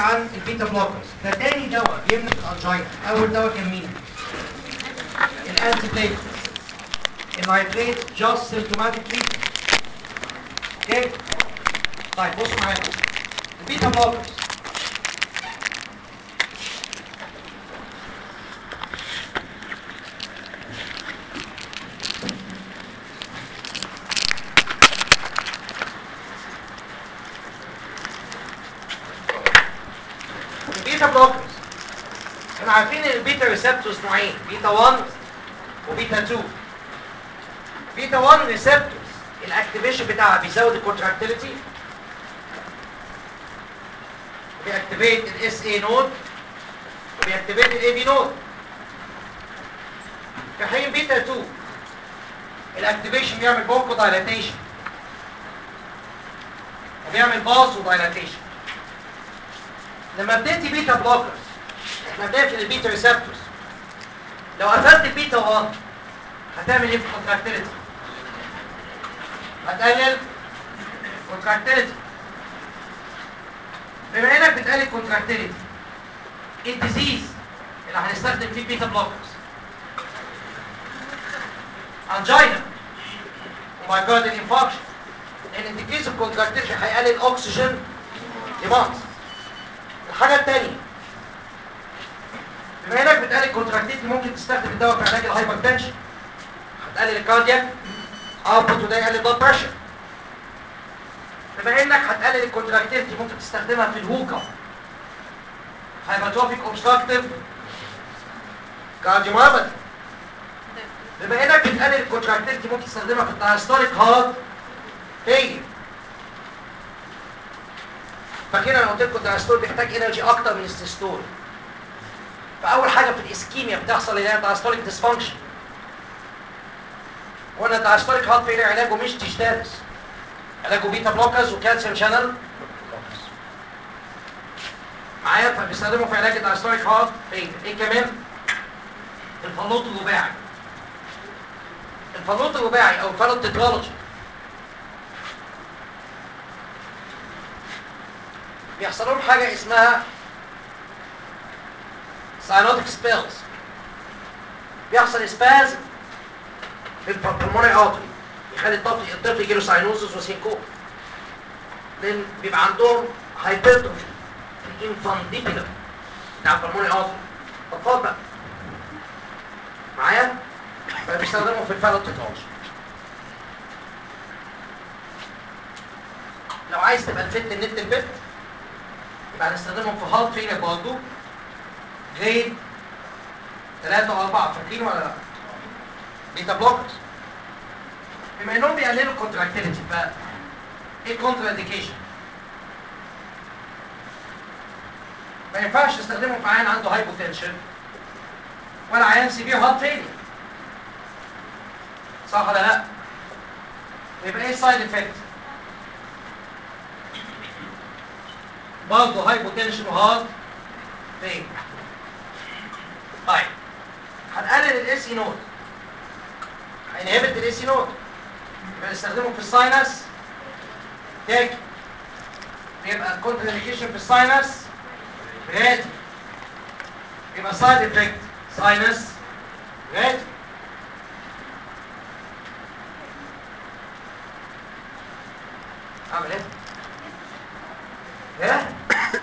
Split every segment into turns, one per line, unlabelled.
عن البيتا بلوكرز ده تاني دواء بيمنع الانجينا اول دواء كان مين الانتي بليت النايتريت جاست سيمتوماتيك تريتمنت اوكي طيب بص معايا البيتا بلوكرز البيتا بلوكرز احنا عارفين ان البيتا ريسبتورز نوعين بيتا 1 وبيتا 2 بيتا 1 ريسبتورز الاكتيفيشن بتاعها بيزود الكونتراكتيليتي وبيأكتيفيت الاس اي نود وبيأكتيفيت الاي بي نود في حين بيتا 2 الاكتيفيشن بيعمل بونكو دايلاتيشن وبيعمل بازو دايلاتيشن لما بتدي بيتا بلوكرز احنا بنقفل البيتا ريسبتورز لو قفلت البيتا 1 هتعمل ايه في الكونتراكتيليتي هتقلل كونتراكتيليتي بما انك بتقلل كونتراكتيليتي الديزيز اللي هنستخدم فيه بيتا بلوكرز انجينا ومايكارديال انفاركشن لان الديكريز الكونتراكتيليتي هيقلل اكسجين ديماند الحاجه الثانيه بما انك بتقلل كونتراكتيليتي ممكن تستخدم الدواء في علاج الهايبرتنشن هتقلل الكاردياك اوتبوت وده يقلل البلد بريشر بما انك هتقلل الكونتراكتيليتي ممكن تستخدمها في الهوكا هايبرتروفيك اوبستراكتيف كارديوميوباثي بما انك بتقلل الكونتراكتيليتي ممكن تستخدمها في الدايستوليك هارت فيلير فاكرين انا قلت لكم الدايستول بيحتاج انرجي اكتر من السيستول فاول حاجه في الاسكيميا بتحصل اللي هي دايستوليك ديسفانكشن قلنا الدايستوليك هارت فيلير علاجه مش تشتالس علاجه بيتا بلوكرز وكالسيوم شانل بلوكرز معايا فبيستخدموا في علاج الدايستوليك هارت فيلير ايه كمان الفلوط الرباعي الفلوط الرباعي او الفلوط تكنولوجي بيحصل لهم حاجه اسمها ساينوتيك سبيلز بيحصل اسباز في البلمونري ارتري يخلي الطفل الطفل يجي له ساينوزس وسينكوب لان بيبقى عندهم هايبرتروفي في الانفانديبيلر بتاع البلمونري ارتري اطفال بقى معايا فبيستخدموا في الفالوت تكنولوجي لو عايز تبقى الفت النت الفت يبقى هنستخدمهم في هارت فيلر برضه جريد 3 و4 فاكرين ولا لا؟ بيتا بلوكرز بما انهم بيقللوا الكونتراكتيليتي ف ايه الكونترا انديكيشن؟ ما ينفعش تستخدمهم في عيان عنده هايبوتنشن ولا عيان سيفير هارت فيلر صح ولا لا؟ يبقى ايه السايد افكت؟ برضه هايبوتنشن وهارت فين طيب هنقلل الاس اي نود هنهبط الاس اي نود يبقى نستخدمه في الساينس تاك يبقى الكونتريكيشن في الساينس راد يبقى سايد افكت ساينس راد اعمل ايه؟ ايه؟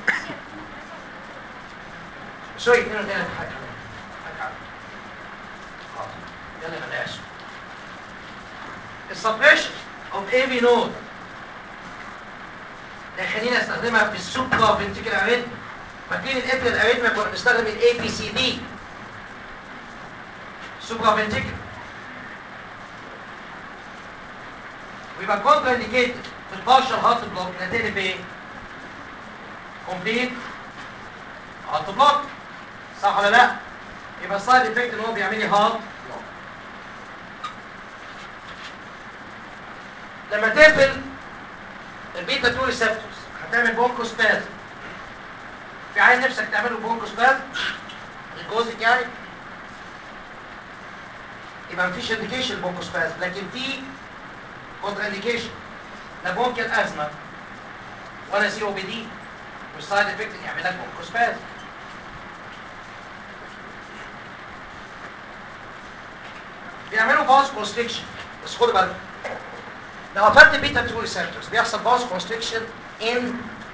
شوي اثنين وثلاثة حاجة حاجة حاضر يلا بلاش السبريشن اوف اي بي نود ده خلينا استخدمها في السوبرا فنتيكال اريثم فاكرين الابل الاريثم كنا بنستخدم الاي بي سي دي سوبرا فنتيكال ويبقى كونترا انديكيتد في البارشال هارت بلوك نتيجه بايه؟ كومبليت هارت بلوك صح ولا لا؟ يبقى السايد افكت ان هو بيعمل لي هارت بلوك لما تقفل البيتا 2 ريسبتورز هتعمل بونكو سبازم في عين نفسك تعمله بونكو سبازم الجوزك يعني يبقى مفيش انديكيشن بونكو سبازم لكن في كونتر انديكيشن لا بونكيال ازمه ولا سي او بي دي والسايد افكت اللي يعمل لك بونكوسباز بيعملوا باز كونستريكشن بس خدوا بالكم لو قفلت البيتا 2 ريسبتورز بيحصل باز كونستريكشن ان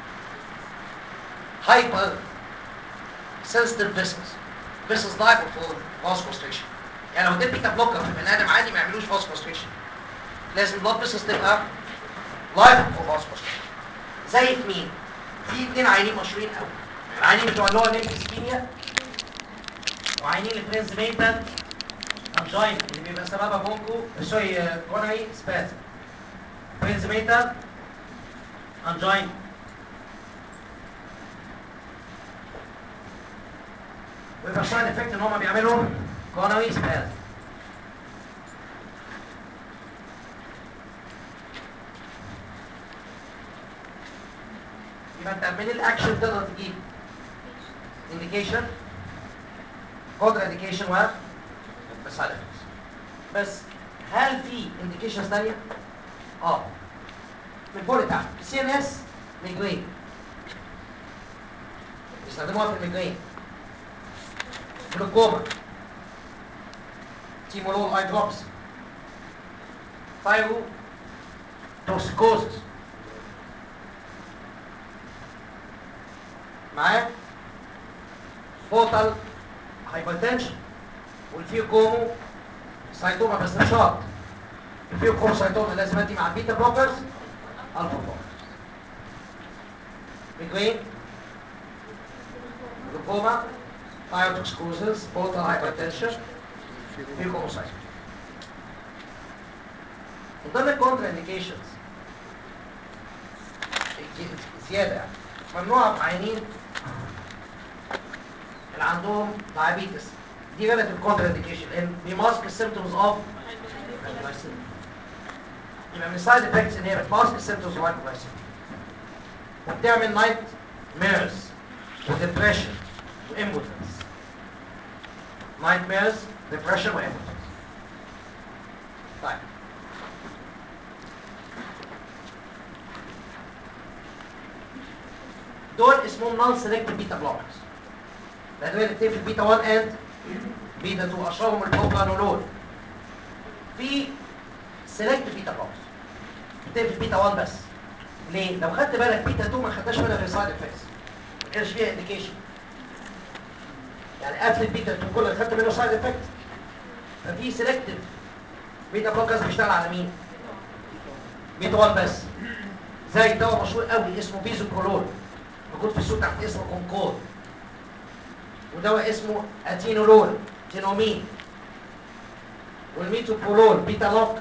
هايبر sensitive vessels vessels liable for vasoconstriction يعني لو اديت بيتا بلوكر في بني ادم عادي ما يعملوش vasoconstriction لازم blood vessels تبقى liable for vasoconstriction زي في مين؟ في اثنين عيانين مشهورين قوي العيانين بتوع اللي هو نيمفسكيميا وعيانين البرينز ميتال انجاين اللي بيبقى سببها بونكو سوري كوناي سبازم برينز ميتال انجاين ويبقى سايد افكت ان هم بيعملوا كونوي سباز يبقى انت من الاكشن تقدر تجيب انديكيشن كونترا انديكيشن و سايد افكتس بس هل في انديكيشنز ثانيه؟ اه من البول بتاعها السي ان اس ميجرين بيستخدموها في الميجرين جلوكوما تيمولول اي دروبس ثايرو توكسيكوزس معاه فوتال هايبرتنشن والفيو كومو سايتوما بس مش شرط الفيو كومو سايتوما لازم ادي مع البيتا بلوكرز الفا بلوكرز ميجرين جلوكوما thyrotoxicosis, portal hypertension, mucomycosis. من ضمن الكونترا انديكيشنز زياده يعني ممنوع في عيانين اللي عندهم diabetes دي ريلاتيف كونترا انديكيشن لان بيماسك السيمتومز اوف يبقى من السايد افكتس ان هي بتماسك السيمتومز اوف hypoglycemia وبتعمل نايت ميرز وديبريشن وامبوتنس nightmares, depression وامبوتنس طيب دول اسمهم نون سيلكتيف بيتا بلوكرز الادويه اللي بتقفل بيتا 1 اند بيتا 2 اشهرهم البروبانولول في سيلكتيف بيتا بلوكرز بتقفل بيتا 1 بس ليه؟ لو خدت بالك بيتا 2 ما خدناش منها غير سايد افكتس ما كانش فيها انديكيشن يعني قفل البيتا 2 كل اللي خدت منه سايد افكت ففي سيلكتيف بيتا بلوكرز بيشتغل على مين؟ بيتا 1 بس زي دواء مشهور قوي اسمه بيزوكولول موجود في السوق تحت اسمه كونكور ودواء اسمه اتينولول تينومين والميتوبولول بيتا لوك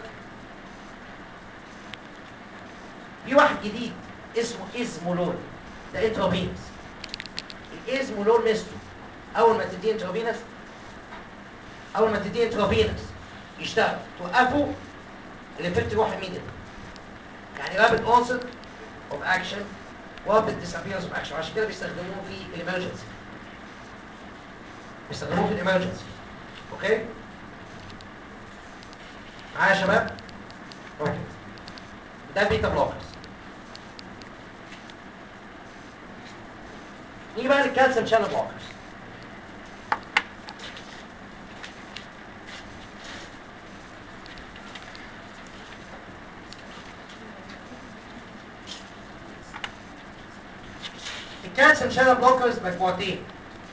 في واحد جديد اسمه ازمولول ده انتروبينس الازمولول ميزته اول ما تديه انتروبينس اول ما تديه انتروبينس يشتغل توقفه الافكت يروح immediately يعني رابد اونست اوف اكشن رابد ديسابيرنس اوف اكشن عشان كده بيستخدموه في الامرجنسي بيستخدموه في الامرجنسي اوكي معايا يا شباب اوكي ده بيتا بلوكرز نيجي بقى للكالسيوم شانل بلوكرز الكالسيوم شانل بلوكرز مجموعتين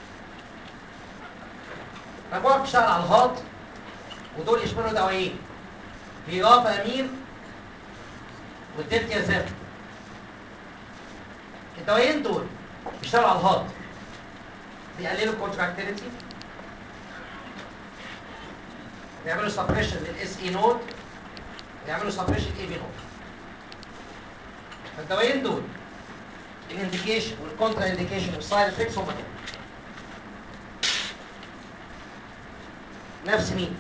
مجموعه بتشتغل على الهارت ودول يشملوا دوايين فيرافامين والديلتيازام الدوايين دول بيشتغلوا على الهارت بيقللوا الكونتراكتيليتي بيعملوا سبريشن للاس اي نود بيعملوا سبريشن اي بي نود فالدوايين دول الانديكيشن والكونترا انديكيشن والسايد افكتس هم كده نفس مين؟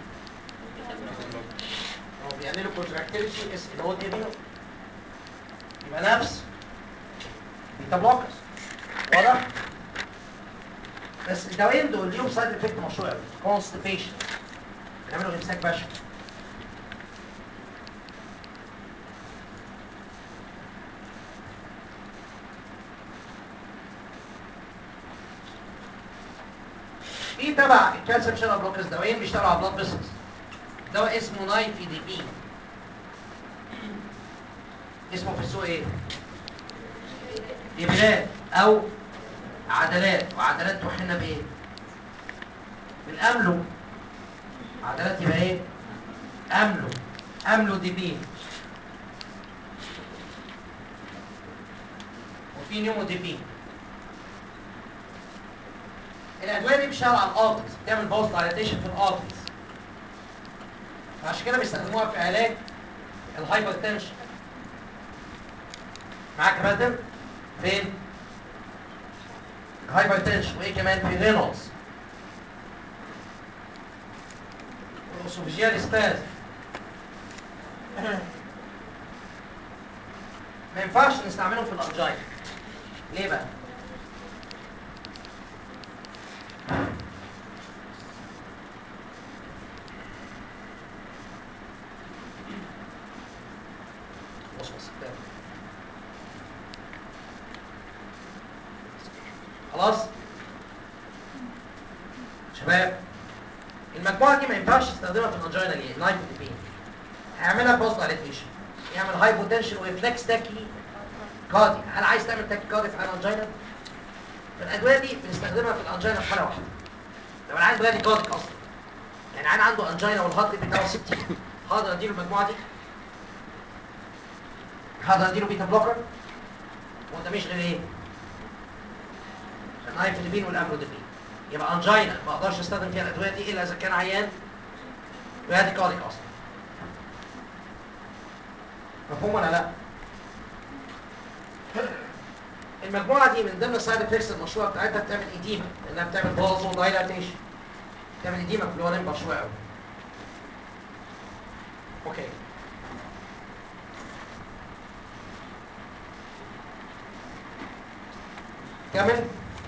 هو بيقللوا كونتراكتيليتي اس ان او دي بي يبقى نفس بيتا بلوكرز واضح؟ بس الدوايين دول ليهم سايد افكت مشهور قوي كونستيبيشن بيعملوا امساك بشع في تبع الكالسيوم شانل بلوكرز دوايين بيشتغلوا على بلاد فيسلز دواء اسمه نايفي دي بي اسمه في السوق ايه؟ ديبلات او عدلات وعدلات توحنا بايه؟ بالاملو عدلات يبقى ايه؟ املو املو دي بي وفي نيومو دي بي الادويه دي بتشتغل على الارترز بتعمل باوز دايليتيشن في الارترز فعشان كده بيستخدموها في علاج الهايبرتنشن معاك يا مادم فين الهايبرتنشن وايه كمان في رينولدز والاسوفيجيال سباز ما ينفعش نستعملهم في الانجاين ليه بقى بص بص ده. خلاص شباب المجموعه دي ما ينفعش تستخدمها في الانجينا ليه نايف دي هيعملها بوست دايليتيشن يعمل هايبوتنشن وريفلكس تاكي كاردي هل عايز تعمل تاكي كاردي في حاله انجينا الادويه دي بنستخدمها في الانجينا في حاله واحده لو العيان برادي كارديك اصلا يعني عيان عنده انجينا والهارت ريت بتاعه 60 هقدر اديله المجموعه دي هقدر اديله بيتا بلوكر وده مش غير ايه النايفوديبين والاملوديبين يبقى انجينا ما اقدرش استخدم فيها الادويه دي الا اذا كان عيان برادي كارديك اصلا مفهوم ولا لا؟ المجموعه دي من ضمن السايد افكتس المشروع بتاعتها بتعمل ايديما لانها بتعمل بازو دايلاتيشن بتعمل ايديما في اللي هو مشروع قوي اوكي كمل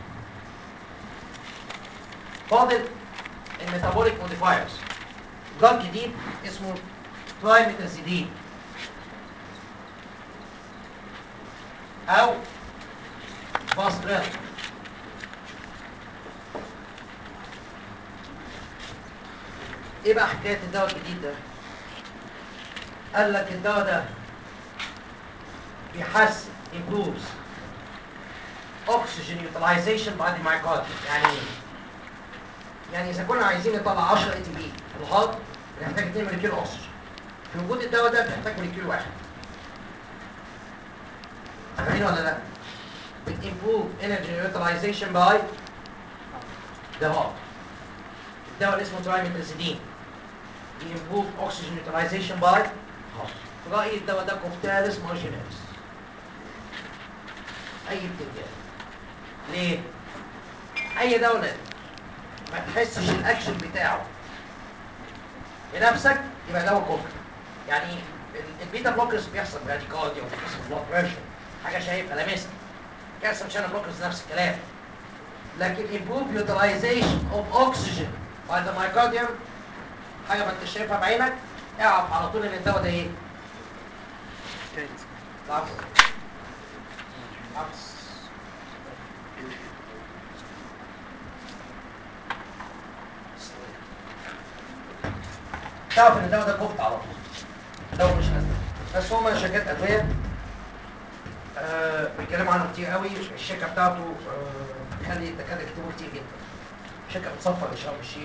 فاضل الميتابوليك موديفايرز دراج جديد اسمه ترايميتازيدين او فاستريل ايه بقى حكايه الدواء الجديد ده قال لك الدواء ده بيحسن improves oxygen utilization by the myocardium يعني ايه؟ يعني اذا كنا عايزين نطلع 10 اي تي بي في الهارت بنحتاج 2 مليكيلو اكسجين في وجود الدواء ده بنحتاج مليكيلو واحد فاهمين ولا لا؟ بتimprove energy utilization by the heart الدواء اللي اسمه ترايميتازيدين بيمبروف oxygen utilization by heart في رأيي الدواء ده كوفتالس مارجيناليس اي بتنجان ليه؟ اي دولة ما تحسش الاكشن بتاعه بنفسك يبقى دواء كفر يعني ال- البيتا بلوكرز بيحصل براديكارديا وبيحصل بلاد بريشر حاجه شايفها لامسها كالسيوم شانل بلوكرز نفس الكلام لكن improve utilization of oxygen by the myocardium حاجه ما انت شايفها بعينك اعرف على طول ان الدواء ده ايه؟ العكس العكس تعرف ان الدواء ده كفت على طول الدواء مش نازل بس هما شركات ادويه آه بيتكلموا عنه كتير قوي الشركه بتاعته آه بتخلي الدكاتره يكتبوا كتير جدا شركه بتصفر لشرم الشيخ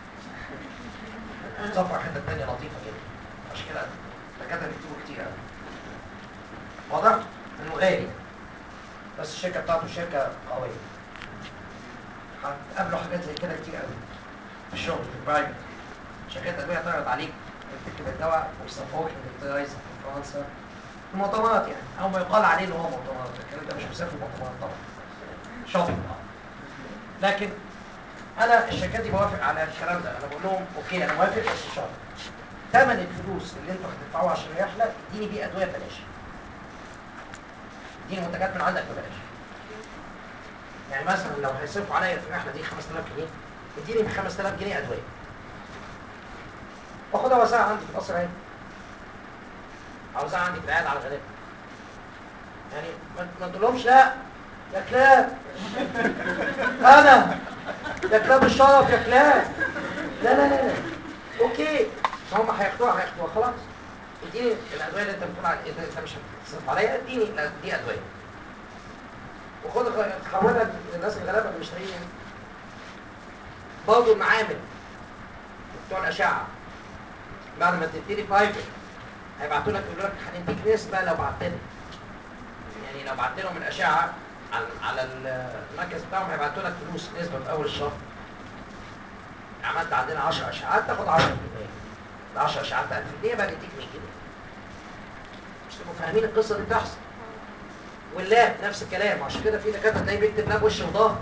بتصفر حته تانية لطيفه جدا عشان كده الدكاتره بيكتبوا كتير قوي واضح؟ انه غالي بس الشركه بتاعته شركه قويه هتقابلوا حاجات زي كده كتير قوي في الشغل في البرايفت شركات ادويه تعرض عليك تكتب الدواء ويصفوك انجلترايز في فرنسا في مؤتمرات يعني او ما يقال عليه ان هو مؤتمرات الكلام ده مش مسافر مؤتمرات طبعا شوبينج لكن انا الشركات دي بوافق على الكلام ده انا بقول لهم اوكي انا موافق بس شرط ثمن الفلوس اللي انتوا هتدفعوها عشان الرحله اديني بيه ادويه ببلاش اديني منتجات من عندك ببلاش يعني مثلا لو هيصرفوا عليا في الرحله دي 5000 جنيه اديني ب 5000 جنيه ادويه واخدها واسعة عندي في القصر عيني عاوزها عندي في العيادة على الغلاب يعني ما- ما تقولهمش لا يا كلاب انا يا كلاب الشرف يا كلاب لا لا لا لا اوكي هم هياخدوها هياخدوها خلاص اديني الادويه اللي انت بتقول على انت انت مش هتصرف عليا اديني لا، دي ادويه وخد تحولها للناس الغلابه اللي مش لاقيين يعني. برضه المعامل بتوع الاشعه بعد ما تبتدي برايفت هيبعتوا لك يقولوا لك هنديك نسبه لو بعت لنا يعني لو بعت لهم الاشعه على على المركز بتاعهم هيبعتوا لك فلوس نسبه في اول الشهر عملت عندنا 10 اشعاعات تاخد 10 جنيه ال 10 اشعاعات ب 1000 جنيه بقى نديك 100 جنيه مش تبقوا فاهمين القصه دي بتحصل واللاب نفس الكلام عشان كده في دكاتره تلاقيه بيكتب لاب وش وظهر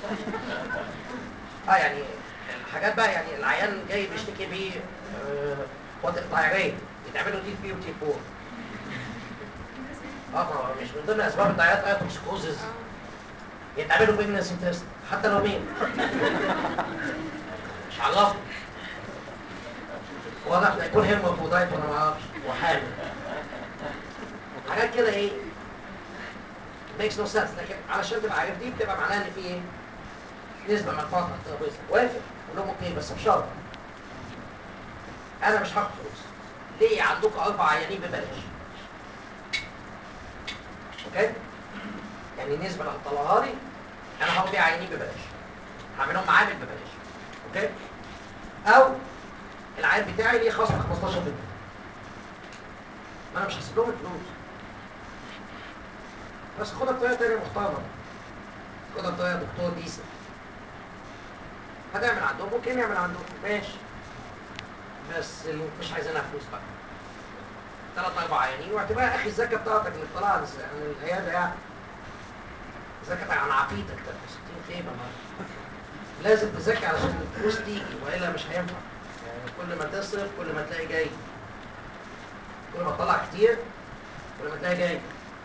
اه يعني الحاجات بقى يعني العيان جاي بيشتكي بيه آه وطئ ضيعيه يتعمل له تي 3 وتي 4 اه ما هو مش من ضمن اسباب الضيعات اي توكسيكوزز يتعملوا بريجنسي تيست حتى لو مين مش عرفني واضح لا يكون هيرمافرودايت وانا ما اعرفش وحامل حاجات كده ايه ميكس نو سنس لكن علشان تبقى عارف دي بتبقى معناها ان في ايه نسبه مرفوعه تحت الترابيزه وافق قول لهم اوكي بس بشرط انا مش هاخد فلوس ليه عندكم اربع عيانين ببلاش اوكي يعني النسبه اللي هتطلعها لي انا هاخد بيها عيانين ببلاش هعملهم معامل ببلاش اوكي او العيان بتاعي ليه خصم 15% ما انا مش هسيب لهم الفلوس بس خدها بطريقه تانيه محترمه خدها بطريقه دكتور ديسنت هتعمل عندهم ممكن يعمل عندهم ماشي بس اللي مش عايزينها فلوس بقى ثلاث اربع عيانين واعتبرها اخي الزكاه بتاعتك اللي طلعها عن العياده يعني زكاه عن عقيدتك ده 60 خيبه ما لازم تزكي علشان الفلوس تيجي والا مش هينفع يعني كل ما تصرف كل ما تلاقي جاي كل ما تطلع كتير كل ما تلاقي جاي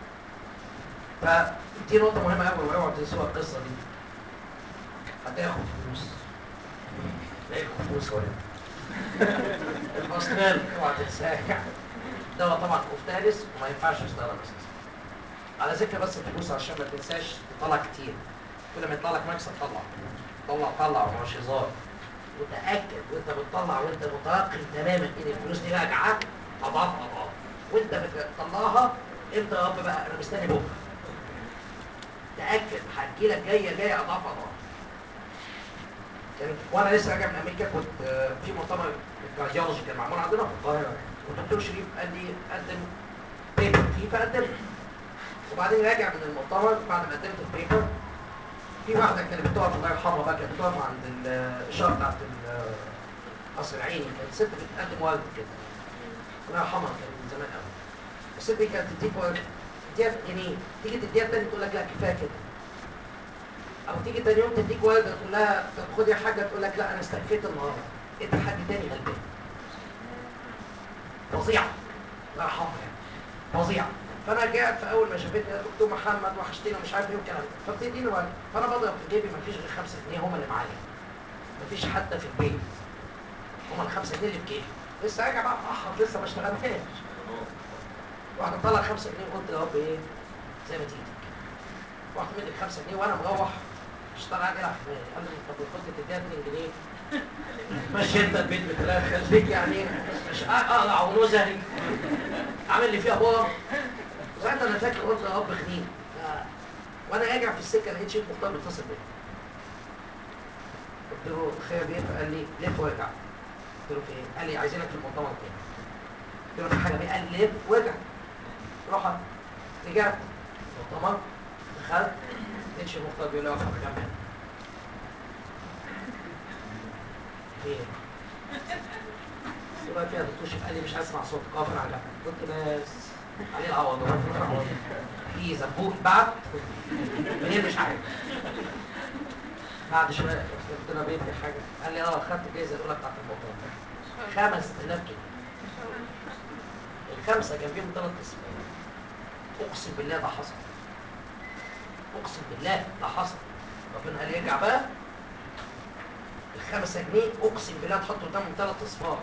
فدي نقطة مهمة أوي واوعوا تنسوها القصة دي هتاخد فلوس تلاقي فلوس ولا الأسنان اوعى تنساها يعني دواء طبعا مفترس وما ينفعش يستخدم أساسا على ذكر بس الفلوس عشان ما تنساش تطلع كتير كل ما يطلع لك مكسب طلع طلع طلع ومش هزار وتأكد وانت بتطلع وانت متيقن تماما ان الفلوس دي راجعة أضعاف أضعاف وانت بتطلعها امتى يا رب بقى انا مستني بكره تاكد هتجيلك جايه جايه اضعاف اضعاف كان وانا لسه راجع من امريكا كنت آه، في مؤتمر الكارديولوجي كان معمول عندنا في القاهره والدكتور شريف قال لي قدم بيبر فيه فقدمت وبعدين راجع من المؤتمر بعد ما قدمت البيبر في واحده كانت بتقف الله يرحمها بقى كانت بتقف عند ال- الاشاره بتاعت ال- قصر العيني كانت ست بتقدم ورد كده الله يرحمها كان من زمان قوي الست دي كانت تديك ورد تديها جنيه تيجي تديها تاني تقول لك لا كفايه كده او تيجي تاني يوم تديك ورده تقول لها طب خدي حاجه تقول لك لا انا استكفيت النهارده ادي حد تاني غلبان فظيعه الله يرحمها يعني فظيعه فانا رجعت في اول ما شافتني يا دكتور محمد وحشتني ومش عارف ايه والكلام ده فبتديني ورده فانا بضرب في جيبي مفيش غير 5 جنيه هم اللي معايا مفيش حتى في البيت هم ال 5 جنيه اللي في جيبي لسه راجع بقى متاخر لسه ما اشتغلتهاش رحت مطلع 5 جنيه وقلت يا رب ايه زي ما تيجي رحت مدي 5 جنيه وانا مروح اشتغل على جرح حمالي قال لي طب كنت تديها 2 جنيه ماشي انت البيت بتلاقي خليك يعني مش اقلع ونزهي عامل لي فيها بابا وساعتها انا فاكر قلت يا رب خنين وانا راجع في السكه لقيت شيخ مختار بيتصل بيا قلت له خير بيه فقال لي لف وارجع قلت له في ايه؟ قال لي عايزينك في المؤتمر تاني قلت له في حاجه بيه قال لي لف وارجع رحت رجعت المؤتمر دخلت لقيت شيخ مختار بيقول لي اقف على جنب هنا في ايه؟ قلت له فيها دكتور شيخ قال لي مش هسمع صوتك اقف هنا على جنب قلت بس عليه العوض هو في العوض في زبون بعت منين مش عارف بعد شويه قلت له بيه في حاجه قال لي اه خدت الجايزه الاولى بتاعت المؤتمر 5000 جنيه الخمسه جنبيهم ثلاث اسماء اقسم بالله ده حصل اقسم بالله ده حصل ربنا قال يرجع بقى الخمسة جنيه اقسم بالله تحط قدامهم ثلاث اصفار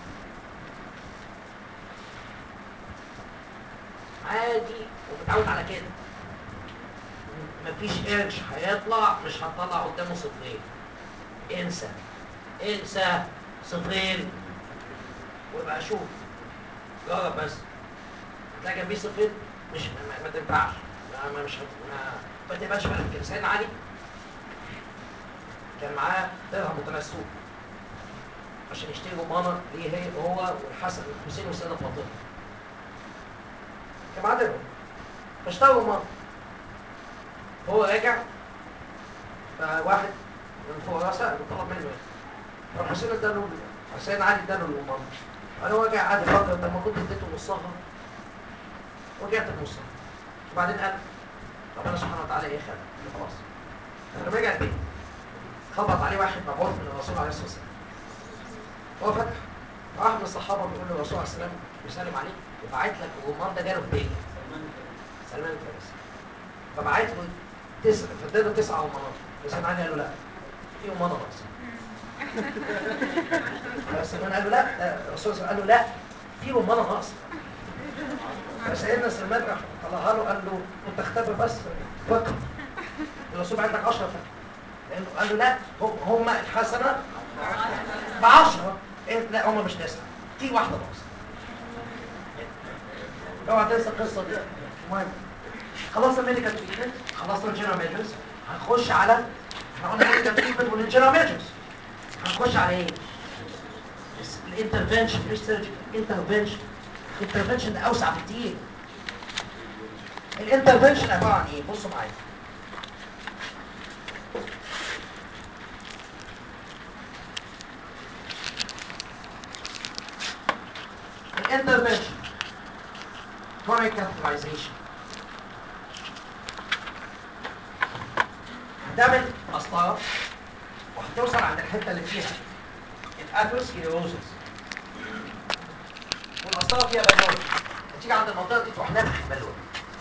عادي ومتعود على كده مفيش قرش هيطلع مش هتطلع قدامه صفرين انسى انسى صفرين ويبقى شوف جرب بس تلاقي جنبيه صفرين مش ما, ما تنفعش ما, ما مش هت- ما ما تبقاش بالك كده سيدنا علي كان معاه درهم متنسوق عشان يشتري رمانه ليه هي هو والحسن والحسين والسيده فاطمه كان معاه درهم فاشترى رمانه هو راجع فواحد من فوق راسه طلب منه ايه فالحسين اداله حسين علي اداله الرمانه انا راجع قاعد يفكر طب ما كنت اديته نصها ورجعت بنصها وبعدين قال ربنا سبحانه وتعالى ايه خلق خلاص لما رجع البيت خبط عليه واحد مبعوث من الرسول عليه الصلاه والسلام هو فتح واحد من الصحابه بيقول للرسول عليه السلام بيسلم عليك وبعت لك الرمان ده جاله في بيتك سلمان الفارسي فبعت له تسعه فاداله تسعه رمانات فسلمان علي قال له لا في رمانه ناقصه فسلمان قال له لا ده الرسول صلى الله عليه وسلم قال له لا في رمانه ناقصه فسيدنا سلمان راح طلعها له قال له انت اختبر بس فكر الرسول بعت لك 10 فكر لانه قال له لا هم هم الحسنه ب 10 إيه لا هم مش تسعه في واحده ناقصه اوعى تنسى القصه دي المهم خلصنا الميديكال تريتمنت خلصنا الجنرال ميجرز هنخش على احنا قلنا الميديكال تريتمنت والجنرال ميجرز هنخش على ايه؟ الانترفنشن مش سيرجري انترفنشن الانترفنشن ده اوسع بكتير الانترفنشن عباره عن ايه؟ بصوا معايا الانترفنشن chronic catheterization هتعمل قسطره وهتوصل عند الحته اللي فيها الاثيروسكليروزس والقسطره فيها بالون هتيجي عند المنطقه دي تروح نافخ البالون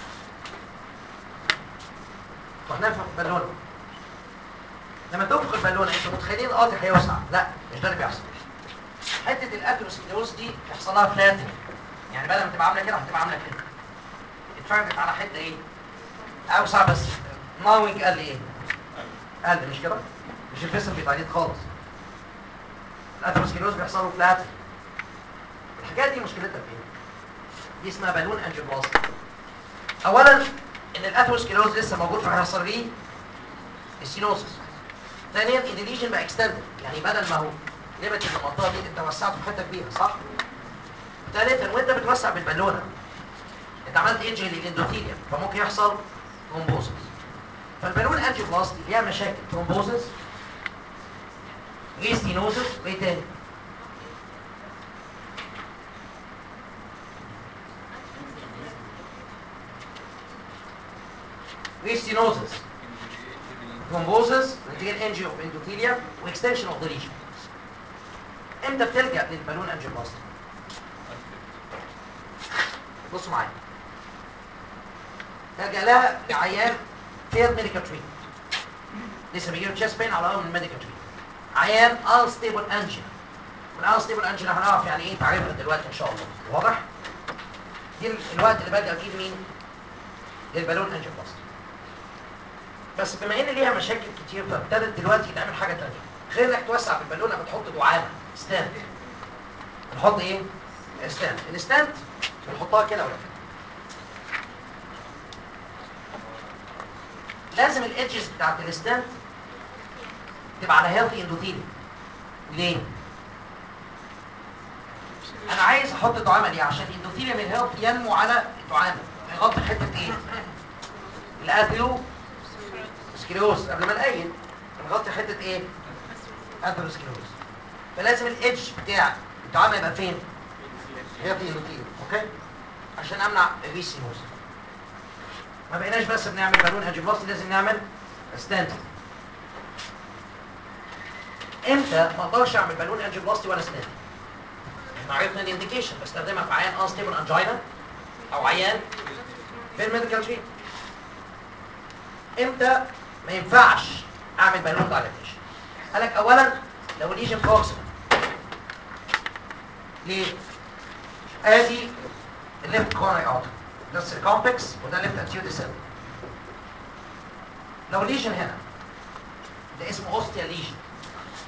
تروح نافخ البالون لما تنفخ البالونه انتوا متخيلين القاضي هيوسع لا مش ده اللي بيحصل حته الاثيروسكليروز دي يحصل لها فلاتنج يعني بدل ما تبقى عامله كده هتبقى عامله كده اتفردت على حته ايه اوسع بس ناوينج قال لي ايه قال لي مش كده مش الفيسل بيتعيد خالص الاثيروسكليروز بيحصل له فلاتنج الحاجات دي مشكلتها في ايه دي اسمها بالون انجيوبلاستي اولا ان الاثيروسكليروز لسه موجود فهيحصل ليه السينوسس ثانيا ان الليجن بقى اكستندد يعني بدل ما هو ليميت المنطقه دي انت وسعته في حته كبيره صح ثالثا وانت بتوسع بالبالونه انت عملت ايدج للاندوثيليوم فممكن يحصل ترومبوزس فالبالون انجيوبلاستي ليها مشاكل ترومبوزس ريستينوزس وايه تاني ريستينوزس ترومبوزس نتيجه انجيو اوف اندوثيليوم واكستنشن اوف ذا ليجن امتى بتلجا للبالون انجيوبلاستي بصوا معايا تلجا لها لعيان فيل ميديكال تريتمنت لسه بيجيله تشيست بين على من الميديكال تريتمنت عيان انستيبل انجينا من انستيبل انجينا هنعرف يعني ايه تعريفها دلوقتي ان شاء الله واضح دي ال- الوقت اللي بلجا فيه مين للبالون انجيوبلاستي بس بما ان ليها مشاكل كتير فابتدت دلوقتي تعمل حاجه ثانيه غير انك توسع بالبالونه بتحط دعامه ستاند بنحط ايه ستاند الستاند بنحطها كده ولا كده لازم الايدجز بتاعت الستاند تبقى على هيلثي اندوثيليوم ليه انا عايز احط دعامه ليه عشان الاندوثيليوم الهيلث ينمو على الدعامه يغطي حته ايه الاثيو سكليروز قبل ما نقيد نغطي حته ايه اثيروسكليروز فلازم الايدج بتاع الدعامه يبقى فين هي في اندوثيليوم اوكي عشان امنع الريسينوز ما بقيناش بس بنعمل بالون انجيوبلاستي لازم نعمل ستاند امتى ما اقدرش اعمل بالون انجيوبلاستي ولا ستاند احنا عرفنا الانديكيشن بستخدمها في عيان انستيبل انجينا او عيان في الميديكال تريت امتى ما ينفعش اعمل بالون دايلاتيشن قال لك اولا لو ليجن بروكسيمال ليه ادي الليفت كورنر اوت ده السيركمبلكس وده الليفت انتيريور ديسل لو ليجن هنا ده اسمه اوستيا ليجن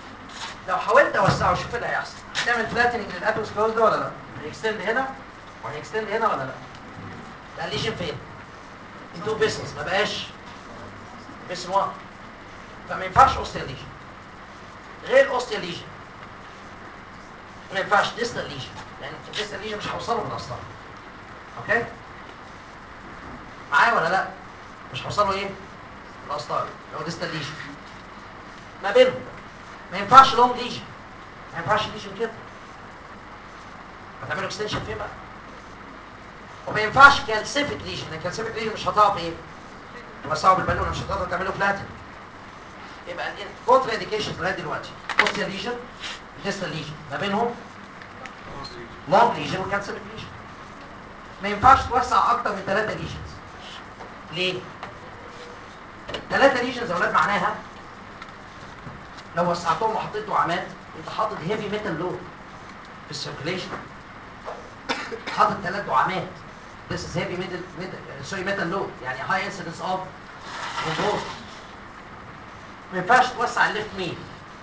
لو حاولت اوسعه شوف اللي هيحصل هتعمل فلاتنج للاتروسكلوز ده ولا لا هيكستند هنا وهيكستند هنا ولا لا لا الليجن فين انتو بيسنس ما بقاش باسم واحد فما ينفعش اوستيا ليجن غير الاوستيا ليجن ما ينفعش ديستال ليجن لان الديستال ليجن مش هوصله بالاصلا اوكي معايا ولا لا مش هوصله ايه الاسطار لو ديستال ليجن ما بينهم ما ينفعش لونج ليجن ما ينفعش ليجن كده هتعملوا اكستنشن فين بقى وما ينفعش كالسيفيك ليجن الكالسيفيك ليجن مش هتعرف ايه توسعه بالبالونه مش هتقدر تعمله فلاتن يبقى الكونترا انديكيشنز لغايه دلوقتي اوستيا ليجن ديستال ليجن ما بينهم لونج ليجن وكالسيفيك ليجن ما ينفعش توسع اكتر من ثلاثه ليجنز ليه؟ ثلاثه ليجنز يا اولاد معناها لو وسعتهم وحطيت دعامات انت حاطط هيفي ميتال لود في السيركيليشن حاطط ثلاث دعامات This is heavy metal, metal uh, sorry metal load يعني high incidence of convulsions ما ينفعش توسع الليفت مين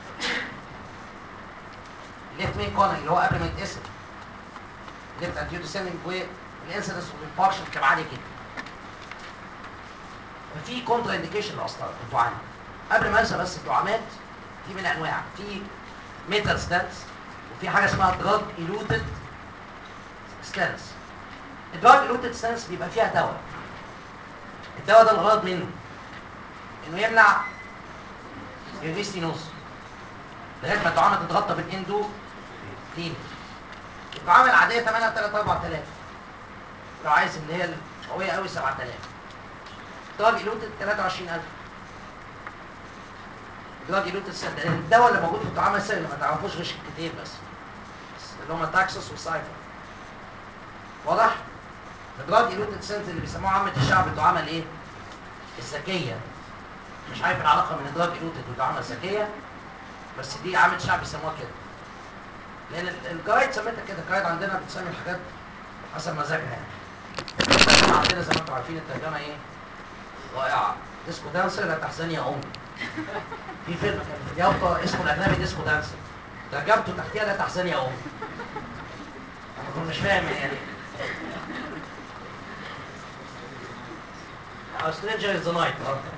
الليفت مين كورنر اللي هو قبل ما يتقسم الليفت انتيو ديسندنج والانسيدنس اوف انفاركشن كان عالي جدا ففي كونترا انديكيشن لاصلا الدعامات قبل ما انسى بس الدعامات في من انواع في ميتال ستانس وفي حاجه اسمها دراج ايلوتد ستانس الدراج ايلوتد ستانس بيبقى فيها دواء الدواء ده الغرض منه انه يمنع الريستينوز لغايه ما الدعامه تتغطى بالاندو كلين الدعامه العاديه ثمنها 3 4000 لو عايز اللي هي القويه قوي 7000 دراج ايلوتد 23000 دراج ايلوتد ستانس الدواء اللي موجود في الدعامه السري ما تعرفوش غير شركتين بس اللي هم تاكسس وسايفر واضح؟ الدراج ايلوتد سنت اللي بيسموها عامة الشعب الدعامة الايه؟ الذكية مش عارف العلاقة بين الدراج ايلوتد والدعامة الذكية بس دي عامة الشعب بيسموها كده لأن ال- الجرايد سميتها كده الجرايد عندنا بتسمي الحاجات حسب مزاجها يعني الترجمة عندنا زي ما انتم عارفين الترجمة ايه؟ رائعة ديسكو دانسر لا تحزني يا أمي في فيلم كان في اليافطة اسمه الأجنبي ديسكو دانسر ترجمته تحتيها لا تحزني يا أمي أنا كنت مش فاهم يعني سترينجر از نايت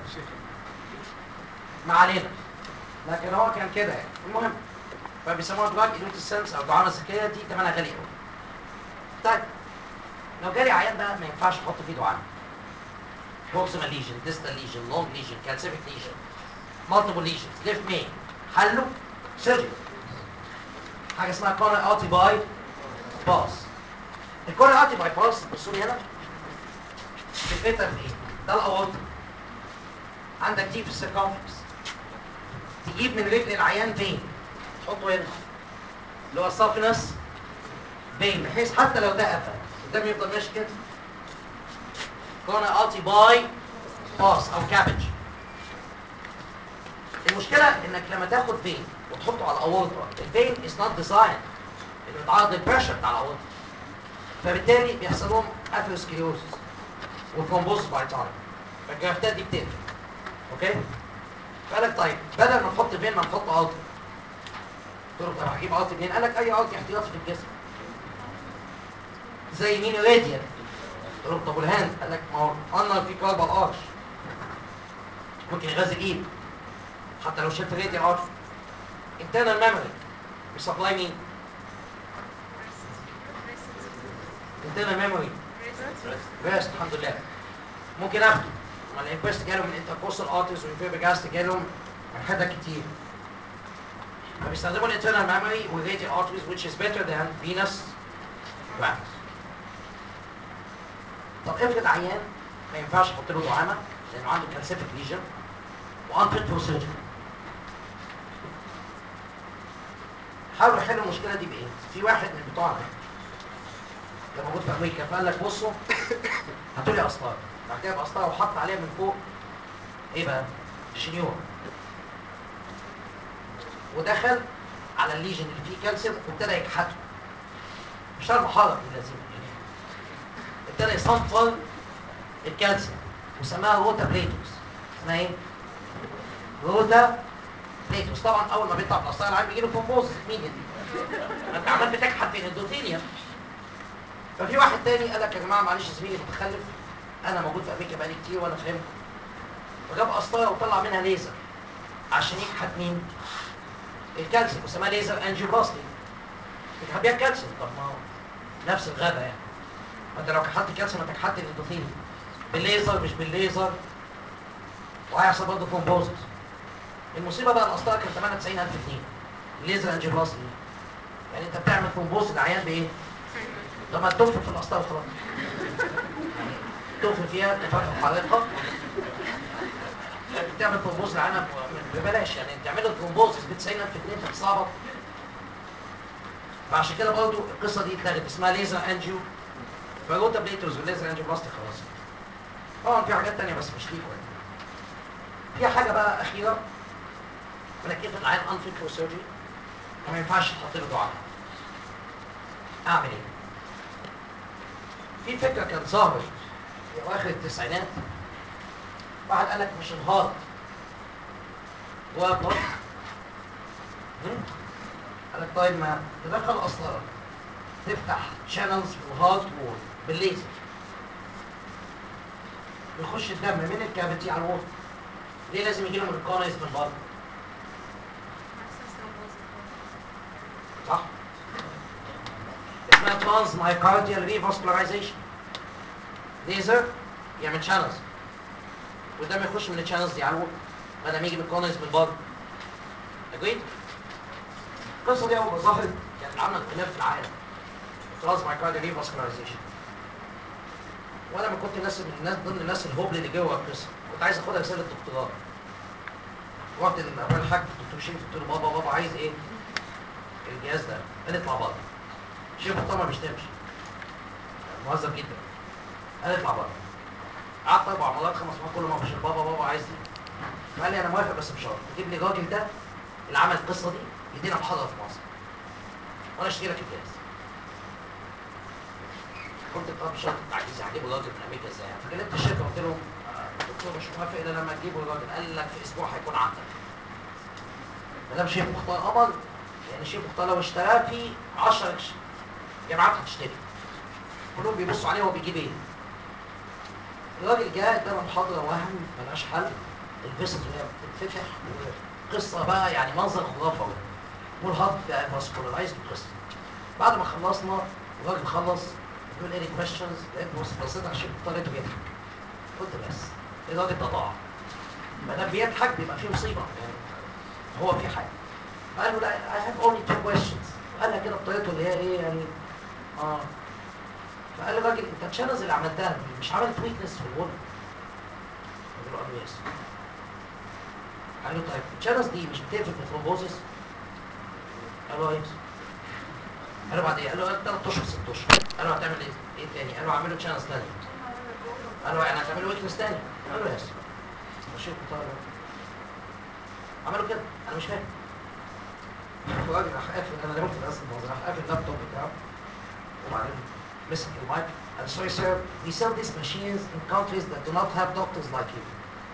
ما علينا لكن هو كان كده يعني المهم فبيسموها دراج ايلوت السنس او الدعامه الذكيه دي ثمنها غالي قوي طيب لو جالي عيان بقى ما ينفعش احط فيه دعامه بروكسيمال ليجن ديستال ليجن لونج ليجن كالسيفيك ليجن مالتيبل ليجنز ليفت مين حله سيرجري حاجه اسمها كورنر اوتي باي باس الكورنر اوتي باي باس بصوا لي هنا فكرتها في ايه؟ ده الاورطه عندك دي في السيركمفلكس تجيب من رجل العيان فين؟ تحطه هنا اللي هو السافنس فين بحيث حتى لو ده قفل قدام يفضل ماشي كده كورنر اوتي باي باس او كابج المشكله انك لما تاخد فين وتحطه على الاورطه الفين از نوت ديزاين انه يتعرض للبريشر بتاع الاورطه فبالتالي بيحصل لهم اثيروسكليروسس وثرومبوز باي تايم فالجرافتات دي بتقفل اوكي فقال لك طيب بدل ما نحط فين ما نحط اوتي قلت له طب هجيب اوتي منين؟ قال لك اي اوتي احتياطي في الجسم زي مين راديال قلت له طب والهاند قال لك ما هو قلنا في كاربال ارش ممكن يغذي الايد حتى لو شلت راديال ارش internal memory بيسبلاي مين؟ internal memory ريست الحمد لله ممكن اخده ما الانفيرست جالهم من انتركوستال ارترز والانفيربجاست جالهم من حتت كتير فبيستخدموا الانترنال ميموري والراديال ارتريز which is better than venous grafts طب افرض عيان ما ينفعش احط له دعامه لانه عنده كالسيفيك ليجن وانفيت فور سيرجري حاولوا يحلوا المشكله دي بايه؟ في واحد من بتوعنا كان موجود في امريكا فقال لك بصوا هاتوا لي اسطار راح جايب اسطار وحط عليها من فوق ايه بقى؟ شنيور ودخل على الليجن اللي فيه كالسيوم وابتدى يكحته اشتغل محارب من اللذين ابتدى يصنفر الكالسيوم وسماها روتا بليتوس اسمها ايه؟ روتا بليتوس طبعا اول ما بيطلع بالقسطره العين بيجي له ثرومبوز ميديا انت عمال بتكحت في الاندوثيليوم ففي واحد تاني قال لك يا جماعه معلش زميلي متخلف انا موجود في امريكا بقالي كتير وانا فهمت وجاب قسطره وطلع منها ليزر عشان يكحت مين؟ الكالسيوم اسمها ليزر انجيوبلاستي يكحت بيها الكالسيوم طب ما هو نفس الغابه يعني ما انت لو كحت كالسيوم انت كحت الاندوثيليوم بالليزر مش بالليزر وهيحصل برضه ثرومبوزس المصيبه بقى القسطره كانت ثمنها 90000 جنيه الليزر انجيوبلاستي يعني انت بتعمل ثرومبوز للعيان بايه؟ طب ما تدف في القسطره وخلاص تدف فيها تفرق حريقه بتعمل ثرومبوز للعيان ببلاش يعني تعمل ثرومبوز ب 90000 جنيه انت بتصعبط فعشان كده برضه القصه دي اتلغت اسمها ليزر انجيو فروتا بليتوز والليزر انجيو بلاستيك خلاص طبعا في حاجات تانية بس مش ليكوا يعني في حاجه بقى اخيره انا كيف العيان انفيت فور سيرجري وما ينفعش تحط له دعاء اعمل ايه؟ في فكره كانت ظهرت في اواخر التسعينات واحد قال لك مش الهارت جوه البطن قال لك طيب ما تدخل قسطره تفتح شانلز في الهارت وول بالليزر يخش الدم من الكافيتي على الوسط ليه لازم يجي له من الكونيس من بره صح اسمها ترانس مايكارديال ريفاسكولارايزيشن ليزر يعمل شانلز والدم يخش من الشانلز دي على الوسط بدل ما يجي من الكونيس من بره اجريد القصه دي اول ما ظهرت كانت عامله انقلاب في العالم ترانس مايكارديال ريفاسكولارايزيشن وانا ما كنت ناس من الناس ضمن الناس الهبل اللي جوه القصه كنت عايز اخدها رساله دكتوراه رحت لابويا الحاج الدكتور شريف قلت له بابا بابا عايز ايه؟ الجهاز ده قال اطلع بره شريف مختار ما بيشتمش مهذب جدا قال اطلع بره قعدت اربع مرات خمس مرات كل ما اخش بابا بابا عايز ايه؟ فقال لي انا موافق بس بشرط تجيب لي الراجل ده اللي عمل القصه دي يدينا محاضره في مصر وانا اشتري لك الجهاز قلت طب شرط التعجيز هجيبه راجل من امريكا ازاي؟ فكلمت الشركه قلت لهم آه، دكتور مش موافق الا لما تجيبوا الراجل قال لك في اسبوع هيكون عندك. ما دام شيخ مختار قمر يعني شيخ مختار لو اشتراه في 10 جامعات هتشتري. كلهم بيبصوا عليه هو بيجيب ايه؟ الراجل جه ادانا محاضره وهم ملهاش حل الفيست وهي بتتفتح قصه بقى يعني منظر خرافي والهارت بقى فاسكولارايزد قصه. بعد ما خلصنا الراجل خلص يقول اني كويشنز لقيت بص بصيت على الشيخ مختار لقيته بيضحك قلت بس الراجل ده ضاع ما دام بيضحك بيبقى فيه مصيبه يعني هو في حاجه فقال له لا I have only two questions قالها كده بطريقته اللي هي ايه يعني اه فقال الراجل انت الشانلز اللي عملتها دي مش عملت ويكنس في الوول قال له قال له يس قال له طيب الشانلز دي مش بتقفل بثرومبوزس قال له يس قال له بعد ايه؟ قال له ثلاث اشهر ست اشهر قال له هتعمل ايه؟ ايه تاني؟ قال له هعمل له تشانلز تاني قال له يعني هتعمل له ويكنس تاني؟ قال له يس ماشي طيب عملوا كده انا مش فاهم الراجل راح قافل انا نمت في الاسم راح قافل اللابتوب بتاعه وبعدين مسك المايك قال sorry sir we sell these machines in countries that do not have doctors like you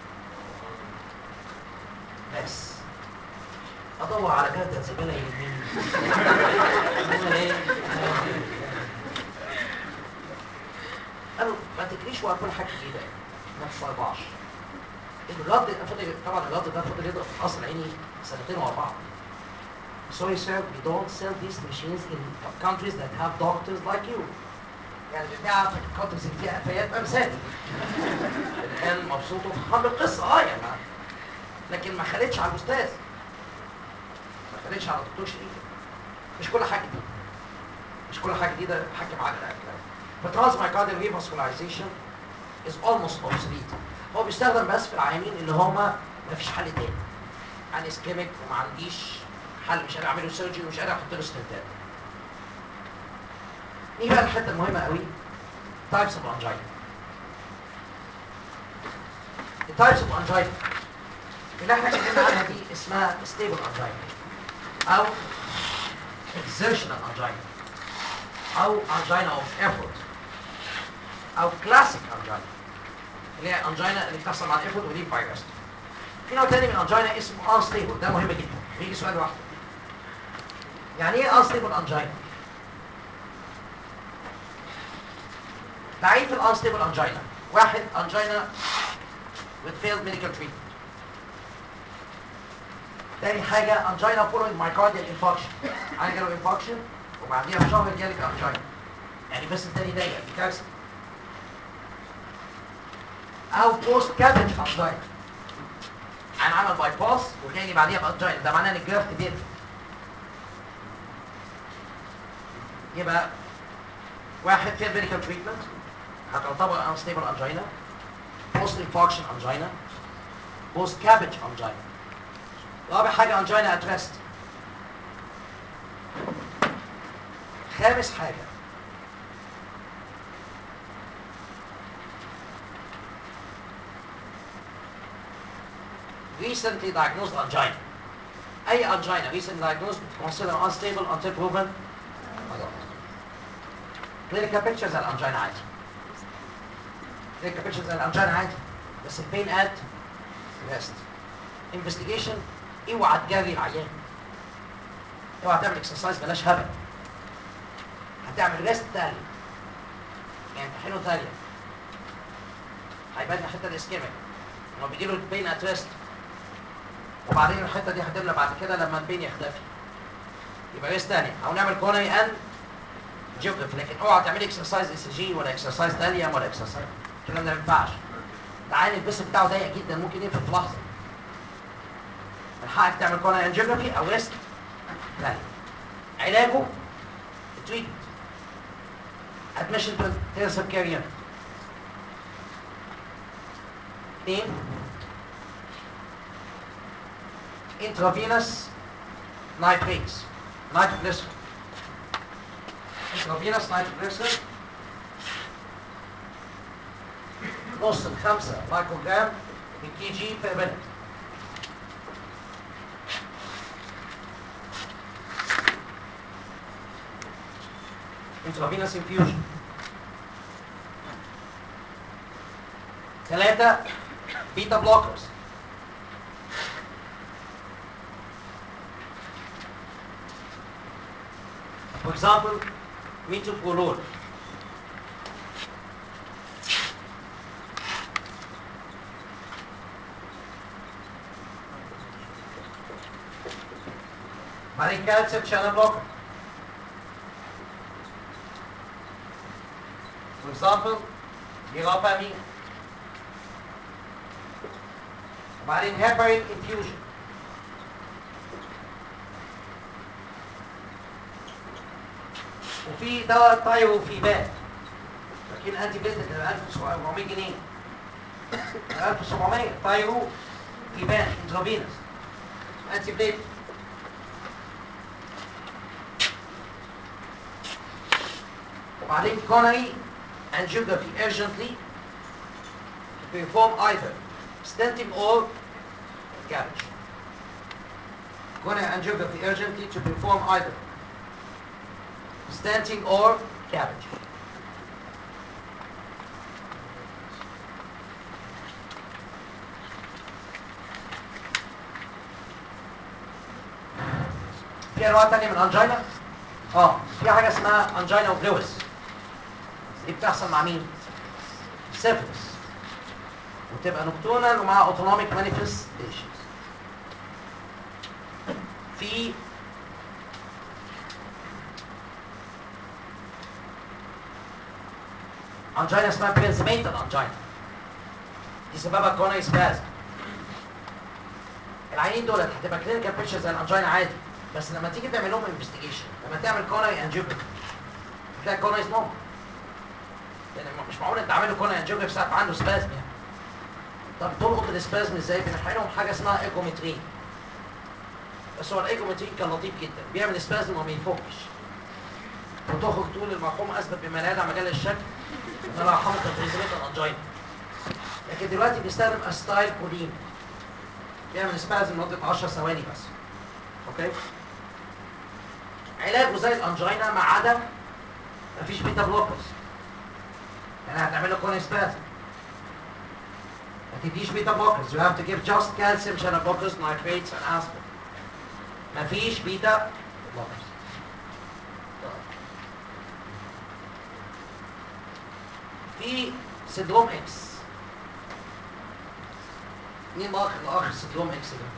بس ادور على كارتة زميلة يمين أقول إيه؟ قالوا ما تجريش ورا كل حاجه جديده ما تسربعش الرد ده فضل طبعا الرد ده فضل يضرب في القصر العيني سنتين ورا بعض Sorry sir, we don't sell these machines in countries that have doctors like you. يعني بنبيعها في الكونتريز اللي فيها قفايات امثالي. الان مبسوط وفرحان بالقصه اه يعني ما- لكن ما خلتش على الاستاذ. ما خلتش على الدكتور شريف. مش كل حاجه جديده. مش كل حاجه جديده حاجه معاك But transmyocardial revascularization is almost obsolete. هو بيستخدم بس في العيانين اللي هما ما فيش حل تاني. عن اسكيميك وما عنديش حل مش قادر اعمل له سيرجري ومش قادر احط له ستنتات. نيجي بقى الحته المهمه قوي تايبس اوف انجينا. التايبس اوف انجينا اللي احنا اتكلمنا عنها دي اسمها ستيبل انجينا او exertional angina او angina of effort او classic angina اللي هي angina اللي بتحصل مع الايفورت ودي فيروس في نوع تاني من الانجينا اسمه انستيبل ده مهم جدا بيجي سؤال لوحده يعني ايه انستيبل انجينا تعريف الانستيبل انجينا واحد انجينا with failed medical treatment تاني حاجة angina following myocardial infarction أنا جاله infarction وبعديها بشهر جالك angina يعني بس التاني ضيق دي كارثة أو بوست كابج angina أنا عمل باي باس وجاي بعديها بانجينا ده معناه إن الجرافت بيقفل يبقى واحد فيها medical treatment هتعتبر unstable angina post infarction angina post cabbage angina رابع حاجة انجينا اترست خامس حاجة recently diagnosed angina أي angina recently diagnosed consider unstable until proven clinical pictures الانجينا عادي clinical pictures الانجينا عادي بس البين at rest investigation اوعى تجري العيان اوعى تعمل اكسرسايز بلاش هبل هتعمل ريست تاني يعني تحينه ثانيه هيبان الحته الاسكيميك لما بيجي له البين ات ريست وبعدين الحته دي هتملى بعد كده لما البين يختفي يبقى ريست ثانيه او نعمل كوني ان جيوغرافي لكن اوعى تعملي اكسرسايز اس جي ولا اكسرسايز ثانيه ولا اكسرسايز الكلام ده ما ينفعش العين البس بتاعه ضيق جدا ممكن يقفل في لحظه من حقك تعمل كورنر انجيوجرافي او ريست لا علاجه التريتمنت ادميشن تو انتنسيف كير يونت اثنين intravenous nitrates nitroglycerin intravenous nitroglycerin نص الخمسة مايكروجرام من كي جي بير مينت intravenous infusion ثلاثة بيتا بلوكرز For example, metoprolol. بعدين calcium channel blocker. For example, lirafamine. وبعدين heparin infusion. وفي دواء تايروفيبان لكن انتي بيتك 1400 جنيه 1700 تايروفيبان انترافينوس انتي بليت وبعدين coronary angiography urgently to perform either stenting or cabbage. Coronary angiography urgently to perform either stenting or cabbage. في انواع تانية من الانجينا؟ اه في حاجة اسمها انجينا اوف لويس دي بتحصل مع مين؟ سيفلس وتبقى نكتونال ومع اوتونوميك مانيفستيشنز في انجينا اسمها برنسمنتال انجينا دي سببها كوناي سبازم العينين دول هتبقى كلينيكال بيكتشر زي الانجينا عادي بس لما تيجي تعمل لهم انفستيجيشن لما تعمل كوناي انجيوجرافي تلاقي كوناي نورمال لان مش معقول انت عامل له كوناي انجيوجرافي ساعات عنده سبازم يعني طب تلقط السبازم ازاي بنحقنهم حاجه اسمها ايكومترين بس هو الايكومترين كان لطيف جدا بيعمل سبازم وما بيفكش وتخرج تقول المرحوم اثبت بما لا يدع مجال الشك ان الله يرحمه كان بريزمنتال انجينا لكن دلوقتي بيستخدم استايل كولين بيعمل سبازم لمده 10 ثواني بس اوكي علاجه زي الانجينا ما عدا مفيش بيتا بلوكرز يعني هتعمل له كون سبازم ما تديش بيتا بلوكرز you have to give just calcium channel blockers nitrates and aspirin مفيش بيتا بلوكرز في سندروم اكس مين الاخ الاخ سندروم اكس ده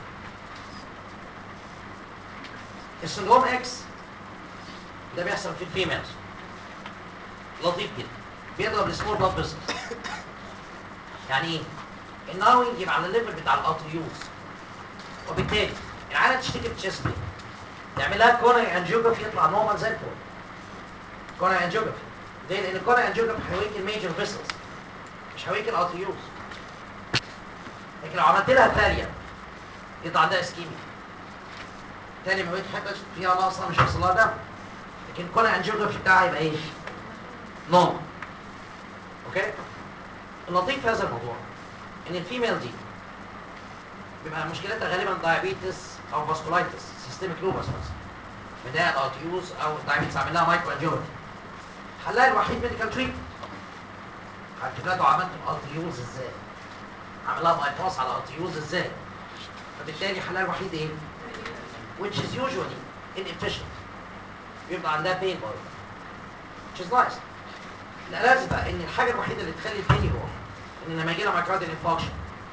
السندروم اكس ده بيحصل في الفيميلز لطيف جدا بيضرب السمول بلاد فيسلز يعني ايه الناروينج يبقى على الليفل بتاع الاتريوز وبالتالي العيله تشتكي بتشيست بين تعملها كورنر انجيوجرافي يطلع نورمال زي الفل كورنر انجيوجرافي ليه؟ لان الكورنر انجيوجرافي هيوريك الميجر فيسلز مش هيوريك الاتريوز لكن لو عملت لها ثانيه يطلع عندها اسكيميا تاني ما بقيت حته فيها ناقصه مش هيحصل لها دم لكن الكورنر انجيوجرافي بتاعها يبقى ايه؟ نورمال اوكي؟ اللطيف في هذا الموضوع ان الفيميل دي بيبقى مشكلتها غالبا دايابيتس او فاسكولايتس سيستميك لوبس مثلا بدايه الارتيوز او دايابيتس عامل لها مايكرو انجيوجرافي حلها الوحيد ميديكال تريتمنت هتبقى عملت الارتيوز ازاي عامل لها باي باس على الارتيوز ازاي فبالتالي حلها الوحيد ايه which is usually inefficient بيبقى عندها بين برضه which is nice الألذ بقى ان الحاجه الوحيده اللي تخلي البين يروح ان لما يجي لها مايكارديال انفاكشن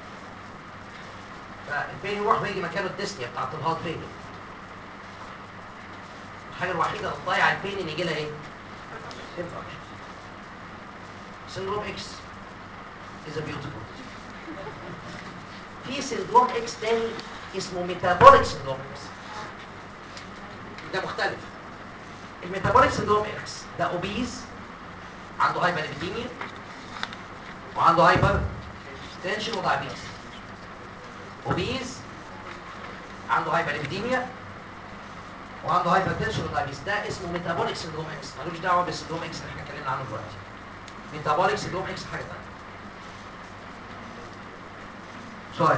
فالبين يروح ويجي مكانه الديستيا بتاعت الهارت فيلير الحاجه الوحيده اللي تضيع البين ان يجي لها ايه؟ انفاكشن سندروم اكس is a beautiful في سندروم اكس تاني اسمه ميتابوليك سندروم اكس ده مختلف الميتابوليك سندروم اكس ده اوبيز عنده هايبر ليبيديميا وعنده هايبر تنشن ودايابيتس اوبيز عنده هايبر ليبيديميا وعنده هايبر تنشن ودايابيتس ده اسمه ميتابوليك سندروم اكس ملوش دعوه بالسندروم اكس اللي احنا اتكلمنا عنه دلوقتي ميتابوليك سندروم اكس حاجه ثانيه سؤال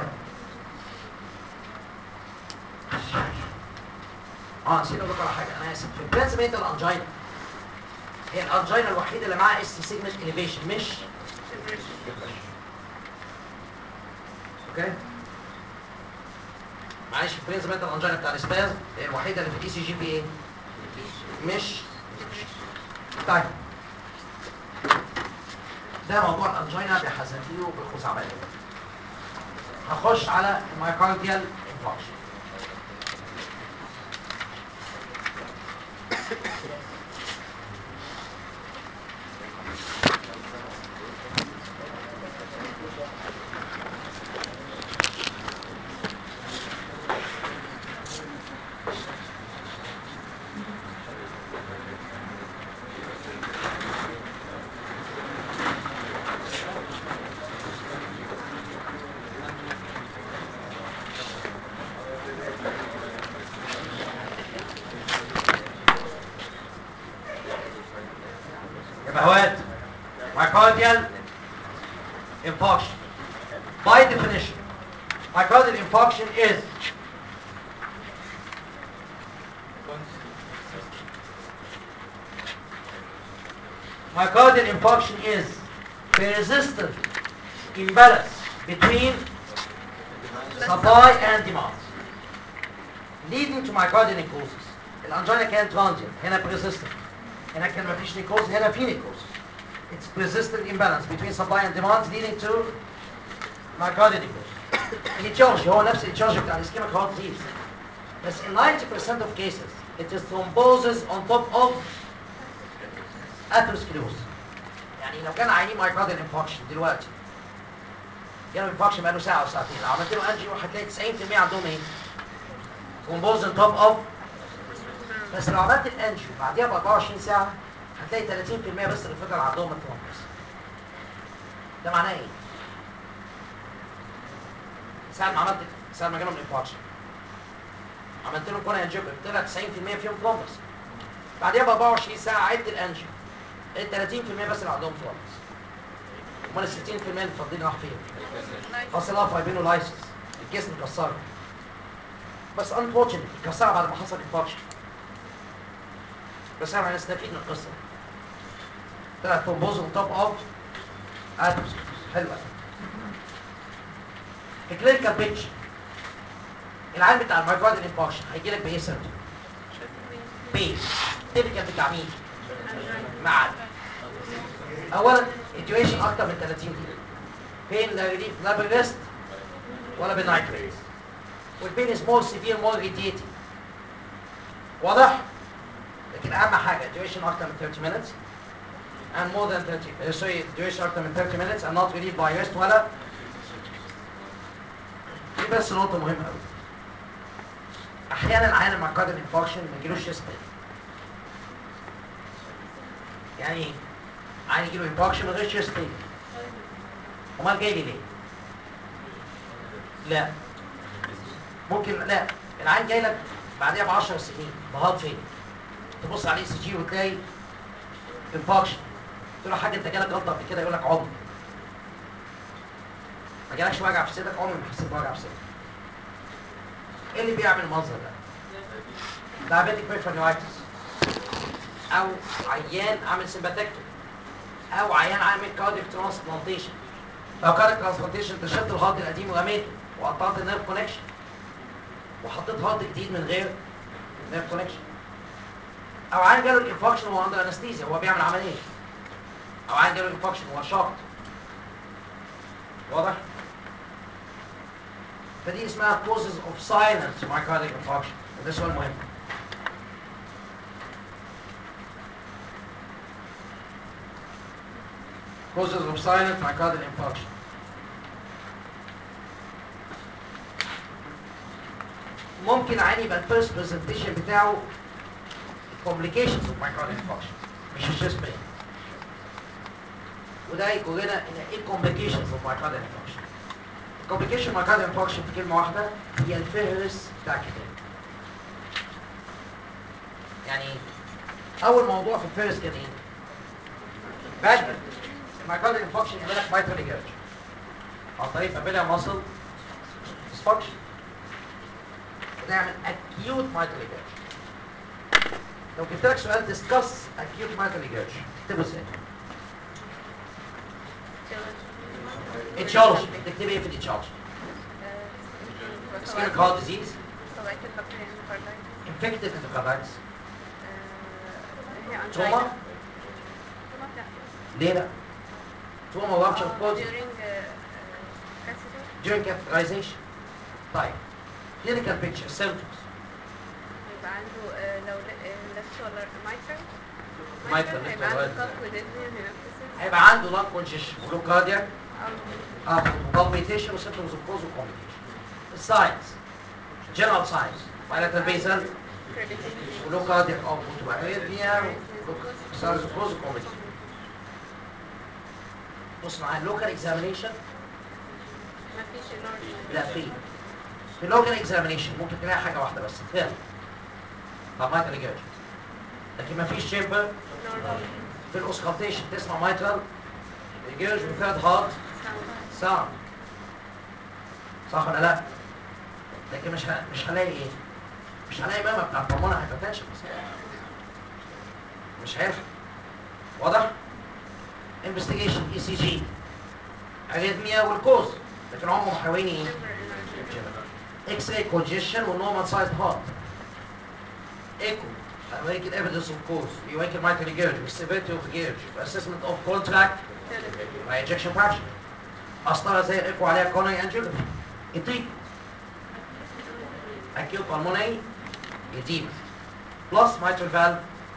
اه نسيت اقول لك على حاجه انا اسف في البرنسبيتال انجينا هي الانجينا الوحيده اللي معاها اس سيجمنت اليفيشن مش اوكي معلش البرنسبيتال انجينا بتاع الاسباز هي الوحيده اللي في الاي سي جي بي ايه مش طيب ده موضوع الانجينا بحذافيره وبالخزعبلات هخش على المايكارديال انفاكشن يبقى هوات myocardial infarction by definition myocardial infarction is myocardial infarction is persistent imbalance between supply and demand leading to myocardial necrosis الانجينا كانت ترانزيت هنا persistent هنا كان مفيش نيكوز هنا في نيكوز it's persistent imbalance between supply and demand leading to myocardial necrosis الاتشارج هو نفس الاتشارج بتاع الاسكيميك هارت ديزيز بس in 90% of cases it is thrombosis on top of atherosclerosis يعني لو كان عينيه myocardial infarction دلوقتي جاله infarction بقاله ساعة أو ساعتين لو عملت له انجيو هتلاقي 90% عندهم ايه؟ thrombosis on top of بس لو عملت الانجيو بعديها ب 24 ساعه هتلاقي 30% بس اللي فضل عندهم الترومبس ده معناه ايه؟ ساعة ما عملت ساعة ما جالهم الانفاركشن عملت لهم كونا انجيو طلع 90% فيهم ترومبس بعديها ب 24 ساعه عدت الانجيو لقيت 30% بس اللي عندهم ترومبس امال ال 60% اللي فاضلين راح فين؟ حصل لها فايبينولايسيس الجسم اتكسرت بس انفورشنتلي اتكسرها بعد ما حصل انفاركشن بس احنا هنستفيد من القصه دي طلعت ترومبوز توب اوف اتوس حلوه في كلينيكال بيتش العين بتاع المايكارديال انفاركشن هيجي لك بايه سيمتوم بين تيبيكال بتاع مين مع اولا الديوريشن اكتر من 30 دقيقه بين لا ريليف لا بالريست ولا بالنايتريت والبين از مور سيفير مور ريديتي واضح لكن اهم حاجه duration اكتر من 30 minutes and more than 30 uh, sorry duration اكتر من 30 minutes and not relieved by rest ولا دي بس نقطه مهمه قوي احيانا عيان مع كارديال انفاركشن ما يجيلوش chest pain يعني ايه؟ عيان يجيله انفاركشن من غير chest pain امال جاي لي ليه؟ لا ممكن لا العيان جاي لك بعديها ب 10 سنين بهارت فين تبص على الاي سي جي وتلاقي انفاركشن تقول له حاجه انت جالك غلطه قبل كده يقول لك عمر ما جالكش وجع في صدرك عمري ما حسيت بوجع في صدرك ايه اللي بيعمل المنظر ده؟ دايابيتك بيرفانيولايتس او عيان عامل سمباتكتومي او عيان عامل كارديك ترانسبلانتيشن لو كارديك ترانسبلانتيشن انت شلت الهارت القديم ورميته وقطعت النيرف كونكشن وحطيت هارت جديد من غير نيرف كونكشن او عيان جاله الانفكشن وهو عنده انستيزيا وهو بيعمل عمليه او عيان جاله الانفكشن وهو شاط واضح فدي اسمها causes of silent myocardial infarction وده سؤال مهم causes of silent myocardial infarction ممكن عادي يبقى الفيرست برزنتيشن بتاعه complications of myocardial infarction مش الشيست pain وده يقول لنا ان ايه complications of myocardial infarction complication myocardial infarction في كلمه واحده هي الفهرس بتاع الكتاب يعني إيه؟ اول موضوع في الفهرس كان ايه؟ باجر المايكارديال انفكشن يعمل لك مايترال ايجرج عن طريق بابيلا ماسل ديسفانكشن وده يعمل اكيوت مايترال ايجرج لو جبت لك سؤال ديسكاس اكيوت مايترال ايجرج تكتبه ازاي؟ اتشارج تكتب ايه في الاتشارج؟ اسكيميك هارت ديزيز انفكتيف انتركاردايتس تروما ليه لا؟ تروما ورابشر كوز during catheterization طيب clinical picture symptoms
يبقى عنده آه، لو لفت ولا مايترال
Mitral,
هيبقى
left or
عنده
right.
كف وديزني هينفسس
هيبقى عنده lung congestion ولو cardiac اه palpitation وsymptoms of cause complication الساينز general signs bilateral basal ولو cardiac output واريثميا signs of cause complication بص معايا local examination
مفيش نور
لا في في اللوكال اكزامينيشن ممكن تلاقي حاجه واحده بس فيها طب مايترال جيرج لكن ما فيش شيمبر
نورمال
في الاوسكالتيشن تسمع مايترال جيرج وثيرد هارت ساوند صح ولا لا؟ لكن مش ه... مش هلاقي ايه؟ مش هلاقي ماما بتاع البلمونة هايبرتنشن بس مش هينفع واضح؟ انفستيجيشن اي سي جي اريثميا والكوز لكن عمره ما حاولين ايه؟ اكس راي كونجيشن والنورمال سايز هارت ايكو هيوريك الايفيدنس اوف كوز بيوريك المايترال جيرج والسيفيرتي اوف جيرج والاسسمنت اوف كونتراكت مع انجكشن فراكشن اصلها زي الايكو عليها كوني انجيوجرافي يطيق اكيوت بالمونري يديم بلس مايترال فالف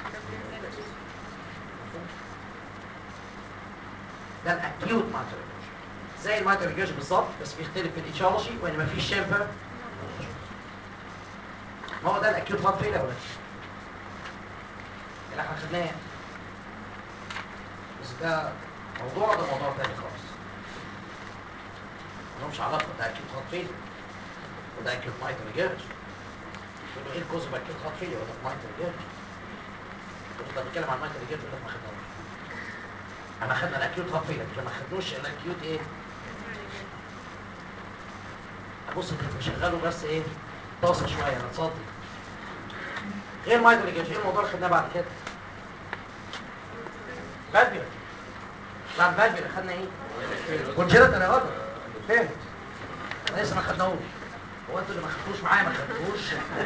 ده الاكيوت مايترال زي المايترال جيرج بالظبط بس بيختلف في الايتيولوجي وان مفيش شامبر ما هو ده الاكيوت هارت فيلر ولا اللي احنا خدناه بس ده موضوع ده موضوع تاني خالص ملهمش علاقه ده اكيوت هارت فيلر وده اكيوت مايترال جيرج تقول له ايه الكوز اوف اكيوت هارت فيلر ولا مايترال جيرج تقول له طب بتكلم عن مايترال جيرج يقول لك ما خدناهوش انا خدنا الاكيوت هارت فيلر لكن ما خدناش الاكيوت ايه ابص كنت مشغله بس ايه طاسه شويه انا تصدي غير مايترال جيرج ايه الموضوع اللي خدناه بعد كده فالفيلا بعد فالفيلا خدنا ايه كونجنتال يا راجل فهمت احنا لسه ما خدناهوش هو انتوا اللي ما خدتوش معايا ما خدتوش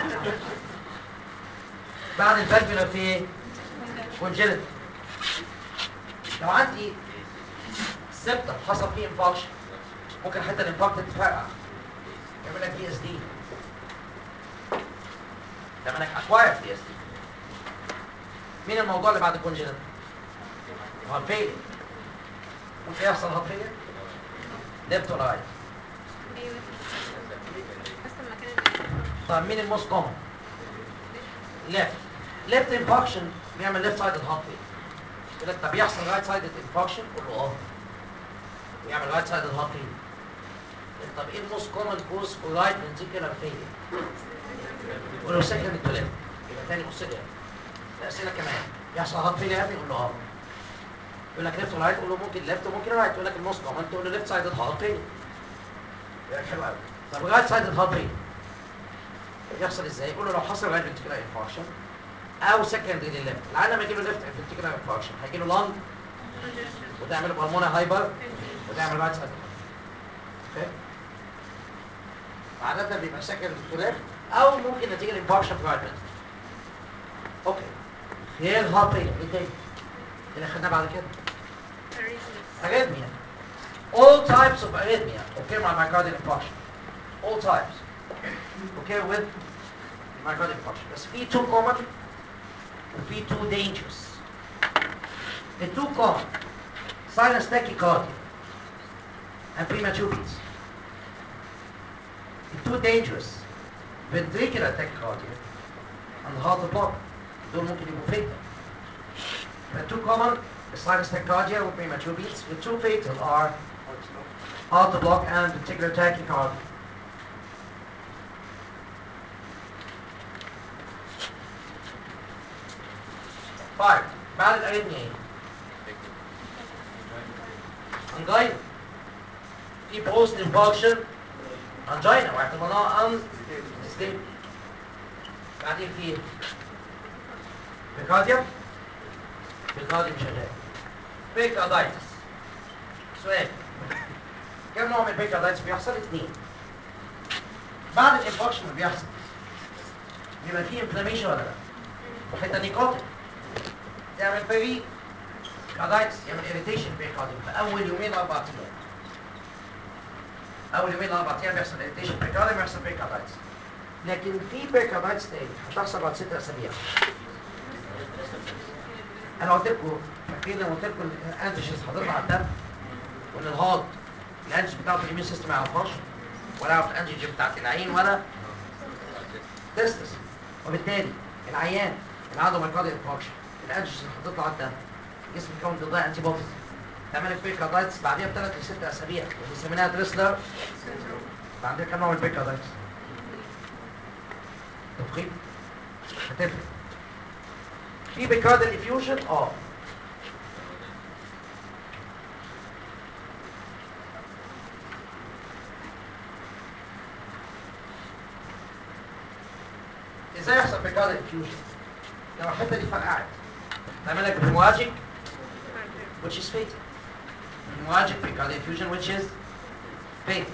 بعد الفالفيولار في ايه؟ كونجنت لو عندي سبتم حصل فيه انفاكشن ممكن حتى الانفاكت تتفرقع يعمل لك دي اس دي ده منك اكواير دي اس دي مين الموضوع اللي بعد الكونجنت؟ هارت فيلير ممكن يحصل هارت فيلير ليفت ولا رايت
ايوه بس المكان اللي
طيب مين الموست كومن؟ ليفت ليفت انفاكشن بيعمل ليفت سايد هارت فيلير يقول لك طب يحصل رايت سايد انفاكشن قول له اه يعمل رايت سايد هارت فيلير طب ايه الموست كومن كوز فور رايت فنتيكولار فيلير؟ قول له سكند تو ليفت يبقى تاني بص لي الاسئله كمان يحصل هارت فيلير يا ابني قول له اه يقول لك ليفت ولا رايت قول له ممكن ليفت وممكن رايت يقول لك الموست كومن تقول له ليفت سايد هارت فيلير يقول لك حلو قوي طب رايت سايد هارت فيلير يحصل ازاي؟ يقول له لو حصل رايت فنتيكولار انفاكشن او سكندري للليفت العيان لما يجي له ليفت فنتيكولار انفاكشن هيجي له لانج وتعمل بالمونة هايبر وتعمل رايت سايد اوكي عادة بيبقى سكند تو ليفت او ممكن نتيجة الانفاكشن في رايت اوكي غير هارت فيلير ايه تاني؟ اللي خدناه بعد كده
arrhythmias.
arrhythmia all types of arrhythmia okay مع myocardial infarction all types okay with myocardial infarction بس في two common وفي two dangerous the two common sinus tachycardia and premature beats the two dangerous ventricular tachycardia and heart block دول ممكن يبقوا fatal the two common sinus tachycardia with premature beats. The two fatal are heart block and ventricular tachycardia. Five. بعد الاريثميا ايه؟ انجينا. في بوست انفاكشن انجينا واعتبرناها ان ستيبل. بعدين في ايه؟ بيكارديوم بالكارديوم شغال بيكاردايتس سؤال كم نوع من البيكاردايتس بيحصل؟ اثنين بعد الانفكشن اللي بيحصل بيبقى فيه انفلاميشن ولا لا؟ وحته نيكوتين تعمل بيري كاردايتس يعمل اريتيشن بيكارديوم في اول يومين اربع ايام اول يومين اربع ايام بيحصل اريتيشن بيكارديوم بيحصل بيكاردايتس لكن في بيكاردايتس تاني هتحصل بعد ست اسابيع انا قلت لكم فاكرين لما قلت لكم الانتيجنز هتطلع على الدم وان الهارت الانتيجن بتاعته الاميون سيستم ما يعرفهاش ولا يعرف الانتيجن بتاعت العين ولا تستس وبالتالي العيان اللي عنده مايكارديال انفاكشن الانتيجن هتطلع على الدم الجسم يكون ضدها انتي بوديز تعمل بيكاردايتس بعديها بثلاث لست اسابيع وبنسميها دريسلر عندنا كام نوع من البيكاردايتس؟ تفخيم هتفرق في بيكاردال افيوجن اه ازاي يحصل بيكاردال افيوجن لو الحته دي فرقعت تعمل لك هيمواجيك which is fatal hemorrhagic pericardial effusion which is fatal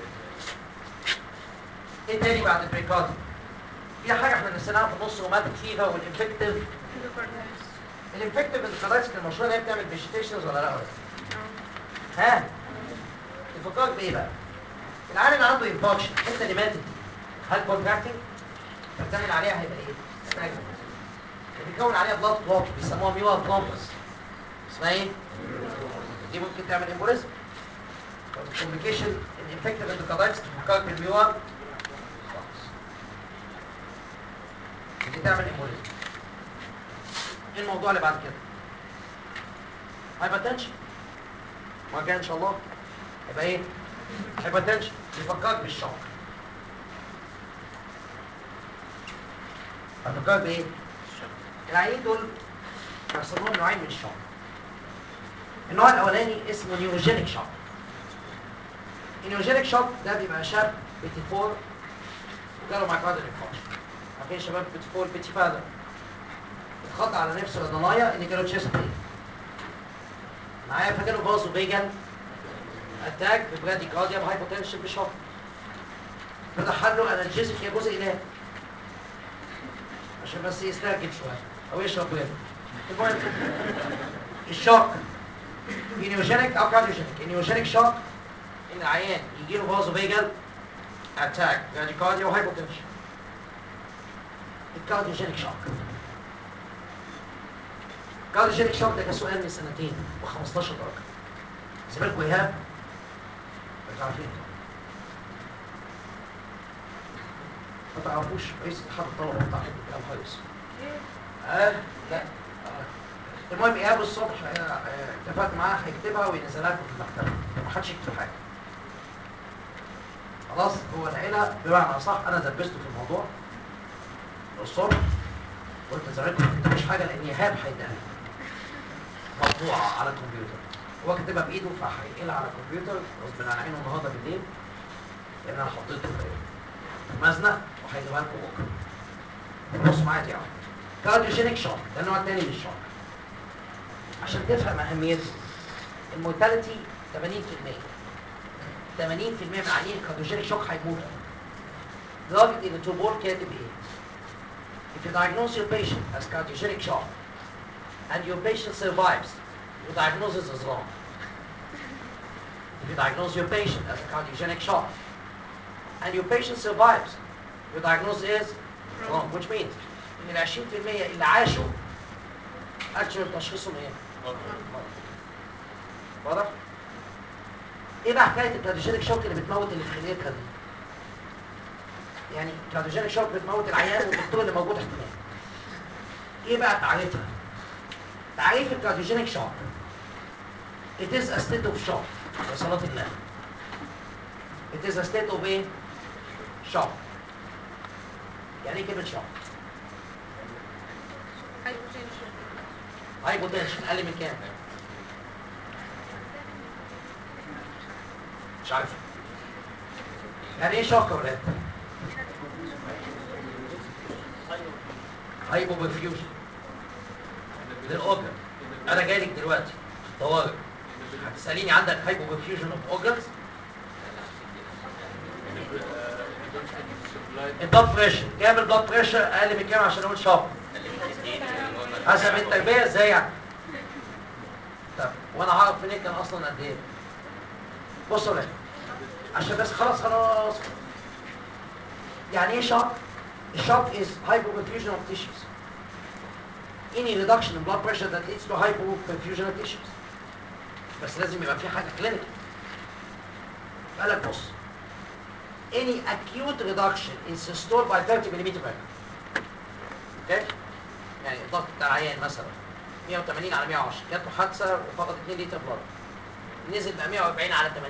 ايه تاني بعد البريكارديال في حاجه احنا نسيناها في النص روماتيك فيفر والانفكتيف
endocarditis.
الانفكتيف انفكتيف كان المشروع ان هي بتعمل فيجيتيشنز ولا لا ولا
اه.
ها تفكرك بايه بقى العيان اللي عنده انفكشن الحته اللي ماتت دي هل كونتراكتنج بتعمل عليها هيبقى ايه ستاجنت بيكون عليها بلاد كلوت بيسموها ميوا بلومبس اسمها ايه دي ممكن تعمل امبوليزم كومبليكيشن الانفكتيف اندوكاردايتس تفكرك بالميوا دي تعمل امبوليزم ايه الموضوع اللي بعد كده هايبرتنشن ما جاي ان شاء الله يبقى ايه هايبرتنشن يفكرك بالشوك هتفكرك بايه العيانين دول بيحصل لهم نوعين من الشوك النوع الاولاني اسمه نيوروجينيك شوك النيوروجينيك شوك ده بيبقى شاب بيتي فور وجاله مايكارديال انفكشن عارفين شباب بيتي فور بيتي فادر اتخض على نفسه الضنايا ان جاله تشيست بين معايا فجاله بازو بيجن اتاك ببرادي كارديوم هايبوتنشن بشوك فتح له انالجيزك يا جزء نام عشان بس يسترجل شويه او يشرب غيره المهم الشوك نيوجينيك او كارديوجينيك النيوجينيك شوك ان العيان يجي له فازو فيجل اتاك براديكارديا وهايبوتنشن الكارديوجينيك شوك الكارديوجينيك شوك ده كان سؤال من سنتين ب 15 درجه زميلكم ايهاب مش عارفين ما تعرفوش رئيس اتحاد الطلبه بتاع كام هايوس اه لا آه. المهم ايهاب الصبح آه، آه، اتفقت معاه هيكتبها وينزلها لكم في المكتبه ما حدش يكتب حاجه خلاص هو العيله بمعنى صح انا دبسته في الموضوع الصبح قلت زمايلكم ما تكتبوش حاجه لان ايهاب هيديها مطبوعه على الكمبيوتر هو كاتبها بايده فهينقلها على الكمبيوتر غصب عن عينه النهارده بالليل لان انا حطيته في مزنق وهيجيبها لكم بكره بصوا معايا يا كارديوجينيك شوك ده النوع الثاني من الشوك عشان تفهم اهميته المورتاليتي 80% 80% من عيانين الكارديوجينيك شوك هيموتوا لدرجه ان توبول كاتب ايه؟ If you diagnose your patient as cardiogenic shock and your patient survives, your diagnosis is wrong. If you diagnose your patient as a cardiogenic shock and your patient survives, your diagnosis is wrong, which means ان ال 20% اللي عاشوا اكشوال تشخيصهم ايه؟ واضح؟ ايه بقى حكايه الكارديوجينيك شوك اللي بتموت اللي في خليتها دي؟ يعني الكارديوجينيك شوك بتموت العيان والدكتور اللي موجود احتمال. ايه بقى تعريفها؟ تعريف الكارديوجينيك شوك It is a state of shock يا صلاة الله It is a state of ايه؟ shock يعني ايه كلمة shock؟
هايبوتنشن
هايبوتنشن اقل من كام؟ مش عارف يعني ايه شوك يا ولاد؟ هايبو برفيوجن للاوجر انا جاي لك دلوقتي طوارئ هتساليني عندك هايبو برفيوجن اوف اوجرز البلاد بريشر كام البلاد بريشر اقل من كام عشان اقول شوك حسب التربيه ازاي يعني طب وانا هعرف منين كان اصلا قد ايه بصوا لي عشان بس خلاص خلاص يعني ايه شوك الشوك is hypoperfusion of tissues any reduction in blood pressure that leads to hypoperfusion of tissues بس لازم يبقى في حاجه كلينيكال بالك بص any acute reduction in systole by 30 mm mercury اوكي يعني الضغط بتاع العيان مثلا 180 على 110 جات له حادثه وفقد 2 لتر بلاد نزل بقى 140 على 80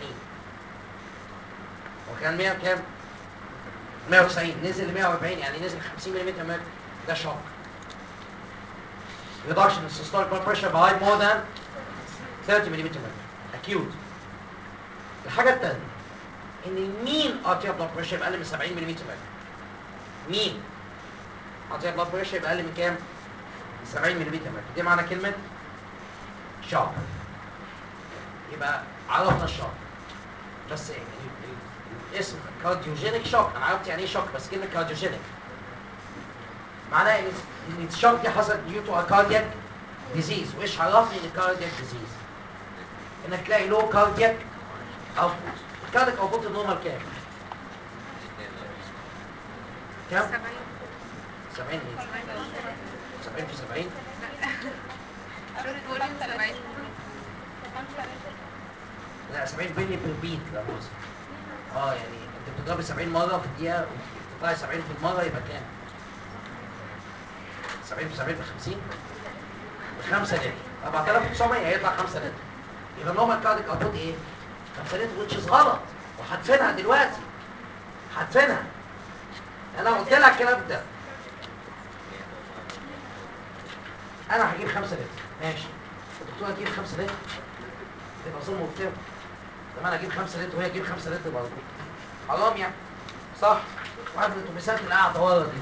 وكان 100 كام 190 نزل ل 140 يعني نزل 50 ملم mercury ده شوك reduction in systolic blood pressure by more than 30 ملم mercury acute الحاجه الثانيه ان مين ارتيا بلاد بريشر يبقى اقل من 70 ملم mercury مين ارتيا بلاد بريشر يبقى اقل من كام 70 ملم mercury دي معنى كلمه شوك يبقى عرفنا الشوك بس ال- ال- الاسم كارديوجينيك شوك انا عرفت يعني ايه شوك بس كلمه كارديوجينيك معناها ان ان الشوك دي حصلت ديو تو كاردياك ديزيز وايش عرفني ان كاردياك ديزيز انك تلاقي له كاردياك اوتبوت الكاردياك اوتبوت النورمال كام؟ كام؟
70
70 ايه؟ 70 في 70
بقول 70
لا 70 بيلي بير بيت لا مؤاخذة اه يعني انت بتضربي 70 مره في الدقيقه وتطلعي 70 في المره يبقى كام؟ 70 في 70 ب 50 ب 5 لتر 4900 هيطلع 5 لتر يبقى النورمال كارديك اوتبوت ايه؟ 5 لتر وتشيز غلط وهدفنها دلوقتي هدفنها انا قلت لها الكلام ده انا هجيب 5 لتر ماشي الدكتور هتجيب 5 لتر تبقى ظلم وبتاع طب انا اجيب 5 لتر وهي تجيب 5 لتر برضه حرام يعني صح واحد من الاتوبيسات اللي قاعده ورا دي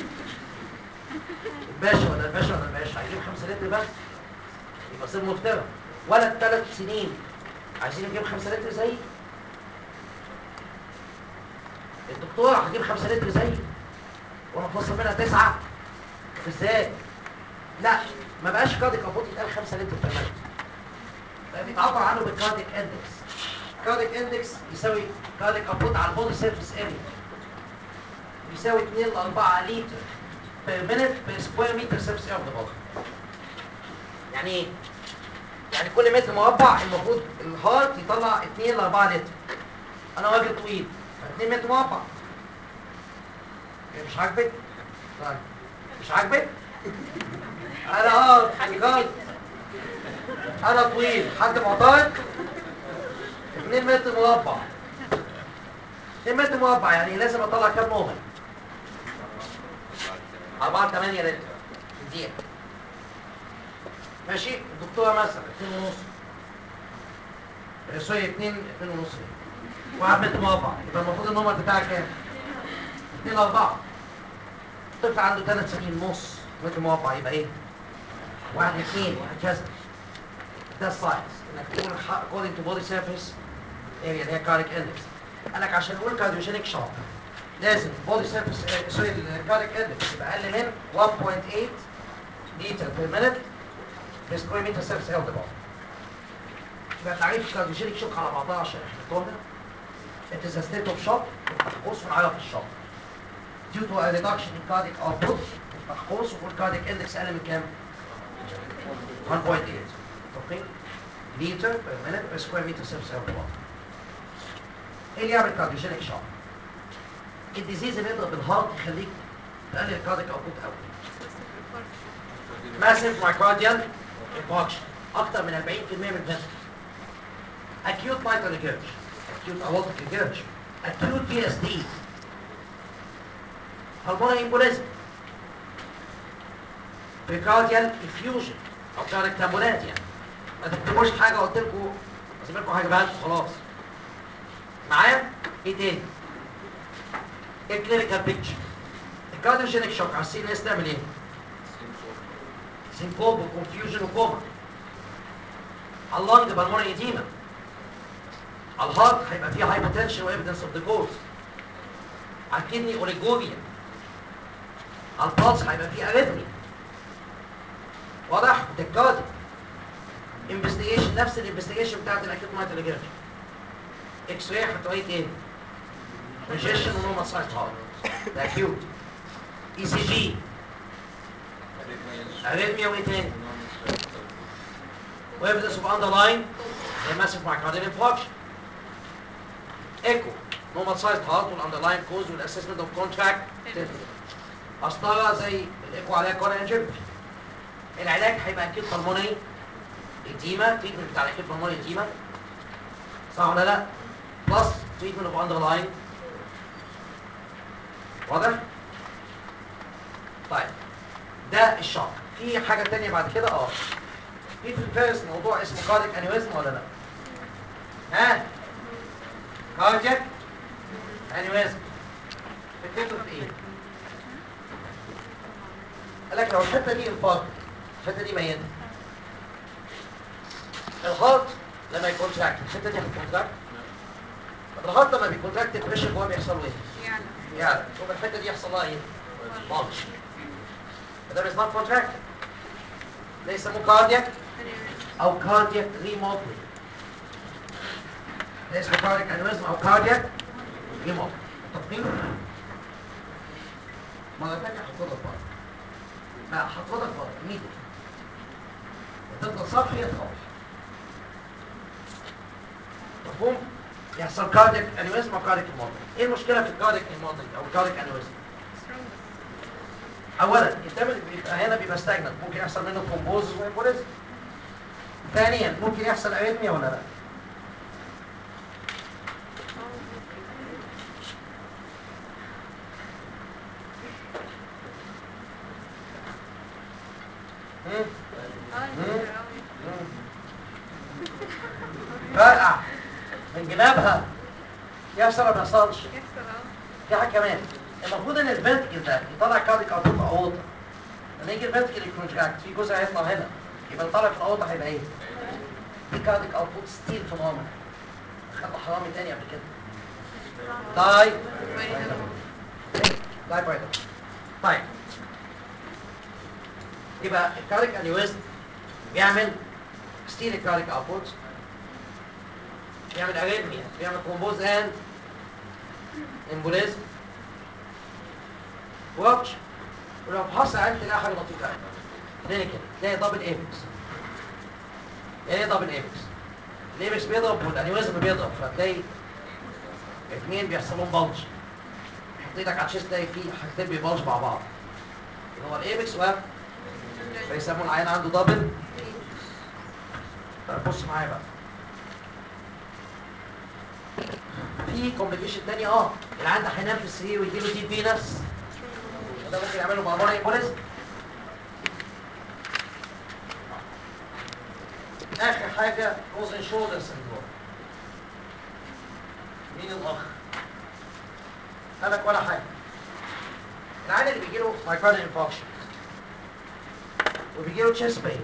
الباشا ولا الباشا ولا الباشا هيجيب 5 لتر بس يبقى ظلم وبتاع ولد ثلاث سنين عايزين نجيب 5 لتر زي الدكتور هجيب 5 لتر زي وانا اتوصل منها 9 ازاي لا ما بقاش كارديك ابوت يتقال 5 لتر في الملك بقى بيتعبر عنه بالكارديك اندكس كارديك اندكس يساوي كارديك ابوت على البودي سيرفيس اريا يساوي 2 ل 4 لتر بير مينت بير سكوير متر سيرفيس اريا اوف ذا بودي يعني ايه؟ يعني كل متر مربع المفروض الهارت يطلع 2 ل 4 لتر انا راجل طويل 2 متر مربع إيه مش عاجبك؟ طيب مش عاجبك؟ انا اه بجد انا طويل حد معترض 2 متر مربع 2 متر مربع يعني لازم اطلع كام نوبل 4 8 لتر في الدقيقه ماشي الدكتوره مثلا 2 ونص آه، سوري 2 2 ونص واحد متر مربع يبقى المفروض النمر بتاعك كام؟ 2 4 طفل عنده 3 سنين نص متر مربع يبقى ايه؟ واحد اثنين وهكذا ده الساينس انك تقول ح- according to body surface area اللي هي كاريك اندكس قال لك عشان نقول كارديوجينيك شوك لازم بودي سيرفيس سوري الكاريك اندكس يبقى اقل من 1.8 لتر بير مينت في سكوير متر سيرفيس هيلث بودي يبقى تعريف الكارديوجينيك شوك على بعضها عشان احنا قلنا it is a state of shock بص ونعرف الشوك due to a reduction in cardiac output نفتح قوس ونقول cardiac index اقل من كام؟ 1.8 اوكي لتر بير مينت بير سكوير متر سيرفيس هيلث بودي ايه اللي يعمل كارديوجينيك شوك؟ الديزيز اللي يضرب الهارت يخليك تقلل الكاردياك اوتبوت قوي ماسيف مايكارديال انفاركشن اكتر من 40% من الفيسل acute mitral regurg acute aortic regurg acute PSD pulmonary embolism precardial effusion او كارك تامبولات يعني ما تكتبوش حاجه قلت لكم اسيب لكم حاجه بقى خلاص معايا ايه تاني ايه الكلينيكال بيكتشر الكارديوجينيك شوك على السي ان اس تعمل ايه سينكوب وكونفيوجن وكوما على اللنج بالمونري ايديما على الهارت هيبقى فيه هايبوتنشن وايفيدنس اوف ذا كوز على الكدني اوريجوريا على البلس هيبقى فيه اريثميا واضح تكادي انفستيجيشن نفس الانفستيجيشن بتاعت الاكيوت مايتال ريجرج اكس راي هتلاقي ايه congestion ونورمال سايز هارت ده اكيوت اي سي جي اريثميا وايه تاني وايفيدنس اوف اندرلاين زي ماسيف مايكارديال انفاركشن ايكو نورمال سايز هارت والاندرلاين كوز والاسسمنت اوف كونتراكت قسطره زي الايكو عليها كورنيا انجيوبي العلاج هيبقى اكيد بالمونري اديما تريتمنت بتاع الاكيد بالمونري اديما صح ولا لا؟ بلس تريتمنت اوف اندرلاين واضح؟ طيب ده الشوك في حاجه تانية بعد كده اه في في الفارس موضوع اسمه كارديك انيوريزم ولا لا؟ ها؟ كارديك انيوريزم فكرته في ايه؟ قال لك لو الحته دي انفاق الحته دي ميته الهارت لما يكونتراكت الحته دي هتكونتراكت طب الهارت لما بيكونتراكت البريشر جواه بيحصل له ايه؟
يعني
يعني شوف الحته دي يحصل لها ايه؟ بلش ده اسمها كونتراكت ده يسموه كاردياك او كاردياك ريموديلنج ده اسمه كاردياك انيوريزم او كاردياك ريموديلنج متفقين؟ مرة تانية هتفضل بره لا هتفضل بره immediately تفضل صبح هي تخرج مفهوم؟ يحصل كاردياك انيوريزم او كاردياك ريموديلنج ايه المشكلة في الكاردياك ريموديلنج او الكاردياك انيوريزم؟ اولا الدم اللي بيبقى هنا بيبقى ستاجنت ممكن يحصل منه كومبوز وامبوليزم ثانيا ممكن يحصل اريثميا ولا لا مم. مم. فرقع من جنابها يحصل ولا ما يحصلش في حاجه كمان المفروض ان الفنتكل ده يطلع كارديك اوتبوت اورطه لما يجي الفنتكل يكونتراكت في جزء هيطلع هنا يبقى اللي طالع في الاورطه هيبقى ايه؟ في كارديك اوتبوت ستيل فينومينا خدنا حرامي تاني قبل كده داي داي بايدر طيب يبقى الكاريك انيويزم بيعمل ستيريك كاريك اوتبوت بيعمل اريثميا بيعمل كومبوز اند امبوليزم واتش ولو فحصت عندي تلاقي حاجه لطيفه قوي كلينيكال تلاقي دبل ايبكس ايه دبل ايبكس الايبكس بيضرب والانيويزم بيضرب فتلاقي الاثنين بيحصل لهم بلج حط ايدك على الشيست تلاقي فيه حاجتين بيبلج مع بعض اللي هو الايبكس و فيسموه العيان عنده دبل طيب بص معايا بقى في كومبليكيشن تاني اه العيان ده هينام في السرير ويجيله ديب فينس وده ممكن يعمله بالمونري امبوليزم اخر حاجه روزن شولدر سندروم مين الاخ قالك ولا حاجه العيان اللي بيجي له مايكروبيال انفكشن وبيجي له تشيست بين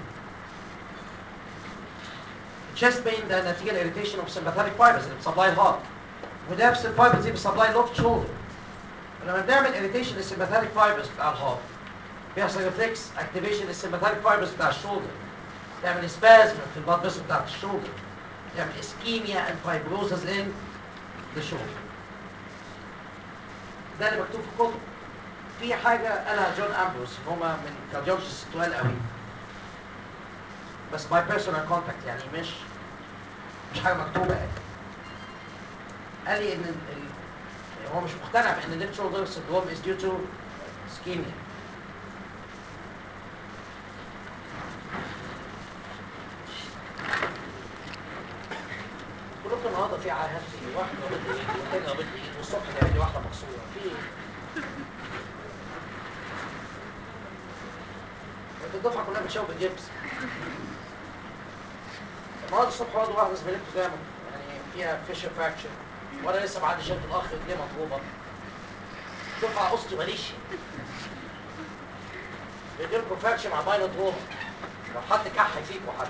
التشيست بين ده نتيجه الاريتيشن اوف سمباثيك فايبرز اللي بتسبلاي الهارت وده نفس الفايبرز دي بتسبلاي اللوفت شولدر ولما بنعمل اريتيشن للسمباثيك فايبرز بتاع الهارت بيحصل ريفلكس اكتيفيشن للسمباثيك فايبرز بتاع الشولدر تعمل سبازم في البلاد فيسل بتاعت الشولدر تعمل اسكيميا اند فايبروسز ان ذا شولدر ده اللي مكتوب في الكتب في حاجه قالها جون امبروس هما من كارديولوجيست تقال قوي بس باي بيرسونال كونتاكت يعني مش مش حاجه مكتوبه يعني قال لي ان ال- ال- هو مش مقتنع بان الليفت شولدر سندروم از ديو تو اسكيميا كلكم النهارده في عاهات في واحد رابط لي ايد والتاني رابط لي ايد والصبح جايب لي واحده مكسوره في ايه؟ انت الدفعه كلها بتشاور بالجبس النهارده الصبح برضه واحده زميلتي جايه يعني فيها فيشر فراكشر وانا لسه بعد شلت الاخ رجليه مضروبه دفعه قصتي ماليش بيجيلكوا فراكشر مع بايلوت روما لو حد كح فيكوا حد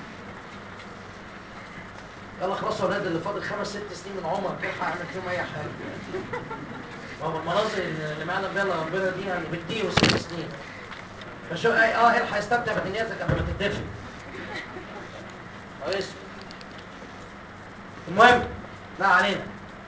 يلا خلاص يا ولاد اللي فاضل خمس ست سنين من عمرك الحق اعمل فيهم اي حاجه هو المناظر اللي معنا بيها ربنا دي يعني بتديه ست سنين فشو اي اه الحق استمتع بدنيتك قبل ما تتدفن كويس المهم لا علينا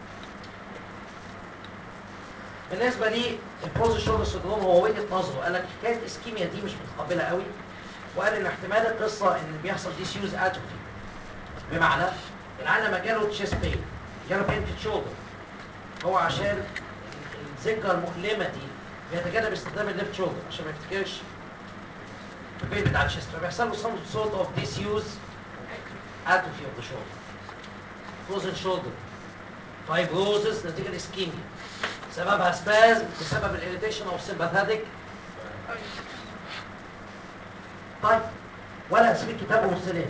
بالنسبه لي البوز شولدر سندروم هو وجهه نظره قال لك حكايه الاسكيميا دي مش متقبلها قوي وقال ان احتمال القصه ان بيحصل ديسيوز اتروفي بمعنى العيان لما جاله تشيست بين جاله بين في الشولدر هو عشان الذكرى المؤلمه دي بيتجنب استخدام الليفت شولدر عشان ما يفتكرش البين بتاع الشيست فبيحصل له some sort of disuse atrophy of the shoulder frozen shoulder fibrosis نتيجه الاسكيميا سببها سبازم بسبب الاريتيشن اوف sympathetic طيب ولا اسيب الكتاب ومستنيه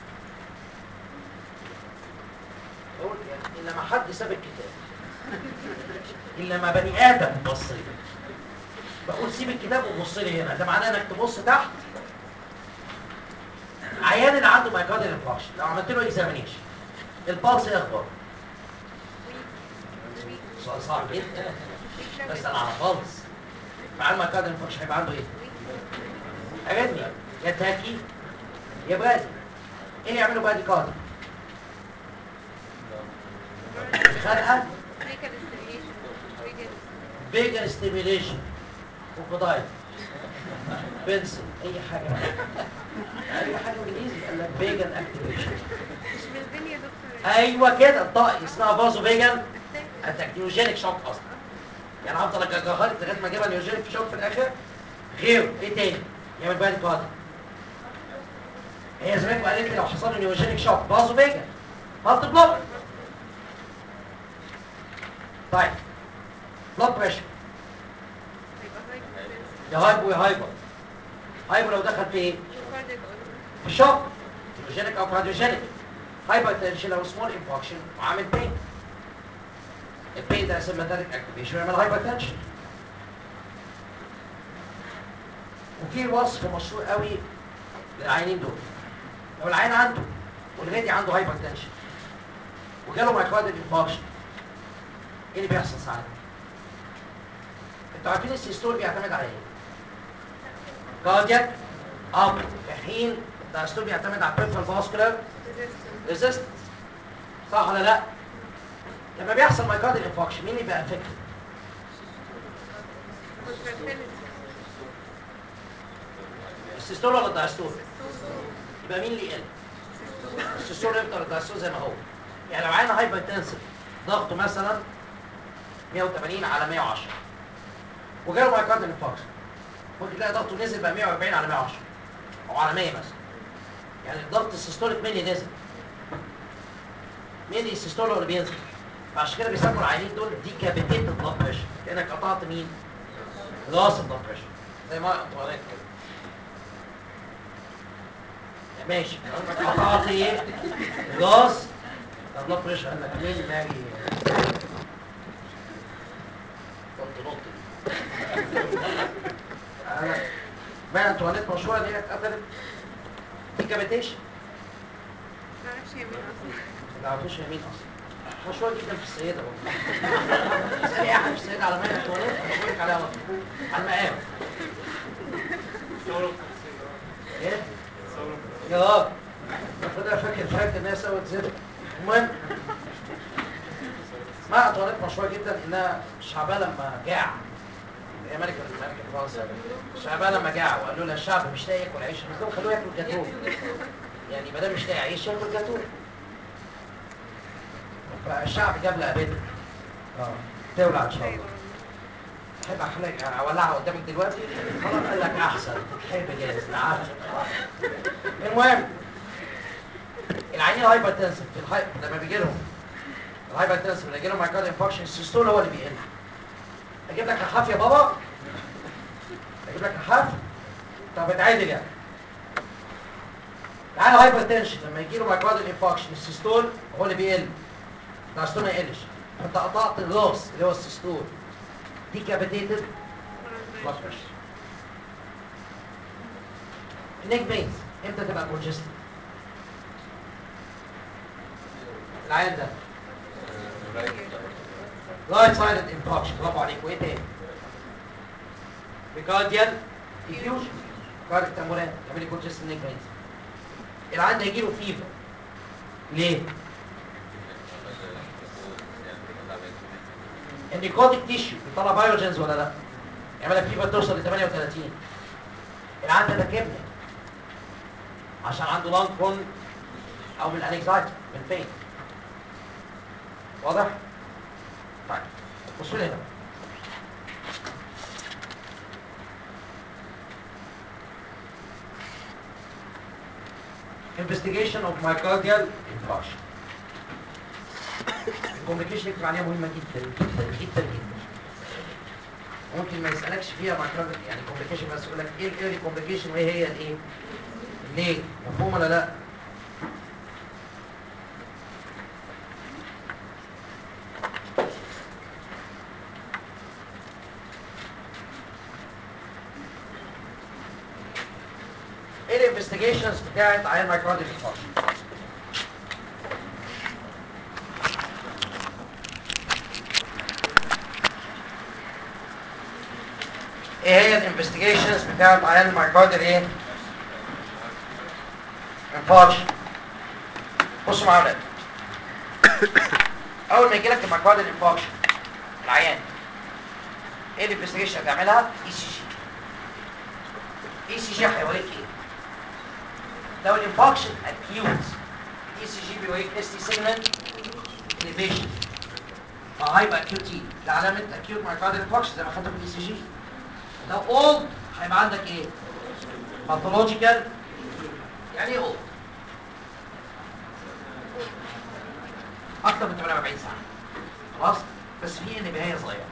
بقول يعني الا ما حد ساب الكتاب الا ما بني ادم بص لي بقول سيب الكتاب وبص لي هنا ده معناه انك تبص تحت عيان اللي عنده مايكارديال انفاركشن لو عملت له اكزامينيشن البلس ايه اخباره؟ سؤال صعب جدا بسال على بلس مع المايكارديال انفاركشن هيبقى عنده ايه؟ اريثميا يا تاكي يا برادي ايه اللي يعملوا برادي كاردي؟ خنقه بيجر ستيميليشن كروكودايل بنسل اي حاجه اي حاجه انجليزي قال لك بيجن اكتيفيشن
مش بالبين يا دكتور
ايوه كده الطاقه اسمها فازو بيجن اتاك نيوجينيك شوك اصلا يعني هفضل اجهها لك لغايه ما اجيبها نيوجينيك شوك في الاخر غير ايه تاني يعمل بادي كارد هي زمان قالت لي لو حصل له نيوجينيك شوك فازو بيجن هارت بلوك طيب بلاد بريشر يا هايبو يا هايبر هايبو لو دخل في ايه؟ في شوك نيوجينيك او كارديوجينيك هايبر تنشن لو سمول انفكشن وعامل بين البين ده سيمباثيك اكتيفيشن يعمل هايبر تنشن وفي وصف مشهور قوي للعينين دول لو العين عنده والهادي عنده هايبر تنشن وجاله مايكارديال انفكشن ايه اللي بيحصل ساعات انتوا عارفين السيستول بيعتمد على ايه كاردياك اب في حين الدايستول بيعتمد على peripheral فاسكولار ريزيستنس صح ولا لا لما بيحصل مايكارديال انفاكشن مين اللي بقى افكتد السيستول ولا الدايستول يبقى مين اللي يقل السيستول يفضل الدايستول زي ما هو يعني لو عينه هايبر تنسل ضغطه مثلا 180 على 110 وجاله مايكارديال انفاكشن ممكن تلاقي ضغطه نزل بقى 140 على 110 او على 100 مثلا يعني الضغط السيستوليك مين نزل مين السيستول هو اللي بينزل فعشان كده بيسموا العينين دول ديكابيتيتد بلاد بريشر لانك قطعت مين؟ راس البلاد بريشر زي ما انطوانيت كده ماشي لو انك قطعت ايه؟ راس البلاد بريشر قال لك مين ماجي كنت نط انا ما انطوانيت مشهوره ان هي اتقتلت ديكابيتيشن
معرفش هي مين اصلا
ما عرفوش هي مين اصلا مشهور جدا في السيدة والله اسألي أي حد في السيدة على مين أنطوانيت هيقول لك عليها على طول على المقام إيه؟ يا راجل المفروض أنا فاكر فاكر إن هي سوت زفت المهم ما أنطوانيت مشهورة جدا إنها شعبها لما جاع هي ملكة ملكة فرنسا شعبها لما جاع وقالوا لها الشعب مش لاقي ياكل عيش قالوا لهم خلوه ياكل جاتوه يعني ما دام مش لاقي عيش ياكل جاتوه فالشعب جاب لها بنت اه تولع ان شاء الله تحب احلك اولعها قدامك دلوقتي خلاص قال لك احسن تحب جاهز تعال المهم العينين هايبر تنسف في الهاي لما بيجي لهم الهايبر تنسف اللي يجي لهم مايكارد انفكشن السيستول هو اللي بيقل اجيب لك لحاف يا بابا اجيب لك لحاف طب اتعدل يعني العيان هايبر تنشن لما يجي له مايكارد انفكشن السيستول هو اللي بيقل الدايستول ما يقلش انت قطعت الراس اللي هو السيستول ديكابيتيتد بلاد بريشر النيك بينز امتى تبقى كونجستد العيان ده رايت سايدد انفكشن برافو عليك وايه تاني بيكارديال ديفيوجن كارديك تامورات تعمل لي كونجستد نيك بينز العيان ده يجيله فيفر ليه؟ النيكوتيك تيشو بيطلع بايوجينز ولا لا؟ يعمل لك فيفر توصل ل 38 العيان ده كبد عشان عنده لانج كون او من الانكزايتي من فين واضح؟ طيب بصوا لي هنا investigation of myocardial infarction الكومبليكيشن يكتب عليها مهمه جدا جدا جدا جدا ممكن ما يسالكش فيها مايكروبيال يعني كومبليكيشن بس يقول لك ايه الايرلي كومبليكيشن وايه هي الايه ليه مفهوم ولا لا ايه الانفستيجيشنز بتاعت عيان مايكروبيال انفاركشن ايه هي الانفستيجيشنز بتاعت عيان المايكارديال ايه؟ انفاركشن بصوا معايا يا ولاد اول ما يجي لك المايكارديال انفاركشن العيان ايه الانفستيجيشن هتعملها؟ اي سي جي اي سي جي هيوريك ايه؟ لو الانفاركشن اكيوت الاي سي جي بيوريك اس تي سيجمنت اليفيشن فهيبقى اكيوت تي ده علامه اكيوت مايكارديال انفاركشن زي ما خدته في الاي سي جي لو اولد هيبقى عندك ايه؟ باثولوجيكال يعني ايه اولد؟ اكتر من 48 ساعه خلاص؟ بس في نباهيه صغيره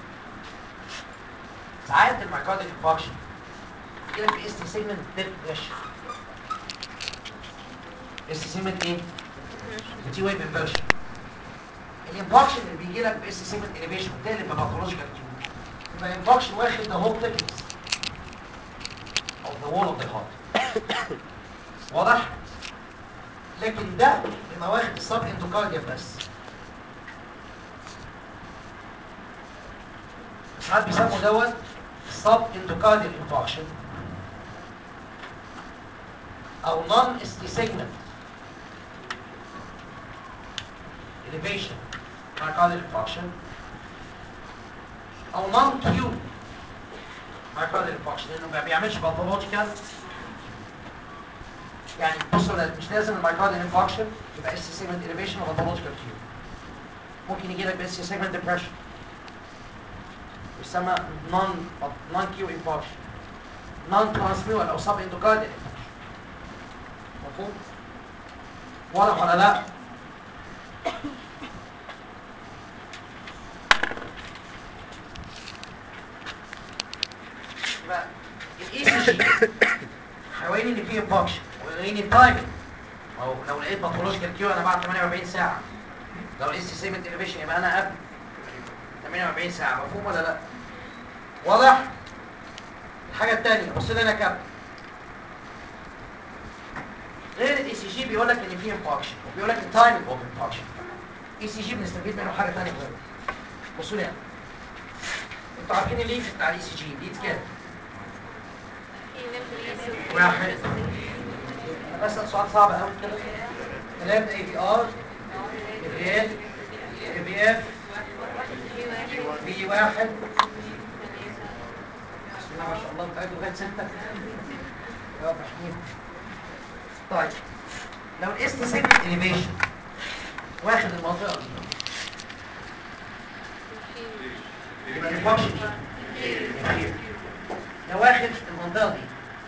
ساعات المايكارديال انفاركشن يجي لك اس تي سيجمنت ديبريشن اس تي سيجمنت ايه؟ وتي ويف انفيرشن الانفاركشن اللي بيجي لك باس سيجمنت اليفيشن بتقلب بباثولوجيكال تيوب يبقى الانفاركشن واخد the whole thickness of the wall of the heart واضح؟ لكن ده بيبقى واخد السب اندوكارديا بس ساعات بيسموا دوت سب اندوكارديال انفاركشن او نون اس تي سيجمنت elevation myocardial infarction او نون كيو myocardial infarction لانه ما بيعملش باثولوجيكال يعني بصوا لا- مش لازم المايكارديال انفاركشن يبقى اس سيجمنت elevation وباثولوجيكال كيو ممكن يجي لك بس سيجمنت ديبريشن يسمى نون نون كيو انفاركشن نون ترانسميول او سب اندوكارديال انفاركشن مفهوم؟ واضح ولا لا؟ يبقى الاي سي جي حوالين ان في انفاكشن وحوالين التايمنج او لو لقيت باثولوجيكال كيو انا بعد 48 ساعه لو الاس سيجمنت انيبيشن يبقى انا قبل 48 ساعه مفهوم ولا لا؟ واضح؟ الحاجه الثانيه بص لي هنا كام غير الاي سي جي بيقول لك ان في انفاكشن وبيقول لك التايمنج اوف انفاكشن اي سي جي بنستفيد منه حاجه ثانيه مهمه بصوا لي هنا انتوا عارفين الليد بتاع الاي سي جي ليد كام؟ واحد انا بسال سؤال صعب قوي كده كلام اي بي ار اي بي بي اف بي واحد بسم الله ما شاء الله بتعدوا لغايه سته يا رب حكيم طيب لو الاس سيجمنت اليفيشن واخد المنطقه دي يبقى الفانكشن ايه؟ لو واخد المنطقه دي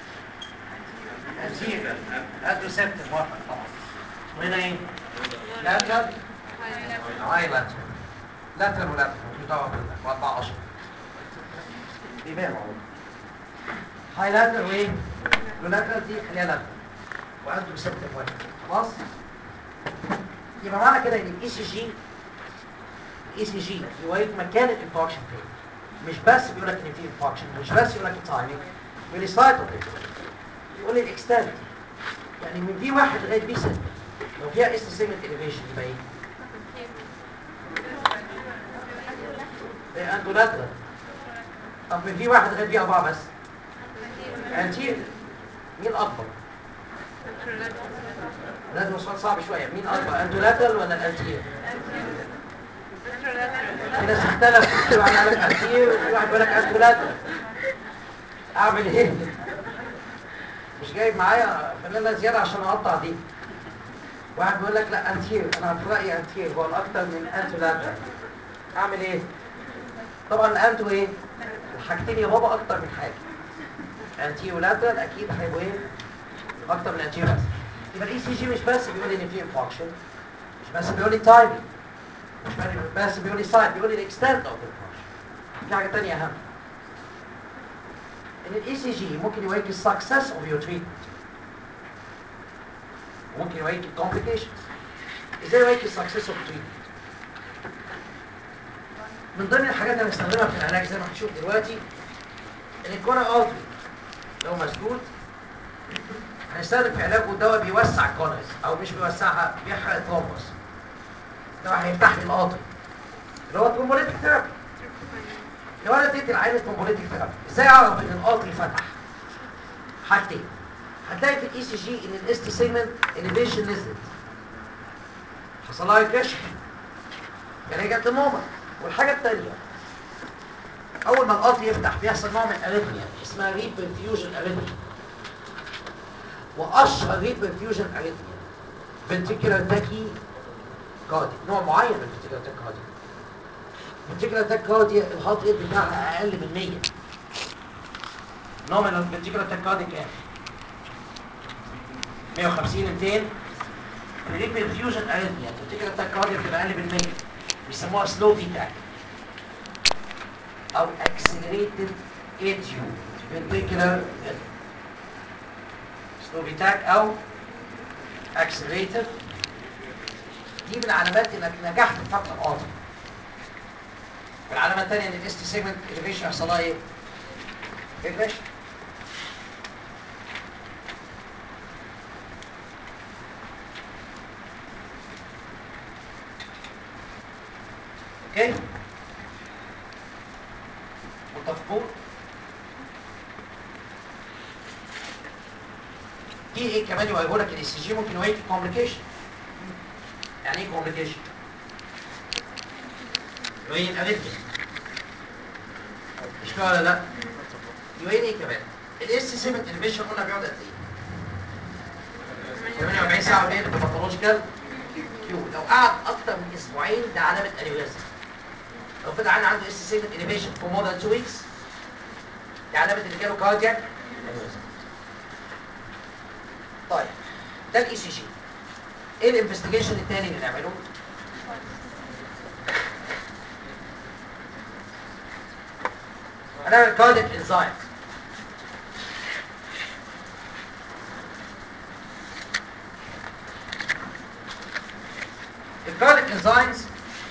أزير أدو سبت موافق طبعا وهنا ايه؟ لاترال هاي لاترال لاترال ولاترال مش دعوه بالله واربعة اشهر بيبان والله هاي لاترال وايه؟ ولاترال دي خليها لاترال وأدو سبت موافق خلاص؟ يبقى معنى كده ان الاي سي جي الاي سي جي يوريك مكان الانفاركشن فين مش بس بيقول لك ان في انفاركشن مش بس يقول لك التايمينج يقول لي سايت اوف يقول لي الاكستنت يعني من في واحد لغايه في ست لو فيها اس سيجمنت اليفيشن يبقى ايه؟ ايه اندولاترال طب من في واحد لغايه في اربعه بس انتير مين اكبر؟ لازم سؤال صعب شويه مين اكبر اندولاترال ولا الانتير؟ في ناس اختلف في واحد قال لك انتير وفي واحد بيقول لك اندولاترال اعمل ايه؟ مش جايب معايا فانيلا زياده عشان اقطع دي واحد بيقول لك لا انتير انا في رايي انتير هو الاكتر من انتو لاترال اعمل ايه طبعا الانتو ايه الحاجتين يا بابا اكتر من حاجه انتير ولاترال اكيد هيبقوا ايه اكتر من انتير لاترال يبقى الاي سي جي مش بس بيقول لي ان في انفاكشن مش بس بيقول لي تايمينج مش بس بيقول لي سايد بيقول لي الاكستنت اوف انفاكشن في حاجه ثانيه اهم ان الاي سي جي ممكن يوريك السكسس اوف يور تريتمنت وممكن يوريك الكومبليكيشنز ازاي يوريك السكسس اوف تريتمنت من ضمن الحاجات اللي بنستخدمها في العلاج زي ما هنشوف دلوقتي ان الكونا ارتري لو مسدود هنستخدم في علاجه دواء بيوسع الكونز او مش بيوسعها بيحرق الثرومبس دواء هيفتح لي القاطر اللي هو ترومبوليتيك ثيرابي لو انا اديت العين ترومبوليتيك ثيرابي ازاي اعرف ان القاطر فتح حاجتين هتلاقي في الاي سي جي ان الاس تي سيجمنت اليفيشن نزلت حصل لها ريكريشن رجعت للنورمال والحاجه الثانيه اول ما القاطر يفتح بيحصل نوع من الاريثميا اسمها ريبرفيوجن اريثميا واشهر ريبرفيوجن اريثميا فنتريكولار تاكي كاردي نوع معين من الفنتريكولار تاكي كاردي الفنتريكولار تاكي كاردي الهارت ريت بتاعها اقل من 100 نوع من الفنتريكولار تاكي كاردي كام 150 200 الريبرفيوجن اريثميا الفنتريكولار تاكي كاردي بتبقى اقل من 100 بيسموها سلو فيتاك او accelerated atrio ventricular rhythm سلو فيتاك او accelerated دي من علامات انك نجحت في فتح القاطر والعلامه الثانيه ان الاس تي سيجمنت اليفيشن يحصل لها ايه؟ ريجريشن اوكي مظبوط في ايه كمان يقول لك الاي سي جي ممكن يواجه كومبليكيشن يعني ايه كومبليكيشن؟ يواجه الاريثميا مش كده ولا لا؟ يواجه ايه كمان؟ الاس 7 انفيشن قلنا بيقعد قد ايه؟ 48 ساعه وليله باثولوجيكال كيو لو قعد اكتر من اسبوعين ده علامه انيوريزم لو فضل عندي عنده اس 7 انيبيشن فور مور ذان 2 ويكس دي علامه اللي جاله كاردياك انيوريزم طيب ده الاي سي جي ايه الانفستيجيشن الثاني اللي نعمله؟ هنعمل كاردياك انزايم الكاردياك انزايمز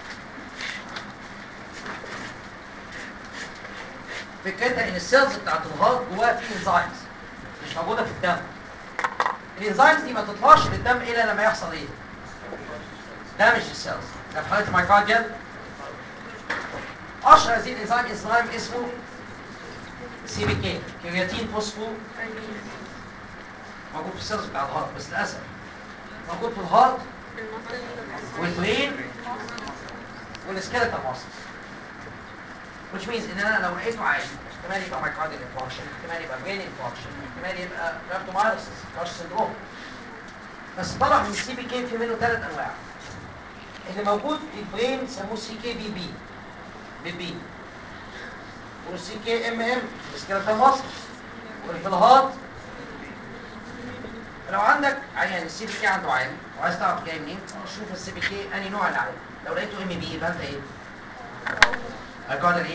فكرتها ان السيلز بتاعت الهارت جواها في انزايمز مش موجوده في الدم الانزيمز دي ما تطلعش للدم الا لما يحصل ايه؟ دامج للسيلز ده في حاله المايكارديال اشهر هذه الانزيم انزيم اسمه سي بي كي كرياتين فوسفو موجود في السيلز بتاع الهارت بس للاسف موجود في الهارت والبرين والسكيلتال ماسل which means ان انا لو لقيته عالي احتمال يبقى مايكارديال انفاركشن احتمال يبقى برين انفاركشن احتمال يبقى رابتومايلسيس كاش سندروم بس طلع من السي بي كي في منه ثلاث انواع اللي موجود في البرين سموه سي كي بي بي بي بي والسي كي ام ام السكيلتال ماسل واللي في الهارت لو عندك عيان السي بي كي عنده عالي وعايز تعرف جاي منين شوف السي بي كي انهي نوع اللي عالي لو لقيته ام بي يبقى انت ايه؟ الجودة ايه؟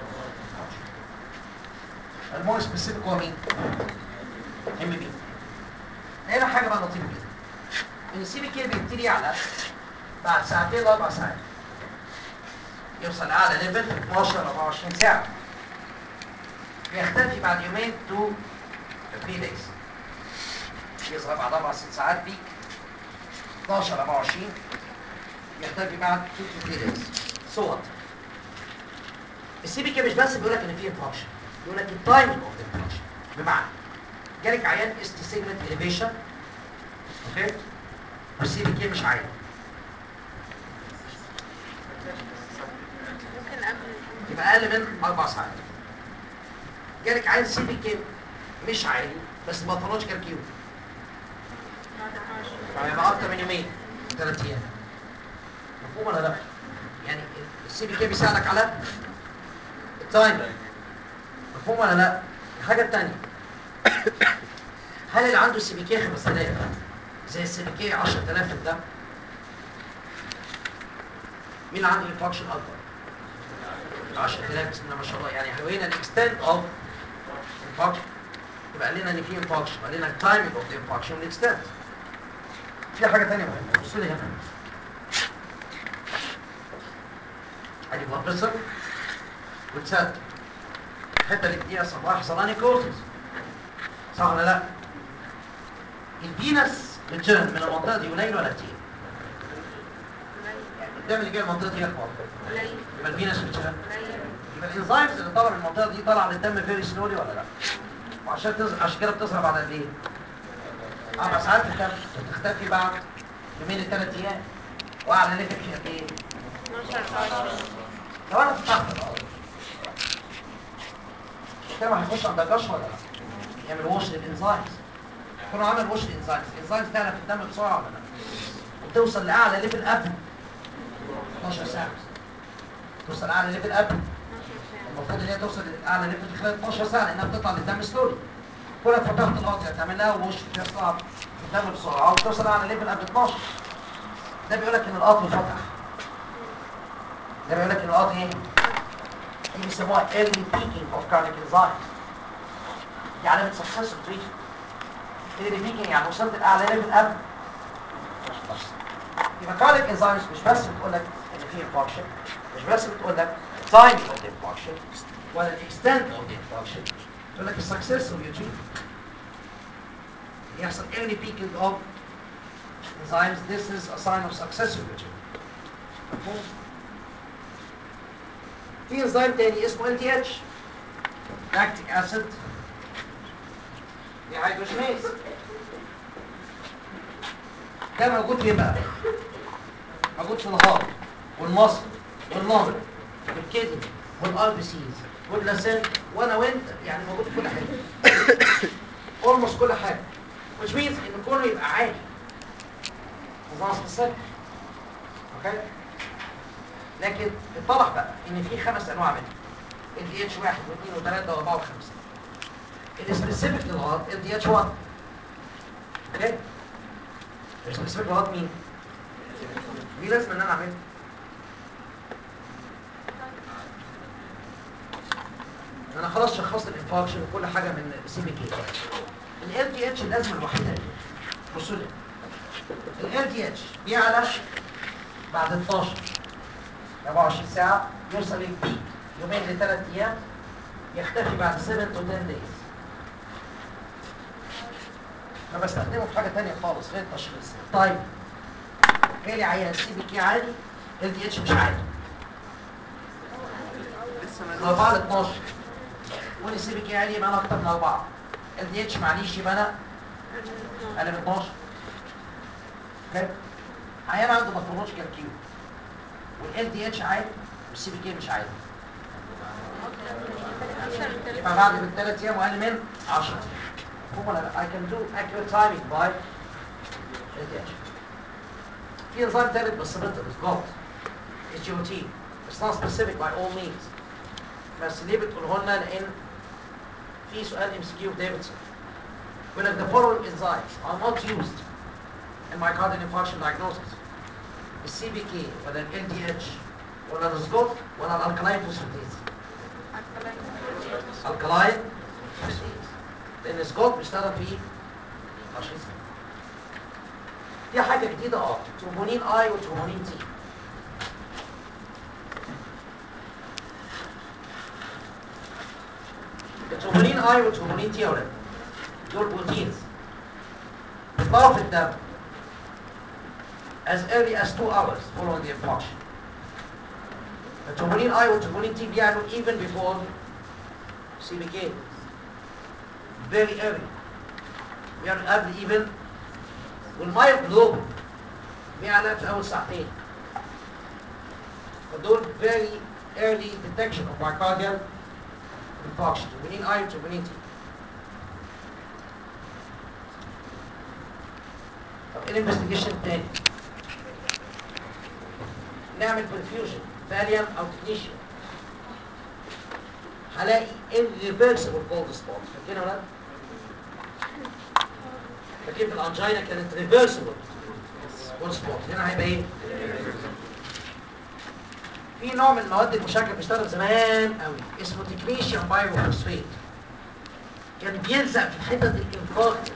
المور سبيسيفيك هو مين؟ ام بي هنا حاجه بقى لطيفه جدا ان السي بي كي بيبتدي يعلى بعد ساعتين لاربع ساعات يوصل لاعلى ليفل 12 24 ساعه بيختفي بعد يومين تو 3 دايز يظهر بعد اربع ست ساعات بيك 12 24 يختفي بعد 2 تو 3 دايز صوت السي بي كي مش بس بيقول لك ان في انفكشن بيقول لك التايمنج اوف ذا انفكشن بمعنى جالك عيان اس تي سيجمنت اليفيشن اوكي والسي بي كي مش عالي
ممكن قبل
يبقى اقل من اربع ساعات جالك عيان سي بي كي مش عالي بس باثولوجيكال كيو
بعد 12
يبقى اكتر من يومين ثلاث ايام مفهوم ولا لا؟ يعني السي بي كي بيساعدك على التايم مفهوم ولا لا؟ الحاجه الثانيه هل اللي عنده سي بي كي 5000 زي السي بي كي 10000 في الدم؟ مين اللي عنده انفكشن اكبر؟ 10000 بسم الله ما شاء الله يعني هوينا الاكستنت اوف انفكشن يبقى قال لنا ان في انفكشن قال لنا التايمنج اوف ذا انفكشن والاكستنت في حاجه ثانيه مهمه بص لي هنا ادي بلاد بريشر وتسد الحته اللي فيها صباح صلاني كوزز صح ولا لا؟ الفينس ريتيرن من المنطقه دي قليل ولا كتير؟
قليل
الدم اللي جاي المنطقه دي اكبر
قليل
يبقى الفينس ريتيرن
قليل
يبقى الانزيمز اللي طالعه من المنطقه دي طالعه للدم فيري سلولي ولا لا؟ وعشان تز... عشان كده بتظهر بعد قد ايه؟ اربع ساعات في الدم وتختفي بعد يومين لثلاث ايام واعلى ليفل في قد ايه؟
12 24
لو انا فتحت الارض كده هيخش عند الجش ولا لا؟ يعمل وش للانزيمز كانوا عمل وش للانزيمز الانزيمز تعلى في الدم بسرعه ولا لا؟ وتوصل لاعلى ليفل قبل 12 ساعه توصل لاعلى ليفل قبل
12 ساعة
المفروض ان هي توصل لاعلى ليفل في خلال 12 ساعه لانها بتطلع للدم سلولي كل ما فتحت الارض هتعمل لها وش تطلع في الدم بسرعه وتوصل لاعلى ليفل قبل 12 ده بيقول لك ان القطر فتح ده بيقول لك ان القطر ايه؟ دي بيسموها early peaking of cardiac enzymes دي علامه success of treatment early peaking يعني وصلت لاعلى ليفل قبل يبقى cardiac enzymes مش بس بتقول لك ان في infarction مش بس بتقول لك time of the infarction ولا ال extent of the infarction بتقول لك ال success of your treatment يحصل early peaking of enzymes this is a sign of success of your treatment مفهوم؟ في انزيم تاني اسمه ال تي اتش لاكتيك اسيد دي هيدروجينيز ده موجود فين بقى؟ موجود في الهارت والمصل والنهر والكدني والار بي سيز واللاسين وانا وانت يعني موجود في كل حته اولموست كل حاجه which means ان كله يبقى عادي نظام سبيسيفيك اوكي لكن اتضح بقى ان في خمس انواع منه ال دي اتش 1 و2 و3 و4 و5 السبيسيفيك للغلط ال دي اتش 1 اوكي السبيسيفيك للغلط مين؟ دي لازم ان انا اعملها انا خلاص شخصت الانفاكشن وكل حاجه من سي بي كي ال دي اتش اللازمه الوحيده ليه بصوا لي ال دي اتش بيعلى بعد 12 24 ساعه يوصل للبيك يومين لثلاث ايام يختفي بعد 7 to 10 days انا بستخدمه في حاجه ثانيه خالص غير التشخيص طيب جالي عيان سي بي كي عالي ال دي اتش مش عالي من 4 ل 12 وانا سي بي كي عالي يبقى انا اكتر من 4 ال دي اتش معليش يبقى انا انا من 12 اوكي عيان عنده باثولوجيكال كيو والال دي اتش عالي والسي بي كي مش عالي يبقى بعد من 3 ايام واقل من 10 هم ولا لا I can do accurate timing by LDH في نظام ثالث بس بطل غلط HGOT It's not specific by all means بس ليه بتقوله لنا لان في سؤال ام سي كيو في ديفيدسون يقول لك the following enzymes are not used in myocardial infarction diagnosis السي بي كي ولا ال دي اتش ولا السجوت ولا الالكلاين فوسفاتيز الكلاين فوسفاتيز لان السجوت بيشتغل في تشخيص في حاجه جديده اه تروبونين اي وتروبونين تي التروبونين اي والتروبونين تي يا ولاد دول بروتينز بيطلعوا في الدم as early as 2 hours following the infarction التروبونين اي والتروبونين تي بيعلوا even before CBK very early بيعلوا قبل even والمايوجلوبين بيعلى في اول ساعتين فدول very early detection of myocardial infarction تروبونين اي وتروبونين تي طب ايه الانفستيجيشن التاني؟ نعمل برفيوجن فاليوم او تكنيشيا هلاقي irreversible cold spot فاكرين يا ولاد؟ فاكرين في الانجينا كانت reversible cold spot هنا هيبقى ايه؟ في نوع من المواد المشكله بيشتغل زمان قوي اسمه تكنيشيوم بايروفوسفيت كان بيلزق في الحتت الانفاركت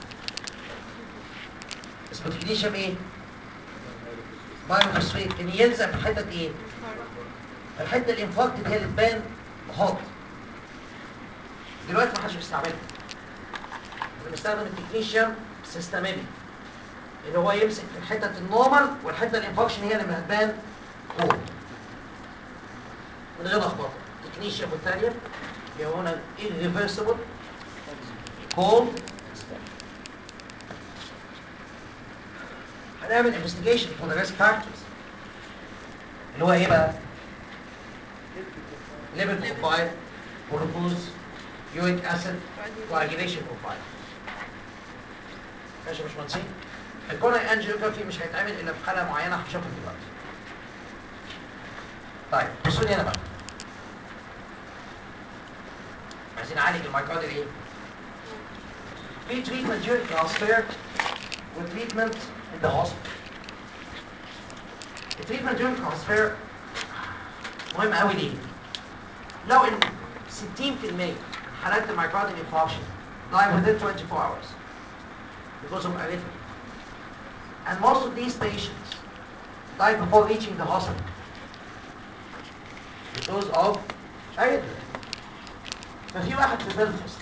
اسمه تكنيشيوم ايه؟ بايروفوسفيت كان يلزق في الحتت ايه؟ الحته الانفاركت هي اللي تبان هوت دلوقتي ما حدش بيستعملها انا بستخدم التكنيشيوم سيستميلي اللي هو يمسك في الحتت النورمال والحته الانفكشن هي اللي هتبان كول من غير لخبطه تكنيشيوم والثانيه اللي هو هنا irreversible كول هنعمل انفستيجيشن فور ذا ريسك فاكتورز اللي هو ايه بقى؟ ليبل بروفايل جلوكوز يوريك اسيد coagulation بروفايل ماشي يا باشمهندسين الكورنر انجيوجرافي مش هيتعمل الا في حاله معينه هشوفها دلوقتي طيب بصوا لي هنا بقى عايزين نعالج المايكارديال ايه؟ في تريتمنت during transfer وتريتمنت in the hospital التريتمنت during transfer مهم قوي ليه؟ لو ان 60% من حالات المايكارديال infarction die within 24 hours because of arrhythmia. And most of these patients die before reaching the hospital because of arrhythmia. ففي واحد في بلفست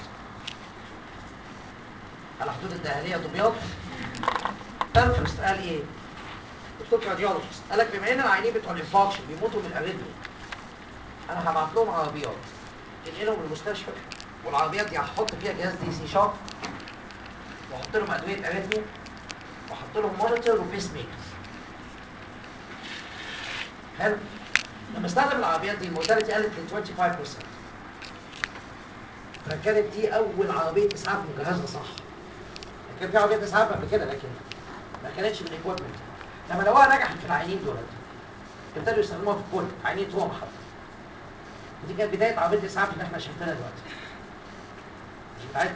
على حدود الدهلية دمياط بلفست قال ايه؟ دكتور راديولوجيست قال لك بما ان العيانين بتوع الانفاكشن بيموتوا من الاريثميا انا هبعت لهم عربيات تنقلهم المستشفى والعربيات دي هحط فيها جهاز دي سي شوك واحط لهم ادويه اريثميا واحط لهم مونيتور وبيس ميكرز حلو لما استخدم العربيات دي المورتاليتي قلت ل 25% فكانت دي اول عربيه اسعاف مجهزه صح كان في عربيه اسعاف قبل كده لكن ما كانتش من الاكويبمنت لما لقوها نجحت في العينين دول ابتدوا يستخدموها في الكل عينين تروما حتى ودي كانت بدايه عربيه الاسعاف اللي احنا شايفينها دلوقتي مش بتاعتنا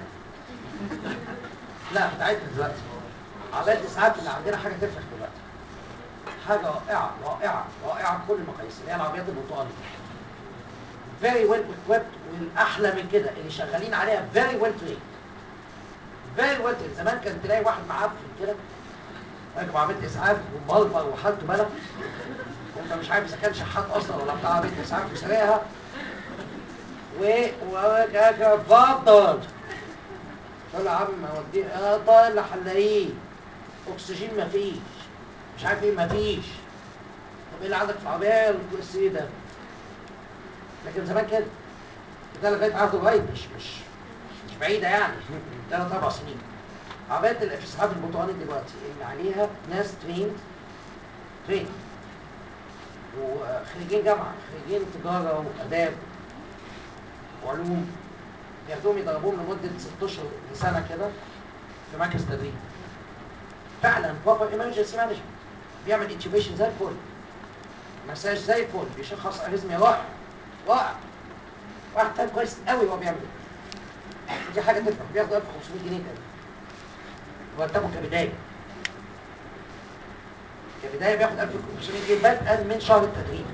لا بتاعتنا دلوقتي عربيه الاسعاف اللي عندنا حاجه تفرح دلوقتي حاجه رائعه رائعه رائعه بكل المقاييس اللي هي العربيات البرتقاليه فيري ويل equipped والاحلى من كده اللي شغالين عليها فيري ويل تريند فيري ويل تريند زمان كان تلاقي واحد معفن كده راكب عربيه اسعاف ومبلبر وحالته بلد وانت مش عارف اذا كان شحات اصلا ولا بتاع عربيه اسعاف وسرقها و وكاك اتفضل تقول له يا عم اوديه اه طاير لحلاقيه اكسجين مفيش مش عارف ايه مفيش طب ايه اللي عندك في العربيه الكرسي ده لكن زمان كده ده لغايه عهد قريب مش مش مش بعيده يعني ثلاث اربع سنين عربيات الاسعاف البرتقالي دلوقتي اللي عليها ناس تريند تريند وخريجين جامعه خريجين تجاره واداب وعلوم بياخدوهم يدربوهم لمده ست اشهر لسنه كده في مركز تدريب فعلا بروبر ايمرجنسي مانجمنت بيعمل انتوبيشن زي الفل مساج زي الفل بيشخص اريزميا رائع رائع واحد تاني كويس قوي وهو بيعمل كده دي حاجه تفرح بياخد 1500 جنيه تاني مرتبه كبدايه كبدايه بياخد 1500 جنيه بدءا من شهر التدريب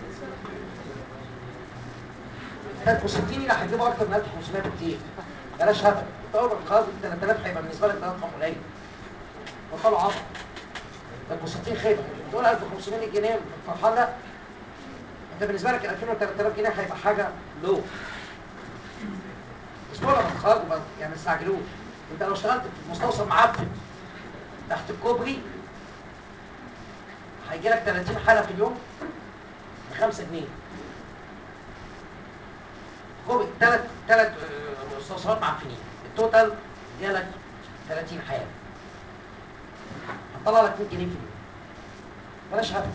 كان 60 اللي هيجيبوا اكتر من 1500 بكتير بلاش هبل انت اول ما تخلص 3000 هيبقى بالنسبه لك ده رقم قليل بطلوا عبط ده 60 خيبه تقول 1500 جنيه فرحان لا انت بالنسبه لك ال 2000 و 3000 جنيه هيبقى حاجه لو اسبوع لما تتخرج ما- يعني ما تستعجلوش انت لو اشتغلت في مستوصف معفن تحت الكوبري هيجي لك 30 حاله في اليوم ب 5 جنيه كوبري ثلاث ثلاث مستوصفات معفنين التوتال جالك 30 حاله هتطلع لك 100 جنيه في اليوم بلاش هبل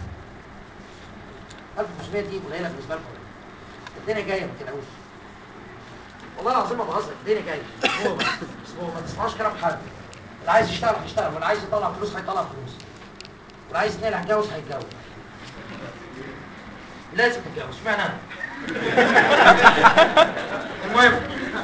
1500 دي قليله بالنسبه لكم الدنيا جايه ما تقلقوش والله العظيم ما بهزر الدنيا جايه اسبوع بس اسبوع ما تسمعوش كلام حد اللي عايز يشتغل هيشتغل واللي عايز يطلع فلوس هيطلع فلوس واللي عايز يتنقل هيتجوز هيتجوز لازم تتجوز اشمعنى انا؟ المهم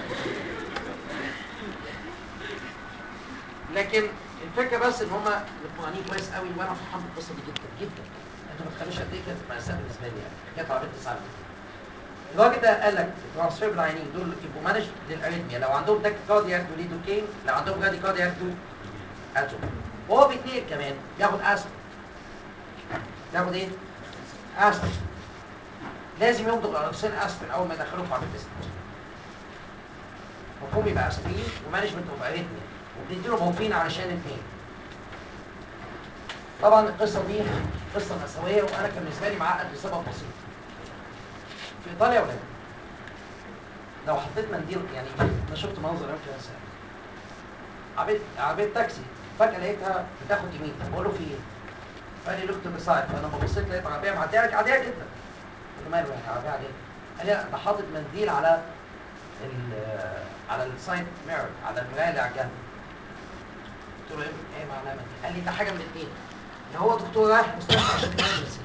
لكن الفكره بس ان هم مقنعين كويس قوي وانا فرحان بالقصه دي جدا جدا انتوا ما تخلوش قد ايه كانت مأساة بالنسبه لي يعني كانت عربيه اسعاف الراجل ده قال لك الترانسفير بالعينين دول يبقوا مانج للاريثميا لو عندهم تاكي كارد ياخدوا ليدوكين لو عندهم برادي كارد ياخدوا اتوم وهو بيتنقل كمان ياخد اسبرين ياخد ايه؟ اسبرين لازم يمضغ قرصين اسبرين اول ما يدخلوه في عربيه اسبرين مفهوم يبقى اسبرين ومانجمنت اوف اريثميا وبنديله مورفين علشان الاثنين طبعا القصه دي قصه مأساوية وانا كان بالنسبه لي معقد لسبب بسيط في ايطاليا ولا لو حطيت منديل يعني انا شفت منظر يمكن انساه عربيه عربيه تاكسي فجاه لقيتها بتاخد يمين طب بقول له في ايه؟ قال لي لوكت بسايد فانا ببصيت لقيت عربيه معديه عليك عاديه جدا قلت له ماله يعني عربيه عاديه قال لي ده حاطط منديل على ال- على السايد ميرور على المرايه اللي على الجنب قلت له ايه ايه معناها منديل؟ قال لي ده حاجه من الاثنين يا هو دكتور رايح مستشفى عشان emergency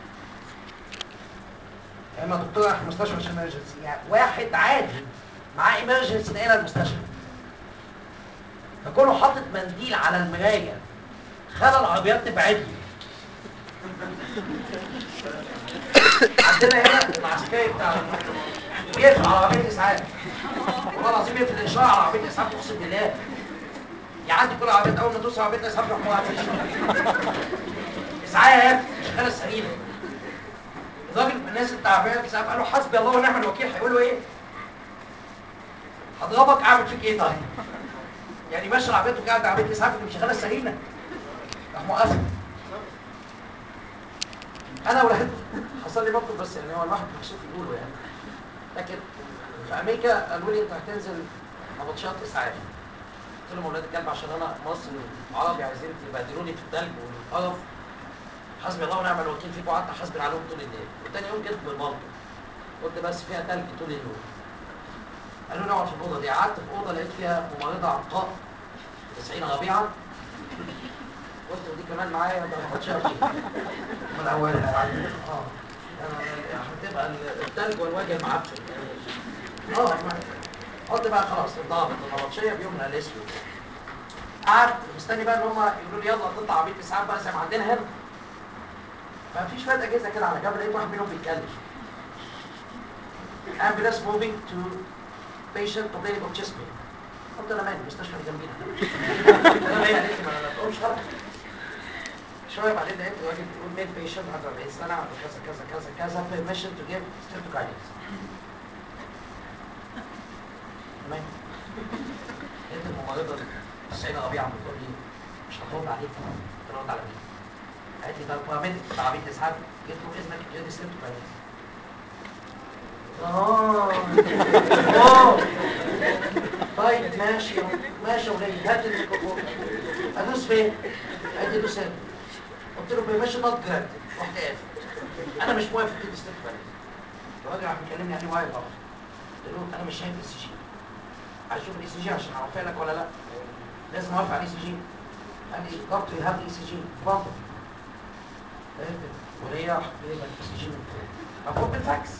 يا اما دكتور رايح مستشفى عشان emergency يعني واحد عادي معاه emergency نقلها المستشفى فكونه حاطط منديل على المرايه خلى العربيات تبعد لي عندنا هنا العسكري بتاع بيقفل على عربيه اسعاف والله العظيم يقفل الاشاره على عربيه اسعاف اقسم بالله يعدي كل عربيات اول ما توصل عربيه اسعاف يروح موقف الاشاره اسعاف مش خالة السليمه الراجل الناس بتاع عربيه اسعاف قال له حسبي الله ونعم الوكيل هيقول له ايه؟ هضربك اعمل فيك ايه طيب؟ يعني ماشي عربيته قاعد عربيه اسعاف اللي مش شغاله السليمه راح موقفها انا ولاد حصل لي موقف بس يعني هو الواحد مكسوف يقوله يعني لكن في امريكا قالوا لي انت هتنزل نبطشات اسعاف قلت لهم اولاد الكلب عشان انا مصري وعربي عايزين تبهدلوني في الثلج والقرف حسبي الله ونعم الوكيل فيكم قعدت احاسبن عليهم طول الليل وتاني يوم جيت بالمنطق قلت بس فيها ثلج طول اليوم قالوا لي اقعد في الاوضه دي قعدت في اوضه لقيت فيها ممرضه عقاء 90 ربيعه قلت ودي كمان معايا ده ما كنتش من اولها اه أنا- هتبقى الثلج والوجه المعفن اه ما- قلت بقى خلاص الضابط النبطشيه بيومنا الاسود قعدت مستني بقى ان هم يقولوا لي يلا تطلع عبيد اسعاف بقى زي ما عندنا هنا ففي شويه اجهزه كده على جنب لقيت واحد منهم بيتكلم ambulance moving to patient complaining of chest pain قلت انا مالي المستشفى اللي جنبينا انا مالي قالت لي ما ما تقومش خلاص شويه بعدين لقيت الراجل بيقول ميل بيشنت عنده 40 سنه عنده كذا كذا كذا كذا permission to give streptokinase تمام انت الممرضه السيده ربيعه بتقول لي مش هترد عليك ترد على مين؟ قالت لي ده الباراميديك بتاع عبيد اسعاف قلت له اذنك جدي streptokinase اه اه طيب ماشي ماشي يا ولاد هات الميكروفون ادوس فين؟ قال لي دوس هنا قلت له ماشي نوت جراد رحت قافل انا مش موافق تدي ستيب بالانس الراجل راح مكلمني قال لي واي طبعا قلت له انا مش شايف اي سي جي عايز اشوف الاي سي جي عشان اوافق لك ولا لا لازم اوافق على الاي سي جي قال لي دكتور يو هاف الاي سي جي اتفضل وهي راحت جايبه الاي سي جي من فوق مفروض بالفاكس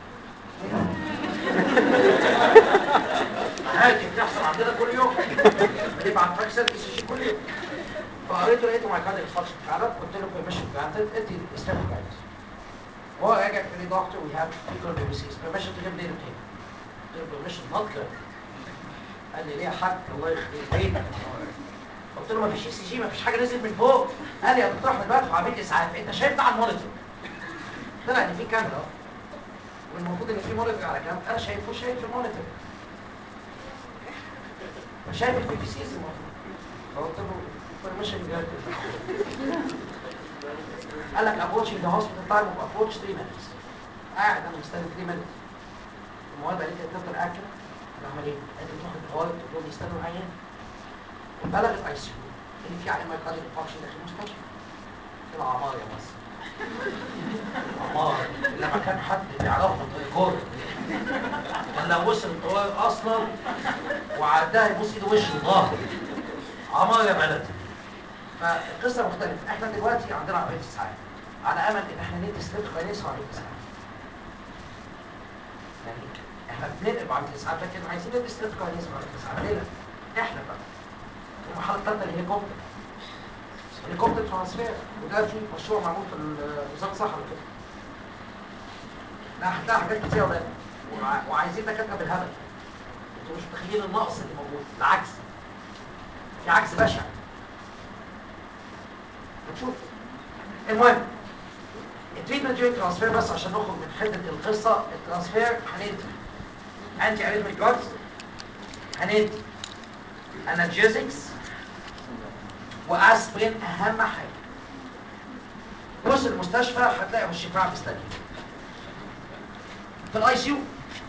عادي بتحصل عندنا كل يوم بنبعت فاكس الاي سي جي كل يوم فقريته لقيته مايكارديال انفاركشن فعلا قلت له بيرميشن جرانتد ادي ستيب جايدنس وهو راجع قال لي دكتور وي هاف فيكال بيبسيس بيرميشن تو جيف ليتر تاني قلت له بيرميشن نوت جرانتد قال لي ليه يا حاج الله يخليك بيتك قلت له مفيش اي سي جي مفيش حاجه نزلت من فوق قال لي يا دكتور احنا دلوقتي في عمليه اسعاف انت شايف ده على المونيتور طلع ان في كاميرا اهو والمفروض ان في مونيتور على جنب انا شايفه شايف المونيتور شايف البي بي سيز المفروض فقلت له permission granted قال لك approaching the hospital time of approach 3 minutes قاعد انا مستني 3 minutes المواد قالت لي تفضل قاعد كده انا عمل ايه؟ قالت لي تاخد الهواي تقول لي استنوا معايا بلغت اي سي يو اللي في عليه مايكارديال انفاركشن داخل المستشفى طلع عمار يا مصر عمار لما كان حد بيعرفه في الكوره كان لو وصل الطوارئ اصلا وعدها يبص ايده وشه وظهره عمار يا بلدي فالقصه مختلفه احنا دلوقتي عندنا عمليه اسعاف على امل ان احنا ندي ستيب كويس وعمليه اسعاف يعني احنا بننقل عمليه اسعاف لكن عايزين ندي ستيب كويس وعمليه اسعاف ليه لا؟ احنا بقى المرحله الثالثه الهليكوبتر هليكوبتر ترانسفير وده في مشروع معمول في ال- وزاره الصحه على فكره لا هتلاقي حاجات كتير يا ولاد وع- وعايزين دكاتره بالهبل انتوا مش متخيلين النقص اللي موجود بالعكس في عكس بشع هنشوف المهم التريتمنت ديورنج ترانسفير بس عشان نخرج من حته القصه الترانسفير هندي انتي اريثميك دراجز هندي انالجيزكس واسبرين اهم حاجه وصل المستشفى هتلاقي الشفاعه مستنيه في الاي سي يو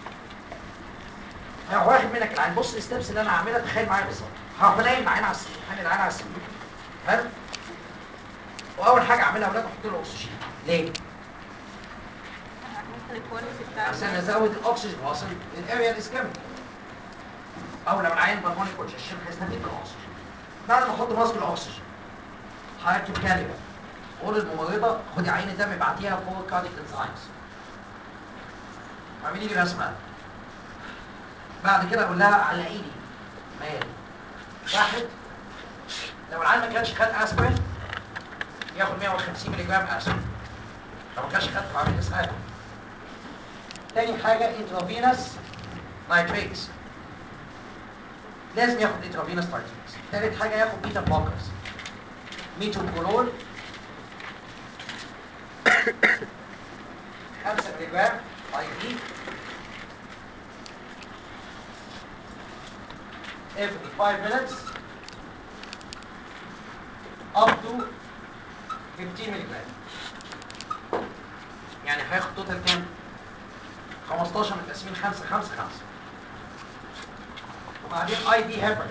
هروح واخد منك العين بص الستبس اللي انا هعملها تخيل معايا بالظبط هروح نايم العين على السرير حامل العين على السرير حلو واول حاجه اعملها اولاد احط له اكسجين ليه؟
ممكن الكواليتي بتاع
عشان ازود الاكسجين واصل للاريا الاسكامي او لو العين بالموني كونجكشن هيستفيد من الاكسجين بعد ما احط ماسك الاكسجين هركب كاليبر قول للممرضه خدي عينه دم ابعتيها فوق كارديك انزايمز اعملي لي رسمه بعد كده اقول لها علقي لي مال واحد لو العيان ما كانش خد اسبرين ياخد 150 مللي جرام اسبرين لو ما كانش خد في عمليه اسعاف تاني حاجه انترافينس نايتريتس لازم ياخد انترافينس نايتريتس تالت حاجه ياخد بيتا بلوكرز ميتوكولول 5 مللي جرام اي بي every 5 minutes up to 15 مللي جرام يعني هياخد توتال كام؟ 15 من تقسيم 5 5 5 وبعدين اي بي هيبرين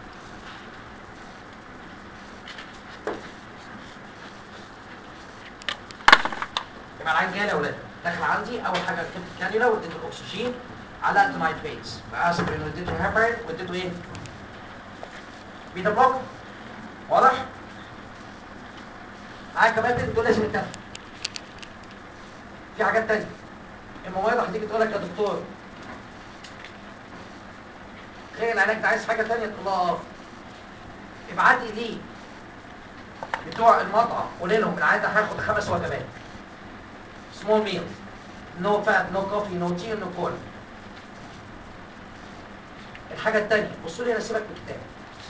يبقى العين جايه يا ولاد داخل عندي اول حاجه ركبت الكانيولا واديته الاكسجين علقت نايتريتس اسبرين واديته هيبرين واديته ايه؟ بيتا بلوك واضح؟ معايا كمان تاني دول لازم يتاخد في حاجات تانية الممرضة هتيجي تقول لك يا دكتور غير العلاج ده عايز حاجة تانية تقول لها اه ابعت لي ليه بتوع المطعم قول لهم العيان ده هياخد خمس وجبات سمول ميل نو فات نو كوفي نو تي نو كول الحاجة التانية بصوا لي انا سيبك من الكتاب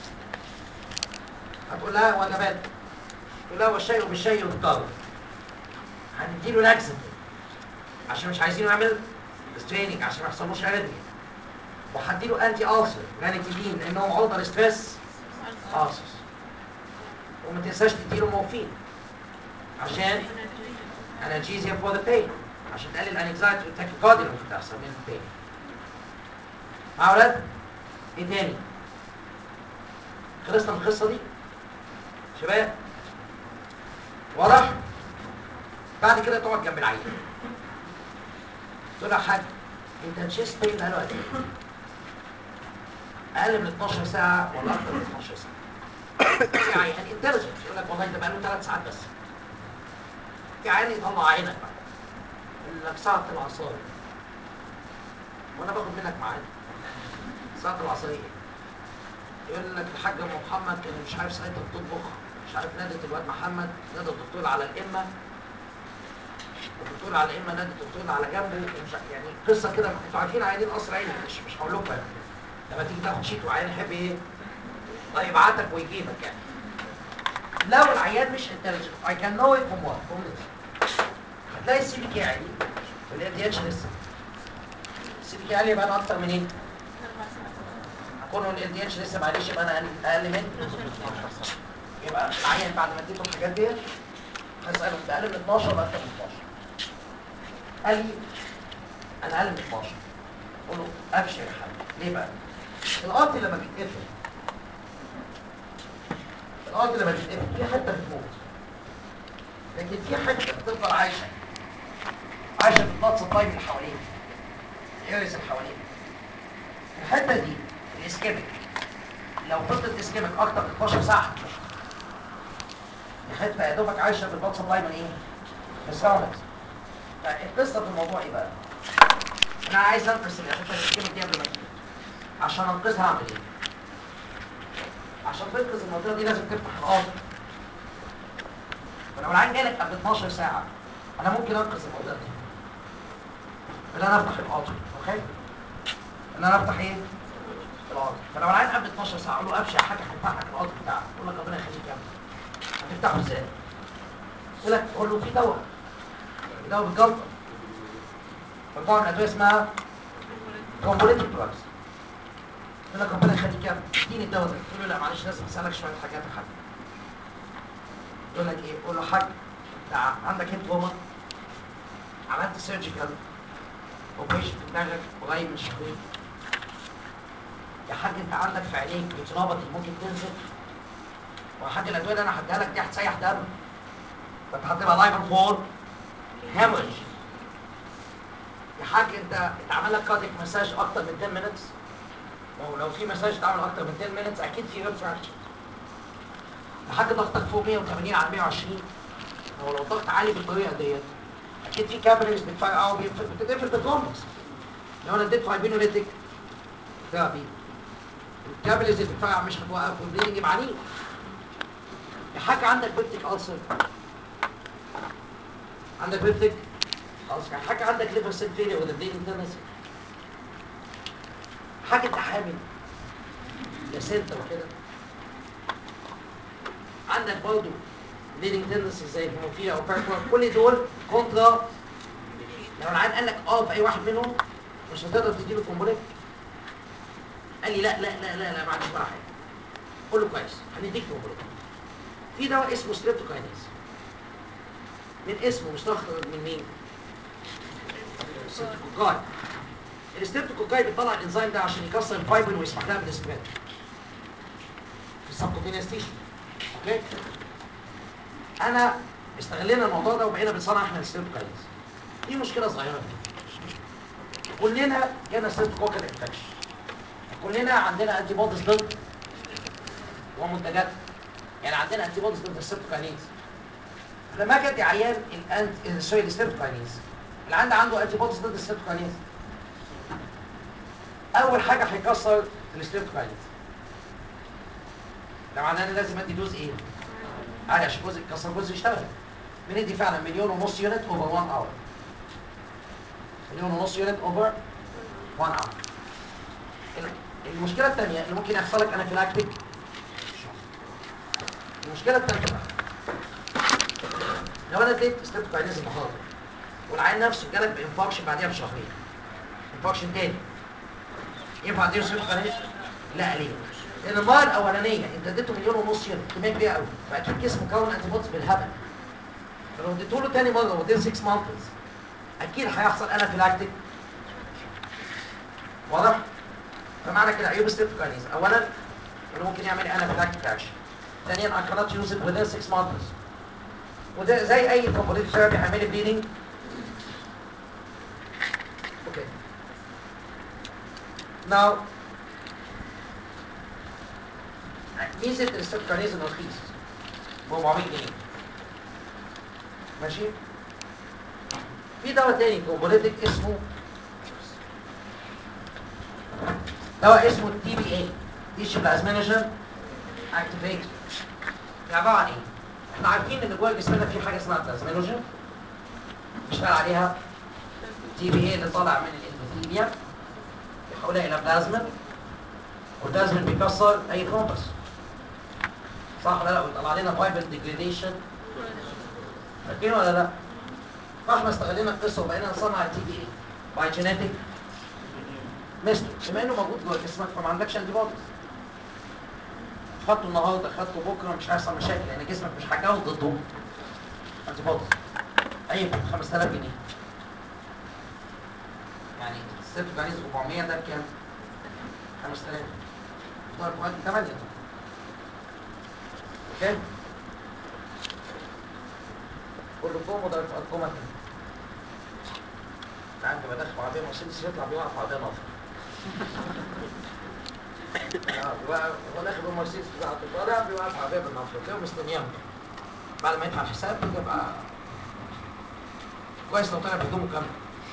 هتقول لها وجبات تقول لها والشيء بالشيء يذكر هنديله لاكسيتيف عشان مش عايزينه يعمل ستريننج عشان ما يحصلوش اريثميا وهديله انتي السر رانيتيدين لانهم عرضه لستريس السرز وما تنساش تديله مورفين عشان انالجيزيا فور ذا بين عشان تقلل الانكزايتي والتاكيكارديا اللي ممكن تحصل من البين مع اولاد ايه تاني خلصنا من القصه دي شباب واضح بعد كده تقعد جنب العيل تقول له يا حاج انت تشيست بين بقاله قد ايه؟ اقل من 12 ساعه ولا اكتر من 12 ساعه في عيان انتليجنت يقول لك والله ده بقاله 3 ساعات بس في عيان يطلع عينك بقى يقول لك ساعه العصايه وانا باخد منك معايا ساعه العصايه يقول لك الحاج ام محمد كان مش عارف ساعتها بتطبخ مش عارف نادت الواد محمد نادى الدكتور على الامه الدكتور على الامه نادى الدكتور على جنبه ومش ع- يعني قصه كده انتوا عارفين عيانين قصر عيني مش مش هقول لكم يعني لما تيجي تاخد شيت وعيان يحب ايه؟ طيب يبعتك ويجيبك يعني لو العيان مش انتليجنت I can know it from what? From this. هتلاقي السي بي كي عالي والال دي اتش لسه السي بي كي عالي يبقى انا اكتر من ايه؟ كونه ال دي اتش لسه معلش يبقى انا اقل اقل من يبقى العيان بعد ما اديته الحاجات ديت هساله انت اقل من 12 ولا اكتر من 12 قال لي انا اقل من 12 قول له ابشر يا حبيبي ليه بقى؟ القاضي لما بيتقفل القاضي لما بيتقفل في حته بتموت لكن في حته بتفضل عايشه عايشه في البلاد سبلاي اللي حواليك الايرس اللي حواليك الحته دي الاسكيميك لو فضلت اسكيميك اكتر من 12 ساعه هتموت الحته يا دوبك عايشه في البلاد سبلاي من ايه؟ من الساوندز فالقصه في الموضوع ايه بقى؟ انا عايز انقذ الحته الاسكيميك دي قبل ما تموت عشان انقذها اعمل ايه؟ عشان تنقذ المنطقه دي لازم تفتح القاضي فلو العين جالك قبل 12 ساعه انا ممكن انقذ المنطقه دي ان انا افتح القاضي اوكي؟ ان انا افتح ايه؟ القاضي فلو العين قبل 12 ساعه اقول له ابشر يا حاج هفتح لك القاضي بتاعك يقول لك ربنا يخليك يا ابني هتفتحه ازاي؟ يقول لك قول له في دواء في دواء بالجلطه مجموعه من الادويه اسمها كومبوليتيك دراجز يقول لك ربنا يخليك يا ابني اديني الدواء ده تقول له لا معلش لازم اسالك شويه حاجات يا حاج يقول لك ايه؟ قول له حاج انت عندك هيد بوما عملت سيرجيكال اوبريشن في دماغك قريب من شهرين يا حاج انت عندك في عينيك ريتينوباثي ممكن تنزل ويا حاج الادويه اللي انا هديها لك دي هتسيح دم فانت هتبقى لايف فور هيموريج يا حاج انت اتعمل لك كارديك مساج اكتر من 10 مينتس ما هو لو في مساج اتعمل اكتر من 10 مينتس اكيد في ريب فراكشن يا حاج ضغطك فوق 180 على 120 هو لو الضغط عالي بالطريقه ديت اكيد في كابيلاريز بتفرقع بتتقفل بالكومبلكس لو انا اديت فايبينوليتيك ثيرابي الكابيلاريز اللي بتفرقع مش هتوقف والبليدنج يبقى عنيف يا حاج عندك بيبتيك ألسر عندك بيبتيك ألسر يا حاج عندك ليفر سيل فيلير ولا بليدنج تنسي حاجة انت حامل بلاسينتا وكده عندك برضه بليدنج تندنسي زي الهيموفيليا او باركور كل دول كونترا لو العيان قال لك اه في اي واحد منهم مش هتقدر تديله كومبوليت قال لي لا لا لا لا لا ما عنديش ولا حاجه قول له كويس هنديك كومبوليت في دواء اسمه ستريبتوكاينيز من اسمه مستخرج من مين؟ سيتوكوكاي الستريبتوكوكاي بيطلع الانزيم ده عشان يكسر الفايبرين ويسمح لها بالسبريد في السبكوتينيوس تيشو اوكي انا استغلينا الموضوع ده وبقينا بنصنع احنا الستريبتوكاينيز دي مشكله صغيره كلنا جانا ستريبتوكوكال انفكشن كلنا عندنا انتي بوديز ضد ومنتجات يعني عندنا انتي بوديز ضد الستريبتوكاينيز لما اجي ادي عيان الانت سوري الستريبتوكاينيز اللي عنده عنده انتي بوديز ضد الستريبتوكاينيز اول حاجه هيكسر الستريبتوكاينيز ده معناه ان لازم ادي دوز ايه؟ عالي عشان جزء يكسر جزء يشتغل بندي فعلا مليون ونص يونت اوفر 1 اور مليون ونص يونت اوفر 1 اور المشكله الثانيه اللي ممكن يحصل لك انافيلاكتيك المشكله الثالثه لو انا اديت ستريبتوكاينيز النهارده والعيان نفسه جالك بانفاركشن بعديها بشهرين انفاركشن تاني ينفع اديله ستريبتوكاينيز؟ لا ليه؟ لان المره الاولانيه انت اديته مليون ونص يورو كميه كبيره قوي فاكيد جسمه كون انتي بوديز بالهبل فلو اديته له تاني مره ودين 6 مانثز اكيد هيحصل انافيلاكتيك واضح؟ فمعنى كده عيوب ستريبتوكاينيز اولا انه ممكن يعمل انافيلاكتيك اكشن ثانيا I cannot use it within 6 months وده زي اي كومبوليت ثيرابي هيعمل بليدنج اوكي ناو ميزه الستريبتوكاينيز انه رخيص ب 400 جنيه ماشي في دواء تاني كومبوليتك اسمه دواء اسمه التي بي اي تيشو بلازمينوجين اكتيفيتور ده عباره عن ايه؟ احنا عارفين ان جوه جسمنا في حاجه اسمها بلازمينوجين بيشتغل عليها تي بي اي اللي طالع من الاندوثيليا يحولها الى بلازما والبلازما بيكسر اي كومبس صح ولا لا ويطلع لنا فايبر ديجريديشن فاكرين ولا لا؟ فاحنا استغلينا القصه وبقينا نصنع التي بي اي باي جينيتك ميستر بما انه موجود جوه جسمك فما عندكش انتي بوديز خدته النهارده خدته بكره مش هيحصل مشاكل لان جسمك مش هيكون ضده انتي بوديز اي 5000 جنيه يعني الست جنيه 400 ده بكام؟ 5000 ضرب واحد 8 اوكي كلكم وضرب ارقامك عندي بدخل عربيه مرسيدس يطلع بيوقف عربيه نافع اه بيوقف هو داخل بالمرسيدس بتاعته طالع بيوقف عربيه بالنافع تلاقيهم مستنياهم بعد ما يدفع الحساب يبقى كويس لو طلع بهدومه كامله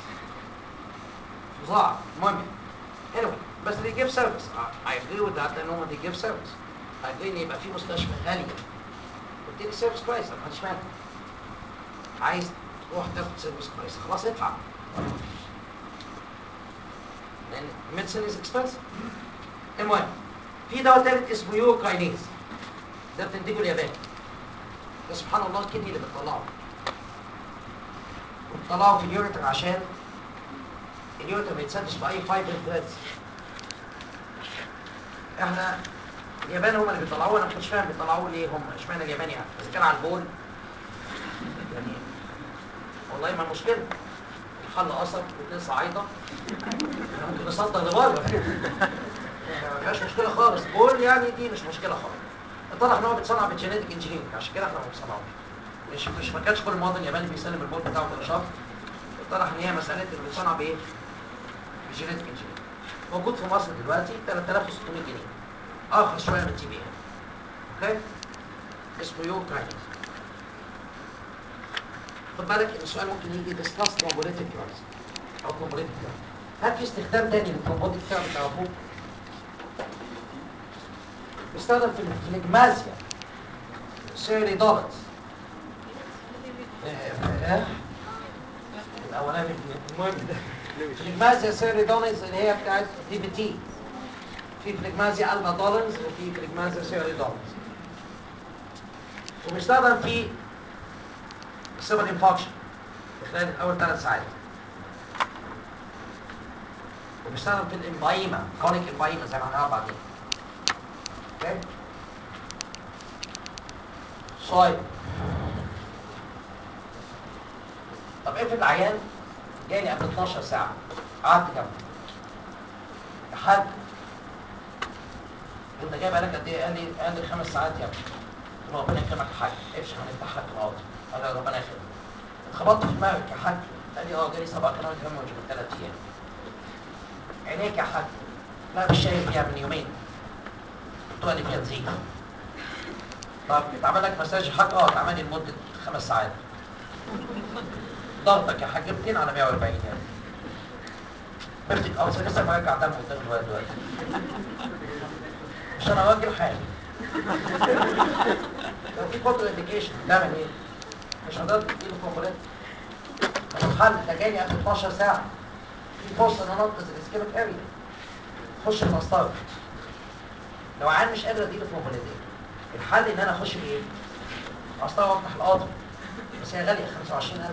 فظاع المهم anyway بس they give service I I agree with that لان هم they give service I agree ان يبقى في مستشفى غاليه وبتدي سيرفيس كويس انا محدش مانع عايز تروح تاخد سيرفيس كويس خلاص ادفع لان الميديسن از اكسبنسيف المهم في دواء تالت اسمه يوكاينيز ده بتنتجه اليابان ده سبحان الله الكدني اللي بتطلعه بتطلعه في اليوريتر عشان اليوريتر ما يتسدش باي فايبر ثريدز احنا اليابان هم اللي بيطلعوه انا ما كنتش فاهم بيطلعوه ليه هم اشمعنى اليابان يعني اذا كان على البول يعني والله ما المشكله الحل قصب واثنين صعايده احنا ممكن نصدر لبره ما فيهاش مشكله خالص بول يعني دي مش مشكله خالص اتضح ان هو بيتصنع بالجينيتك انجينيرنج عشان كده احنا ما بنصنعوش مش مش ما كانش كل مواطن ياباني بيسلم البول بتاعه كل شهر اتضح ان هي مساله انه بيتصنع بايه؟ بجينيتك انجينيرنج موجود في مصر دلوقتي 3600 جنيه ارخص شويه من تي بي اوكي اسمه يو كاينز خد بالك ان السؤال ممكن يجي ديسكاس كومبوليتيك دراجز او كومبوليتيك دراجز هل في استخدام تاني للكومبوليتيك دراجز تعرفوه؟ بيستخدم في الفليجمازيا سيريدولز الاولاني المهم فليجمازيا سيريدولز اللي هي بتاعت دي بي تي في فليجمازيا البا دولنز وفي فليجمازيا سيريدولز وبيستخدم في السيفل انفاكشن في خلال اول ثلاث ساعات وبيستخدم في الامبايما كونيك امبايما زي ما هنعرف بعدين اوكي طيب طب افرض عيان جالي قبل 12 ساعه قعدت جنبه حاج انت جايب بالك قد ايه قال لي قال لي خمس ساعات يا ابني قلت له ربنا يكرمك يا حاج افشخ هنفتح حاج النهارده قال لي ربنا يخليك اتخبطت في دماغك يا حاج قال لي اه جالي سبع قنوات هيموج من ثلاث ايام عينيك يا حاج لا مش شايف فيها من يومين قلت له قال لي فيها تزيد طب اتعمل لك مساج يا حاج اه اتعمل لي لمده خمس ساعات ضغطك يا حاج 200 على 140 يعني بفتك اه لسه برجع دم قدام الواد دلوقتي مش انا راجل حامل لو في كونتر انديكيشن تعمل ايه؟ مش هتقدر تجيب الكومبوننت طب الحل ده جاي قبل 12 ساعه في فرصه ان انا انقذ الاسكيميك اريا خش في الاسطار لو عيان مش قادر اديله فومبوليتين الحل ان انا اخش بايه؟ اسطار وافتح القاضي بس هي غاليه 25000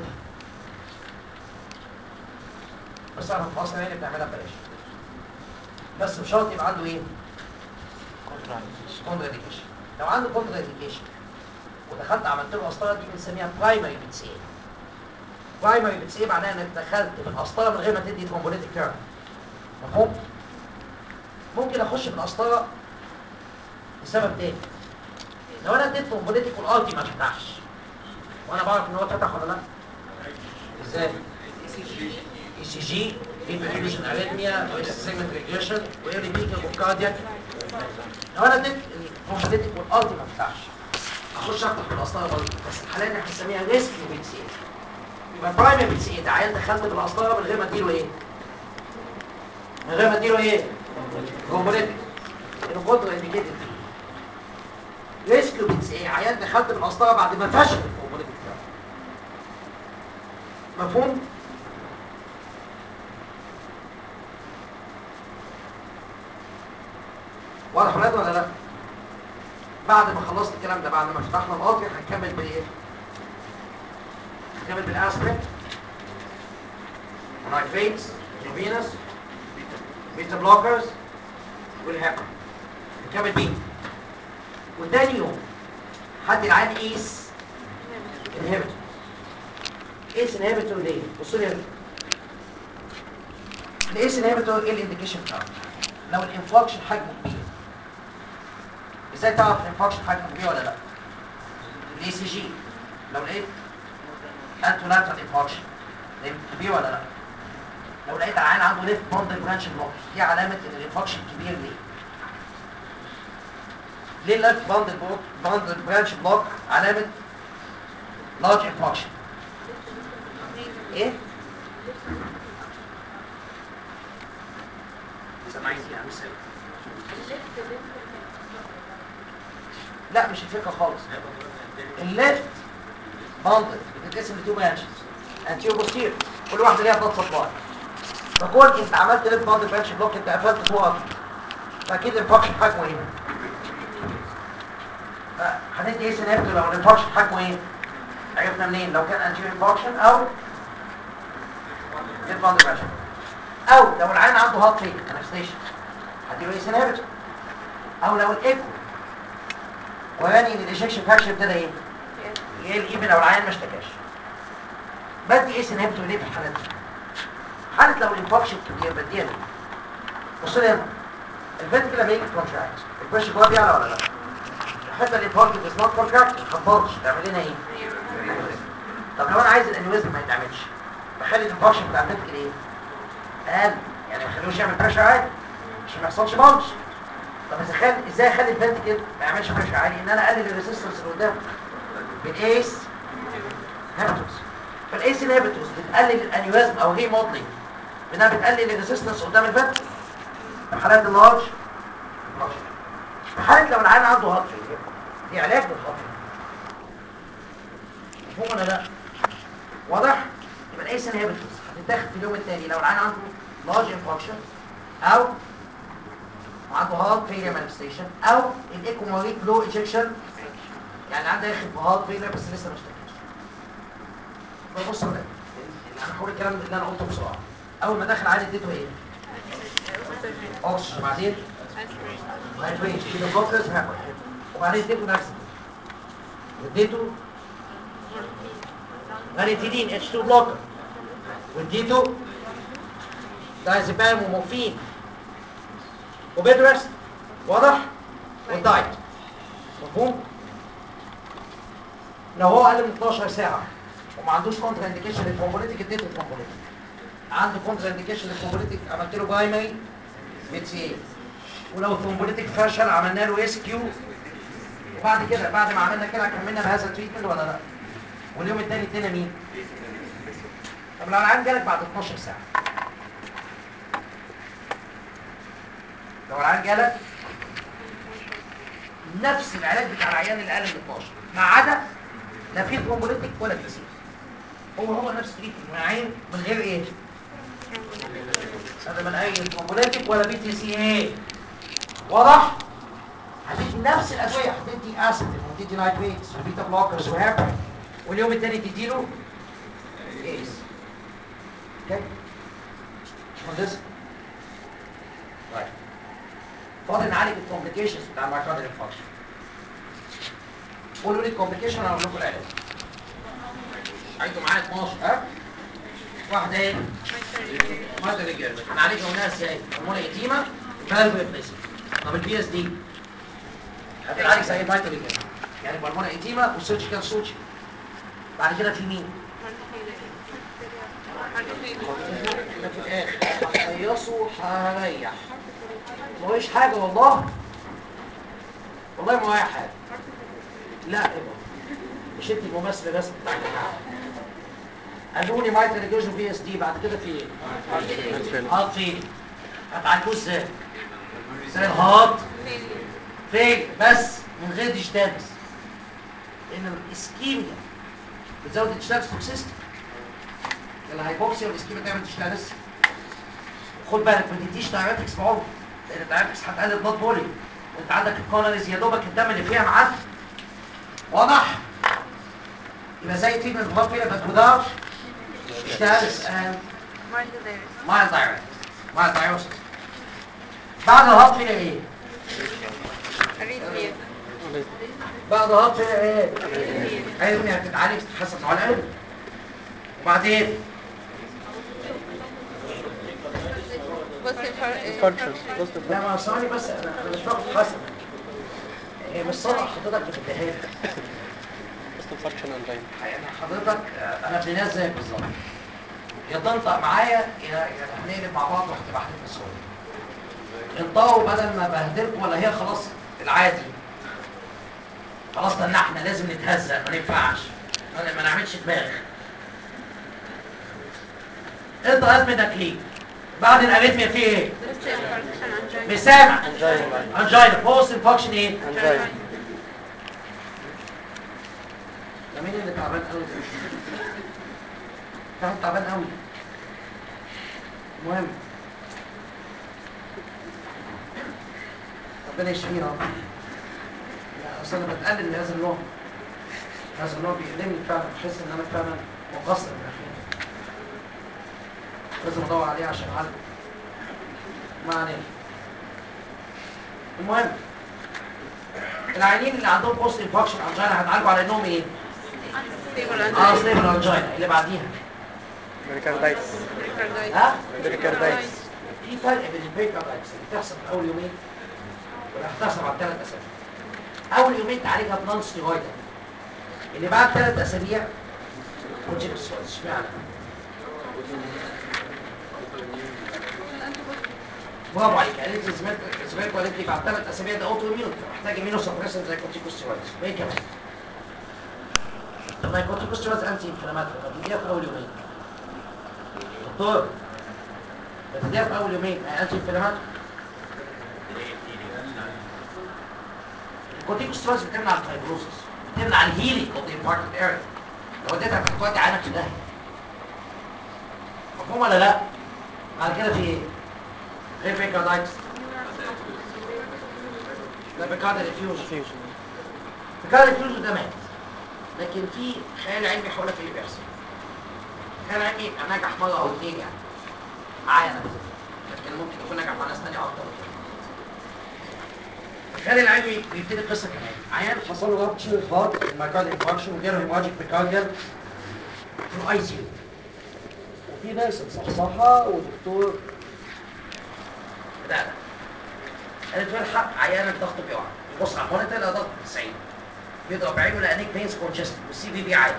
بس انا في مصر يعني بنعملها ببلاش بس بشرط يبقى عنده ايه؟ كونتر انديكيشن لو عنده كونتر انديكيشن ودخلت عملت له قسطره دي بنسميها برايمري بي سي اي برايمري بي سي اي معناها انك دخلت في القسطره من غير ما تدي كومبوننت ثيرابي مفهوم؟ ممكن اخش في القسطره لسبب تاني لو انا اديت كومبوننت والارضي ما فتحش وانا بعرف ان هو فتح ولا لا؟ ازاي؟ اي سي جي انفيوجن اريثميا سيجمنت ريجريشن وايرلي بيكنج اوف كاردياك لو انا اديت الكومبوننت والارضي ما فتحش اخش افتح في القسطره برضه بس الحالات دي هنسميها ريسكيو بي سي يبقى برايمري بي سي ده عيان دخلت في القسطره من غير ما اديله ايه؟ من غير ما اديله ايه؟ كومبوننت القدره انديكيتد فيه ريسكيو بي سي عيان دخلت في القسطره بعد ما فشل الكومبوننت بتاعه مفهوم؟ واضح ولاد ولا لا؟ بعد ما خلصت الكلام ده بعد ما فتحنا القاضي هنكمل بايه؟ هنكمل بالاسبرين ونايتريتس جوفينس بيتا بلوكرز والهيبر نكمل بيه وتاني يوم حد العين ايس انهبيتور ايس انهبيتور ليه؟ بصوا لي هنا الايس انهبيتور ايه الانديكيشن بتاعه؟ لو الانفلاكشن حجمه كبير ازاي تعرف الانفكشن حجمه كبير ولا لا الاي سي جي لو لقيت انتو لاترال انفكشن كبير ولا لا لو لقيت العين عنده ليفت باندل برانش بلوك دي علامه ان الانفكشن كبير ليه ليه الليفت باندل بلوك باندل برانش بلوك علامه لارج انفكشن ايه سامعين يا امثله لا مش الفكره خالص الليفت باندل بتتقسم لتو برانشز انتيو بوستير كل واحده ليها بلاد سبلاي فكون انت عملت ليفت باندل برانش بلوك انت قفلت تو ارض فاكيد الانفكشن حجمه ايه؟ هندي ايه سينابتو لو الانفكشن حجمه ايه؟ عرفنا منين؟ لو كان انتيو انفكشن او ليفت باندل برانش او لو العين عنده هارت فيل انستيشن هديله ايه سينابتو او لو الايكو وراني ان الايجكشن فاكشن ابتدى ايه؟ يقل ايفن لو العيان ما اشتكاش بدي ايه سنهبته ليه في الحالات دي؟ حالة لو الانفكشن كبير بديها ليه؟ بص لي هنا الفنتكل لما يجي كونتراكت البريشر جوه بيعلى ولا لا؟ الحته اللي انفكت از نوت كونتراكت ما تخبطش تعمل لنا ايه؟ طب لو انا عايز الانيوريزم ما يتعملش بخلي الانفكشن بتاع الفنتكل ايه؟ اقل يعني ما اخليهوش يعمل بريشر عالي عشان ما يحصلش بلج طب اذا خل... ازاي اخلي الفنتكل ما يعملش بريشر عالي ان انا اقلل الريزيستنس اللي قدامه بالايس هابتوس فالايس هابتوس بتقلل الانيوريزم او هي موديلنج بانها بتقلل الريزيستنس قدام الفنتكل في حالات اللارج في حالة لو العيان عنده هارت فيلير دي علاج للهارت فيلير مفهوم ولا لا؟ واضح؟ يبقى الايس انهبيتورز هتتاخد في اليوم التاني لو العيان عنده لارج انفكشن او عنده هارت فيلير مانيفستيشن او الايكو ماريك لو ايجكشن يعني عنده داخل في هارت فيلير بس لسه ما اشتكاش بص بقى انا هقول الكلام اللي انا قلته بسرعه اول ما دخل عادي اديته ايه؟ اوكسجين بعدين هايدريت كده بلوكرز هاكل وبعدين اديته نفس اديته غاليتيدين اتش 2 بلوكر واديته دايزيبام ومورفين وبيد ريست واضح والدايت مفهوم لو هو اقل من 12 ساعه وما عندوش كونتر انديكيشن للكومبوليتيك اديته الكومبوليتيك عنده كونتر انديكيشن للكومبوليتيك عملت له برايمري بي سي اي ولو الكومبوليتيك فشل عملنا له اس كيو وبعد كده بعد ما عملنا كده كملنا بهذا التريتمنت ولا لا واليوم الثاني ادينا مين طب لو العيان جالك بعد 12 ساعه لو العيان جالك نفس العلاج بتاع العيان اللي اقل من 12 ما عدا لا في كومبوليتيك ولا بي سي هو هو نفس التريتمنت من عين من غير ايه هذا من اي كومبوليتيك ولا بي تي سي ايه واضح هتدي نفس الادويه هتدي اسيتين وتدي نايتريتس وبيتا بلوكرز وهابرين واليوم الثاني تديله ايس اوكي مهندس طيب فاضل نعالج الكومبليكيشنز بتاع المايكارديال انفكشن قولوا لي الكومبليكيشن انا اقول لكم العلاج عايزوا معايا 12 ها واحده ايه ماده رجال هنعالجها قلناها ازاي هرمون ايتيما فالف ريبليسمنت طب البي اس دي هتتعالج زي المايتو رجال يعني هرمون ايتيما وسيرجيكال سوتشي بعد كده في مين احنا في الاخر هتقيصوا هريح ما هوش حاجه والله والله ما هي حاجه لا يبقى مش انت الممثله بس بتاع الجماعه قالوا لي مايتر ريجوجن بي اس دي بعد كده في ايه؟ هارت فين؟ هتعالجوه ازاي؟ زي الهارت فين بس من غير ديجيتالس لان الاسكيميا بتزود الديجيتالس توكسيستي الهايبوكسيا والاسكيميا تعمل ديجيتالس خد بالك ما تديش دايركتكس بعمر لان الدايركتكس هتقلل بلاد فوليوم وانت عندك الكولونيز يا دوبك الدم اللي فيها معدي واضح يبقى زي تريتمنت الهارت فيلر بس without ديجيتالس and mild diuretics mild diuresis بعد الهارت فيلر ايه؟ بعد الهارت فيلر ايه؟ علمي هتتعالج تتحسن على القلب وبعدين لا ما ثواني بس انا أنا مش باخد حسن هي مش صنعة حضرتك بتديها لي يعني حضرتك آه، انا ابن ناس زيك بالظبط يا تنطق معايا يا يا هنقلب مع بعض وهتبقى حلف بسهوله انطقوا بدل ما بهدلكم ولا هي خلاص العادي خلاص ده احنا لازم نتهزق ما ينفعش ما ما نعملش دماغ انت قد منك ليه بعد الاريثميا في ايه مش سامع انجينا بوست انفكشن ايه ده مين اللي تعبان قوي ده؟ ده تعبان قوي المهم ربنا يشفيه يا رب لا اصل انا بتقلل من هذا النوع هذا النوع بيألمني فعلا بحس ان انا فعلا مقصر من الاخير لازم ادور عليه عشان اعالجه ما علينا المهم العيانين اللي عندهم بوست انفكشن انجينا هتعالجوا على انهم ايه؟ اه ستيبل انجينا اللي بعديها
بريكاردايتس
ها؟
بريكاردايتس
في فرق بين البريكاردايتس اللي بتحصل في اول يومين واللي هتحصل بعد ثلاث اسابيع اول يومين تعالجها بنون ستيرويد اللي بعد ثلاث اسابيع كورتيكوستيرويد اشمعنى؟ برافو عليك قالت لي زميلك زميلك قالت لي بعد ثلاث اسابيع ده اوتو اميون فمحتاج امينو سبريسن زي كورتيكوستيرويد وايه كمان؟ طب ما الكورتيكوستيرويد انتي انفلاماتوري فتديها في اول يومين دكتور بتديها في اول يومين ما هي انتي انفلاماتوري الكورتيكوستيرويد بتمنع الفايبروسس بتمنع الهيلينج اوف ذا انفاركتد اريا لو اديتها بتودي عينك في داهيه مفهوم ولا لا؟ بعد كده في ايه؟ غير بيكاردايتس لا بيكارد ريفيوجن بيكارد ريفيوجن ده مات لكن في خيال علمي حول في ايه بيحصل خيال علمي يبقى نجح مره او اثنين يعني معايا انا لكن ممكن يكون نجح مع ناس ثانيه اكتر من كده الخيال العلمي بيبتدي قصه كمان عيان حصل له رابتشر هارت المايكارد انفاركشن وجاله هيموراجيك بيكارديال في الاي سي يو وفي ناس مصحصحه ودكتور بدأنا قالت بيلحق عيان الضغط بيقع يبص على المونيتور يلاقي ضغط 90 بيضرب عينه لقى نيك بينز كونجستد والسي في بي عالي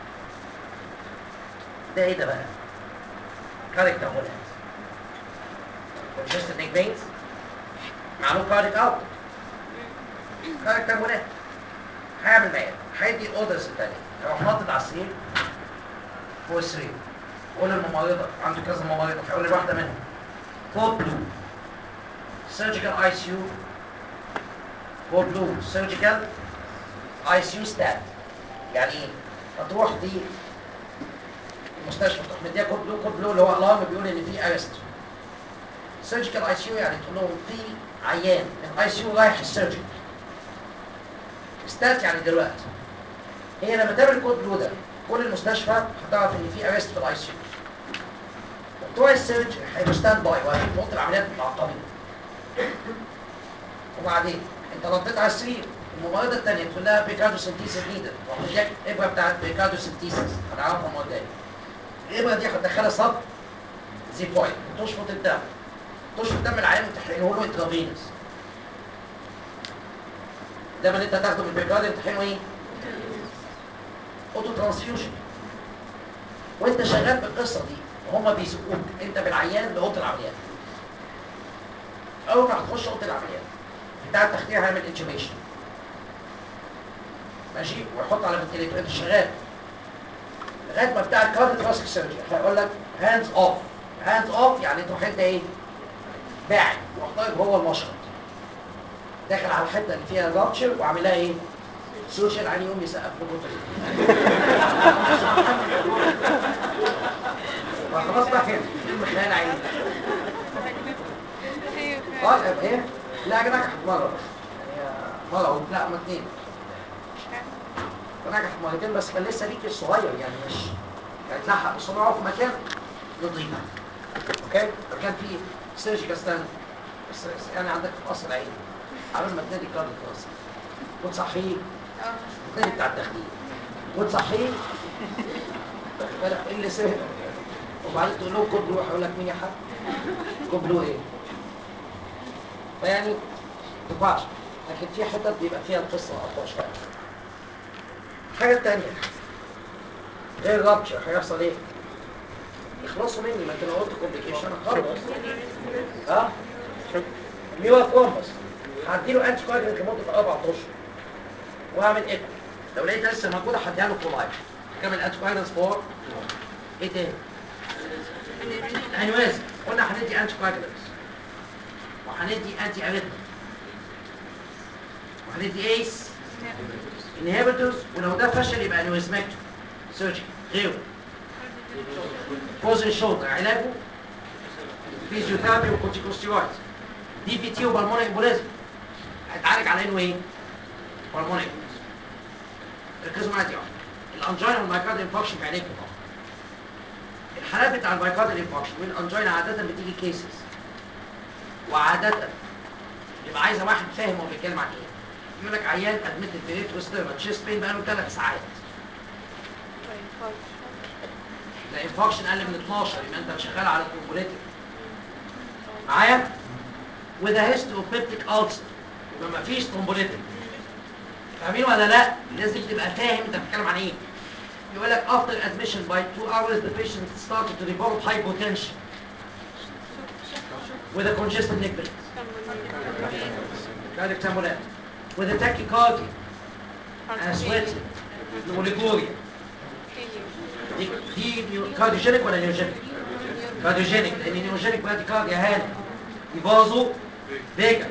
ده ايه ده بقى؟ كاريك تامولات كونجستد نيك بينز معلوم كاريك اوت كاريك تامولات هيعمل معايا هيدي الاوردرز الثانيه هيروح ناطط على السرير فوق السرير يقول للممرضه عنده كذا ممرضه هيقول لي واحده منهم كود بلو سيرجيكال اي سي يو كود بلو سيرجيكال اي سي يو ستات يعني ايه؟ هتروح دي المستشفى تروح مديها كود بلو كود بلو اللي هو الارم بيقول ان في ارست سيرجيكال اي سي يو يعني تقول لهم في عيان الاي سي يو رايح السيرجري ستات يعني دلوقتي هي لما تعمل كود بلو ده كل المستشفى هتعرف ان في ارست في الاي سي يو بتوع السيرجري هيبقوا ستاند باي وهيبقوا في اوضه العمليات متعقبين وبعدين انت نطيت على السرير الممرضه الثانيه تقول لها بيكاردو سنتيسيس نيدل تروح مديك ابره بتاعت بيكاردو سنتيسيس هنعرفها المره الجايه الابره دي هتدخلها صب زيفويد وتشفط الدم تشفط الدم العيان وتحقنه له انترافينوس الدم اللي انت هتاخده من البيكاردو تحقنه ايه؟ اوتو ترانسفيوجن وانت شغال بالقصه دي وهم بيسوقوك انت بالعيان لاوضه العمليات اول ما هتخش اوضه العمليات بتاع التخدير هيعمل انتوبيشن ماشي ويحط على فنتيليتور انت شغال لغايه ما بتاع الكارديو ثراسك سيرجري هيقول لك هاندز اوف هاندز اوف يعني تروح انت ايه باعد تروح طيب هو المشرط داخل على الحته اللي فيها رابتشر وعامل لها ايه سوشيال عليه يقوم يسقف لكم خلاص بقى كده فيلم خيال علمي
ايوه
اه
فعلا
ايه لا نجحت مره بس يعني مره أو لا ما اتنين نجحت مرتين بس كان لسه ليك الصغير يعني مش يعني اتلحق بسرعه في مكان نظيف اوكي فكان في سيرجيكال ستاند بس بس يعني عندك في قصر العين عامل ما تنادي كارد خلاص وتصحيه
اه
الثاني بتاع التخدير وتصحيه واخد بالك ايه اللي سهل وبعدين تقول له كوبلو هيقول لك مين يا حاج كوبلو ايه فيعني تنفعش لكن في حتت بيبقى فيها القصه اطول شويه الحاجه الثانيه غير رابتشر هيحصل ايه؟ يخلصوا مني ما انت لو قلت كومبليكيشن خلص ها؟ نيو كومبس هديله انتي كواجلنت لمده اربع اشهر واعمل ايكو لو لقيتها لسه موجوده هديها له كولايف كمل انتي كواجلنت فور ايه تاني؟ انيويز قلنا هندي انتي كواجلنتس وهندي انتي اريثميك وهندي ايس انهبيتورز ولو ده فشل يبقى انيويزمكتوم سيرجري غيره فوزن شولدر علاجه فيزيوثيرابي وكورتيكوستيرويد دي بي تي وبالمونري امبوليزم هيتعالج على انه ايه؟ بالمونري امبوليزم ركزوا معايا دي واحده الانجينا والمايكارد انفكشن في عينيكم طبعا الحالات بتاع المايكارد انفكشن والانجينا عاده بتيجي كيسز وعاده يبقى عايزه واحد فاهم هو بيتكلم عن ايه يقول لك عيان ادميتد بريتروستيرما تشيست بين بقاله ثلاث ساعات ده انفكشن اقل من 12 يبقى انت شغال على كومبوليتيف معايا وده هيستوبيبتيك ألسر يبقى مفيش كومبوليتيف فاهمين ولا لا لازم تبقى فاهم انت بتتكلم عن ايه يقول لك after admission by two hours the patient started to develop hypotension with a congested neck vein cardiac tambulan with a tachycardia and sweating oliguria دي دي نيو- كارديوجينيك ولا نيوجينيك؟ كارديوجينيك لان نيوجينيك براديكارديا هاني يبازوا فيجا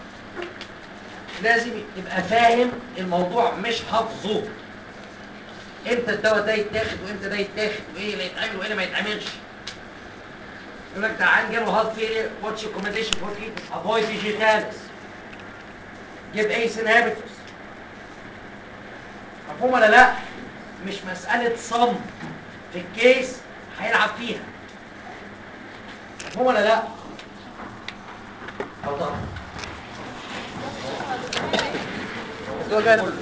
لازم تبقى فاهم الموضوع مش حافظه امتى الدواء ده يتاخد وامتى ده يتاخد وايه اللي يتعمل وايه اللي ما يتعملش يقول لك ده عيان جاله هارت فيلير واتش ريكومنديشن فور تريتمنت افويد فيجيتالس جيب ايس انهبيتورز مفهوم ولا لا؟ مش مسألة صم في الكيس هيلعب فيها مفهوم ولا لا؟ أو طبعا
الاسبوع الجاي ناخد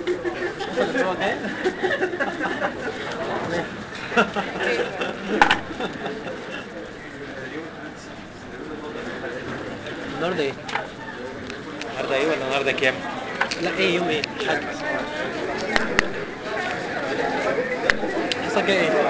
الاسبوع الجاي النهارده ايه؟
النهارده ايه ولا النهارده كام؟
لا ايه يوم ايه؟ حد حصل كده ايه؟